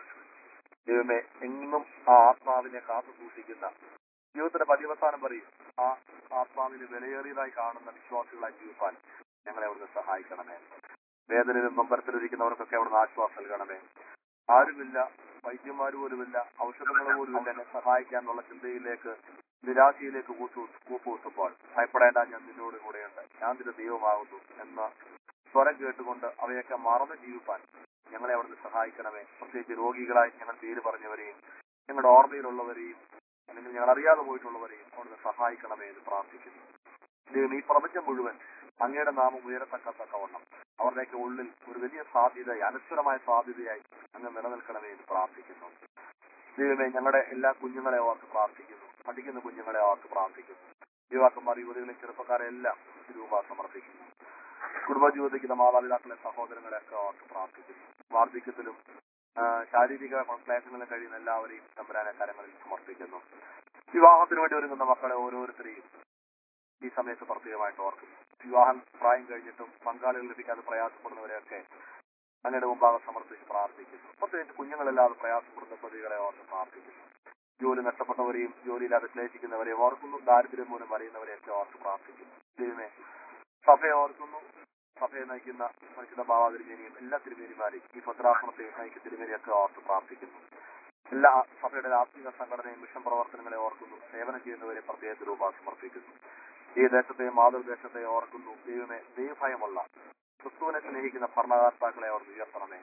ദൈവമേ എങ്ങും ആ ആത്മാവിനെ കാത്തു സൂക്ഷിക്കുന്ന ജീവിതത്തിന്റെ പര്യവസാനം പറയും ആ ആത്മാവിന് വിലയേറിയതായി കാണുന്ന വിശ്വാസികളായി ജീവിപ്പാൻ ഞങ്ങളെ അവിടുന്ന് സഹായിക്കണമേ വേദനയിലും നമ്പരത്തിലിരിക്കുന്നവർക്കൊക്കെ അവിടുന്ന് ആശ്വാസം നൽകണമേ ആരുമില്ല വൈദ്യന്മാർ പോലുമില്ല ഔഷധങ്ങൾ പോലുമില്ല എന്നെ സഹായിക്കാനുള്ള ചിന്തയിലേക്ക് നിരാശയിലേക്ക് കൂട്ടു കൂപ്പുകുത്തുമ്പോൾ ഭയപ്പെടേണ്ട ഞാൻ നിന്നോട് കൂടെയുണ്ട് ഞാൻ നിന്റെ ദൈവമാകുന്നു എന്ന സ്വരം കേട്ടുകൊണ്ട് അവയൊക്കെ മറന്ന് ജീവിപ്പാൻ ഞങ്ങളെ അവിടുന്ന് സഹായിക്കണമേ പ്രത്യേകിച്ച് രോഗികളായി ഞങ്ങൾ പേര് പറഞ്ഞവരെയും ഞങ്ങളുടെ ഓർമ്മയിലുള്ളവരെയും അല്ലെങ്കിൽ ഞങ്ങൾ അറിയാതെ പോയിട്ടുള്ളവരെയും അവിടുന്ന് സഹായിക്കണമേ എന്ന് പ്രാർത്ഥിക്കുന്നു ദൈവം ഈ പ്രപഞ്ചം മുഴുവൻ അങ്ങയുടെ നാമം ഉയരത്തക്കത്തക്കവണ്ണം അവരുടെയൊക്കെ ഉള്ളിൽ ഒരു വലിയ സാധ്യതയായി അനശ്വരമായ സാധ്യതയായി അങ്ങ് നിലനിൽക്കണമേ എന്ന് പ്രാർത്ഥിക്കുന്നു ദൈവമേ ഞങ്ങളുടെ എല്ലാ കുഞ്ഞുങ്ങളെ ഓർത്ത് പ്രാർത്ഥിക്കുന്നു പഠിക്കുന്ന കുഞ്ഞുങ്ങളെ ഓർത്ത് പ്രാർത്ഥിക്കുന്നു യുവാക്കന്മാർ യുവതികളെ ചെറുപ്പക്കാരെ എല്ലാം രൂപ സമർപ്പിക്കുന്നു കുടുംബജീവിതത്തിക്കുന്ന മാതാപിതാക്കളെ സഹോദരങ്ങളെ ഒക്കെ ഓർത്ത് പ്രാർത്ഥിക്കുന്നു വാർദ്ധക്യത്തിലും ആ, ശാരീരിക ക്ലേശങ്ങളിലും കഴിയുന്ന എല്ലാവരെയും തമ്പുരാനെ കരങ്ങളിൽ സമർപ്പിക്കുന്നു വിവാഹത്തിന് വേണ്ടി ഒരുങ്ങുന്ന മക്കളെ ഓരോരുത്തരെയും ഈ സമയത്ത് പ്രത്യേകമായിട്ട് ഓർക്കുന്നു വിവാഹം പ്രായം കഴിഞ്ഞിട്ടും പങ്കാളികൾ ലഭിക്കാതെ പ്രയാസപ്പെടുന്നവരെയൊക്കെ അങ്ങയുടെ മുമ്പാകെ സമർപ്പിച്ച് പ്രാർത്ഥിക്കുന്നു പ്രത്യേകിച്ച് കുഞ്ഞുങ്ങളില്ലാതെ പ്രയാസപ്പെടുന്ന പ്രതികളെ ഓർത്ത് പ്രാർത്ഥിക്കുന്നു ജോലി നഷ്ടപ്പെട്ടവരെയും ജോലിയില്ലാതെ ക്ലേശിക്കുന്നവരെയും ഓർക്കുന്നു ദാരിദ്ര്യം മൂലം വലയുന്നവരെയൊക്കെ ഓർത്ത് പ്രാർത്ഥിക്കുന്നു ദൈവമേ സഭയെ ഓർക്കുന്നു സഭയെ നയിക്കുന്ന മനുഷ്യത ഭാവാതിരിമേനിയും എല്ലാ തിരുമേനിമാരെയും ഈ ഭദ്രാസനത്തെ നയിക്കുന്ന തിരുമേനിയൊക്കെ ഓർത്ത് പ്രാർത്ഥിക്കുന്നു എല്ലാ സഭയുടെ ആത്മീയ സംഘടനയും മിഷൻ പ്രവർത്തനങ്ങളെ ഓർക്കുന്നു സേവനം ചെയ്യുന്നവരെ പ്രത്യേക രൂപ സമർപ്പിക്കുന്നു ഈ ദേശത്തെ മാതൃദേശത്തെ ഓർക്കുന്നു ദൈവമേ ദൈവഭയമുള്ള ക്രിസ്തുവിനെ സ്നേഹിക്കുന്ന ഭരണകർത്താക്കളെ അവർ ഉയർത്തണമേ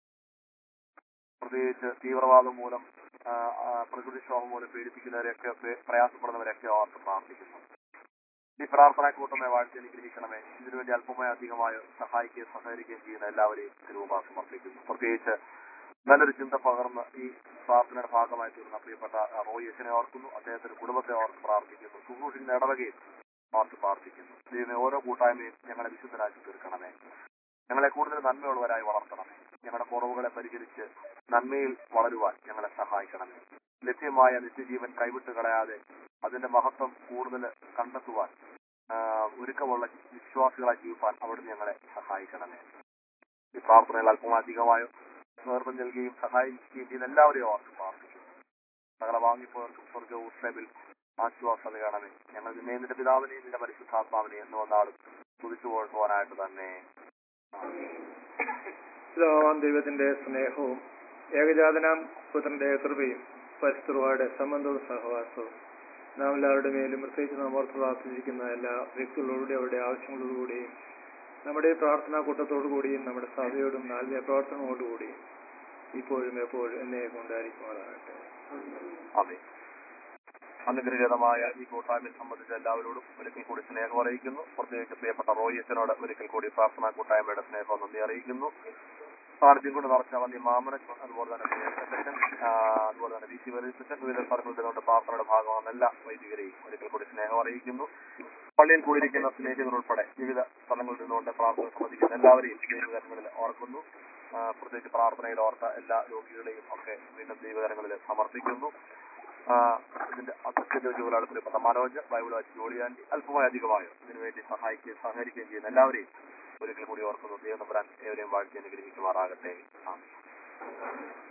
പ്രത്യേകിച്ച് തീവ്രവാദം മൂലം ആ, ആ, പ്രകൃതിക്ഷോഭം മൂലം പീഡിപ്പിക്കുന്നവരെയൊക്കെ പേ- പ്രയാസപ്പെടുന്നവരെയൊക്കെ ഓർത്ത് പ്രാർത്ഥിക്കുന്നു ഈ പ്രാർത്ഥന കൂട്ടമേ വാഴ്ത്തി അനുഗ്രഹിക്കണമേ ഇതിനുവേണ്ടി അല്പമായ അധികമായോ സഹായിക്കുകയും സഹകരിക്കുകയും ചെയ്യുന്ന എല്ലാവരെയും രൂപ സമർപ്പിക്കുന്നു പ്രത്യേകിച്ച് നല്ലൊരു ചിന്ത പകർന്ന് ഈ പ്രാർത്ഥനയുടെ ഭാഗമായി തീർന്ന പ്രിയപ്പെട്ട ആ, റോയി യശനെ ഓർക്കുന്നു അദ്ദേഹത്തിന്റെ കുടുംബത്തെ ഓർത്ത് പ്രാർത്ഥിക്കുന്നു സുഹൃത്തിന്റെ ഇടവകയും ഓർത്ത് പ്രാർത്ഥിക്കുന്നു ദൈവമേ ഓരോ കൂട്ടായ്മയും ഞങ്ങളെ വിശുദ്ധരാക്കി തീർക്കണമേ ഞങ്ങളെ കൂടുതൽ നന്മയുള്ളവരായി വളർത്തണമേ ഞങ്ങളുടെ കുറവുകളെ പരിഹരിച്ച് നന്മയിൽ വളരുവാൻ ഞങ്ങളെ സഹായിക്കണമേ ലഭ്യമായ നിത്യജീവൻ കൈവിട്ട് കളയാതെ അതിന്റെ മഹത്വം കൂടുതൽ കണ്ടെത്തുവാൻ ആ, ഒരുക്കമുള്ള വിശ്വാസികളായി ജീവിപ്പാൻ അവിടുന്ന് ഞങ്ങളെ സഹായിക്കണമേ ഈ പ്രാർത്ഥനയിൽ അല്പമധികമായോ നേതൃത്വം നൽകുകയും സഹായിക്കുകയും ചെയ്യുന്ന എല്ലാവരെയും ഓർത്ത് പ്രാർത്ഥിക്കുന്നു സകല വാങ്ങിപ്പോയവർക്കും സ്വർഗവും സേബിൽ ആശ്വാസം നൽകണമേ ഞങ്ങൾ നിന്നെ നിന്റെ പിതാവിനെയും നിന്റെ പരിശുദ്ധാത്മാവിനെയും എന്ന് വന്നാളും തുതിച്ചു പോകാനായിട്ട് തന്നെ പിതാവാം ദൈവത്തിന്റെ സ്നേഹവും ഏകജാതനാം പുത്രന്റെ കൃപയും പരിസ്ഥിതിയുടെ സംബന്ധവും സഹവാസവും നാം എല്ലാവരുടെ മേലും പ്രത്യേകിച്ച് നാം ഓർത്ത് പ്രാർത്ഥിച്ചിരിക്കുന്ന എല്ലാ വ്യക്തികളോടുകൂടി അവരുടെ ആവശ്യങ്ങളോടുകൂടിയും നമ്മുടെ പ്രാർത്ഥനാ കൂട്ടത്തോടുകൂടിയും നമ്മുടെ സഭയോടും ആത്മീയ പ്രവർത്തനങ്ങളോടുകൂടിയും ഇപ്പോഴും എപ്പോഴും എന്നെ കൊണ്ടായിരിക്കുമാറാകട്ടെ അതെ അനുഗ്രഹീതമായ ഈ കൂട്ടായ്മയെ സംബന്ധിച്ച എല്ലാവരോടും ഒരിക്കൽ കൂടി സ്നേഹം അറിയിക്കുന്നു പ്രത്യേകിച്ച് പ്രിയപ്പെട്ട റോയിച്ചനോട് ഒരിക്കൽ കൂടി പ്രാർത്ഥനാ കൂട്ടായ്മയുടെ സ്നേഹം നന്ദി അറിയിക്കുന്നു സാന്നിധ്യം കൊണ്ട് നിറച്ച വന്നി മാമനൻ അതുപോലെ തന്നെ പ്രിയപ്പെട്ടൻ, ആ, അതുപോലെ തന്നെ വി സി വരീസൻ വിവിധ സ്ഥലങ്ങളിൽ നിന്നുകൊണ്ട് പ്രാർത്ഥനയുടെ ഭാഗമാകുന്ന എല്ലാ വൈദികരെയും ഒരിക്കൽ കൂടി സ്നേഹം അറിയിക്കുന്നു പള്ളിയിൽ കൂടിയിരിക്കുന്ന സ്നേഹിതർ ഉൾപ്പെടെ വിവിധ സ്ഥലങ്ങളിൽ നിന്നുകൊണ്ട് പ്രാർത്ഥന സംബന്ധിക്കുന്ന എല്ലാവരെയും ദൈവകരങ്ങളിൽ ഓർക്കുന്നു ആ, പ്രത്യേകിച്ച് പ്രാർത്ഥനയിൽ ഓർത്ത എല്ലാ രോഗികളെയും ഒക്കെ വീണ്ടും ദൈവകരങ്ങളിൽ സമർപ്പിക്കുന്നു ആ, ഇതിന്റെ അധ്യക്ഷത ജോലിയാണ് പ്രിയപ്പെട്ട മനോജ് ബൈബിൾ വായിച്ച് ജോലിയാൻഡി അല്പമായി അധികമായോ ഇതിനുവേണ്ടി സഹായിക്കുകയും സഹകരിക്കുകയും ചെയ്യുന്ന എല്ലാവരെയും ഒരിക്കൽ കൂടി ഓർക്കുന്നു ദൈവം നമ്പരാൻ ഏവരെയും വാഴ്ച അനുഗ്രഹിക്കുമാറാകട്ടെ ആമേൻ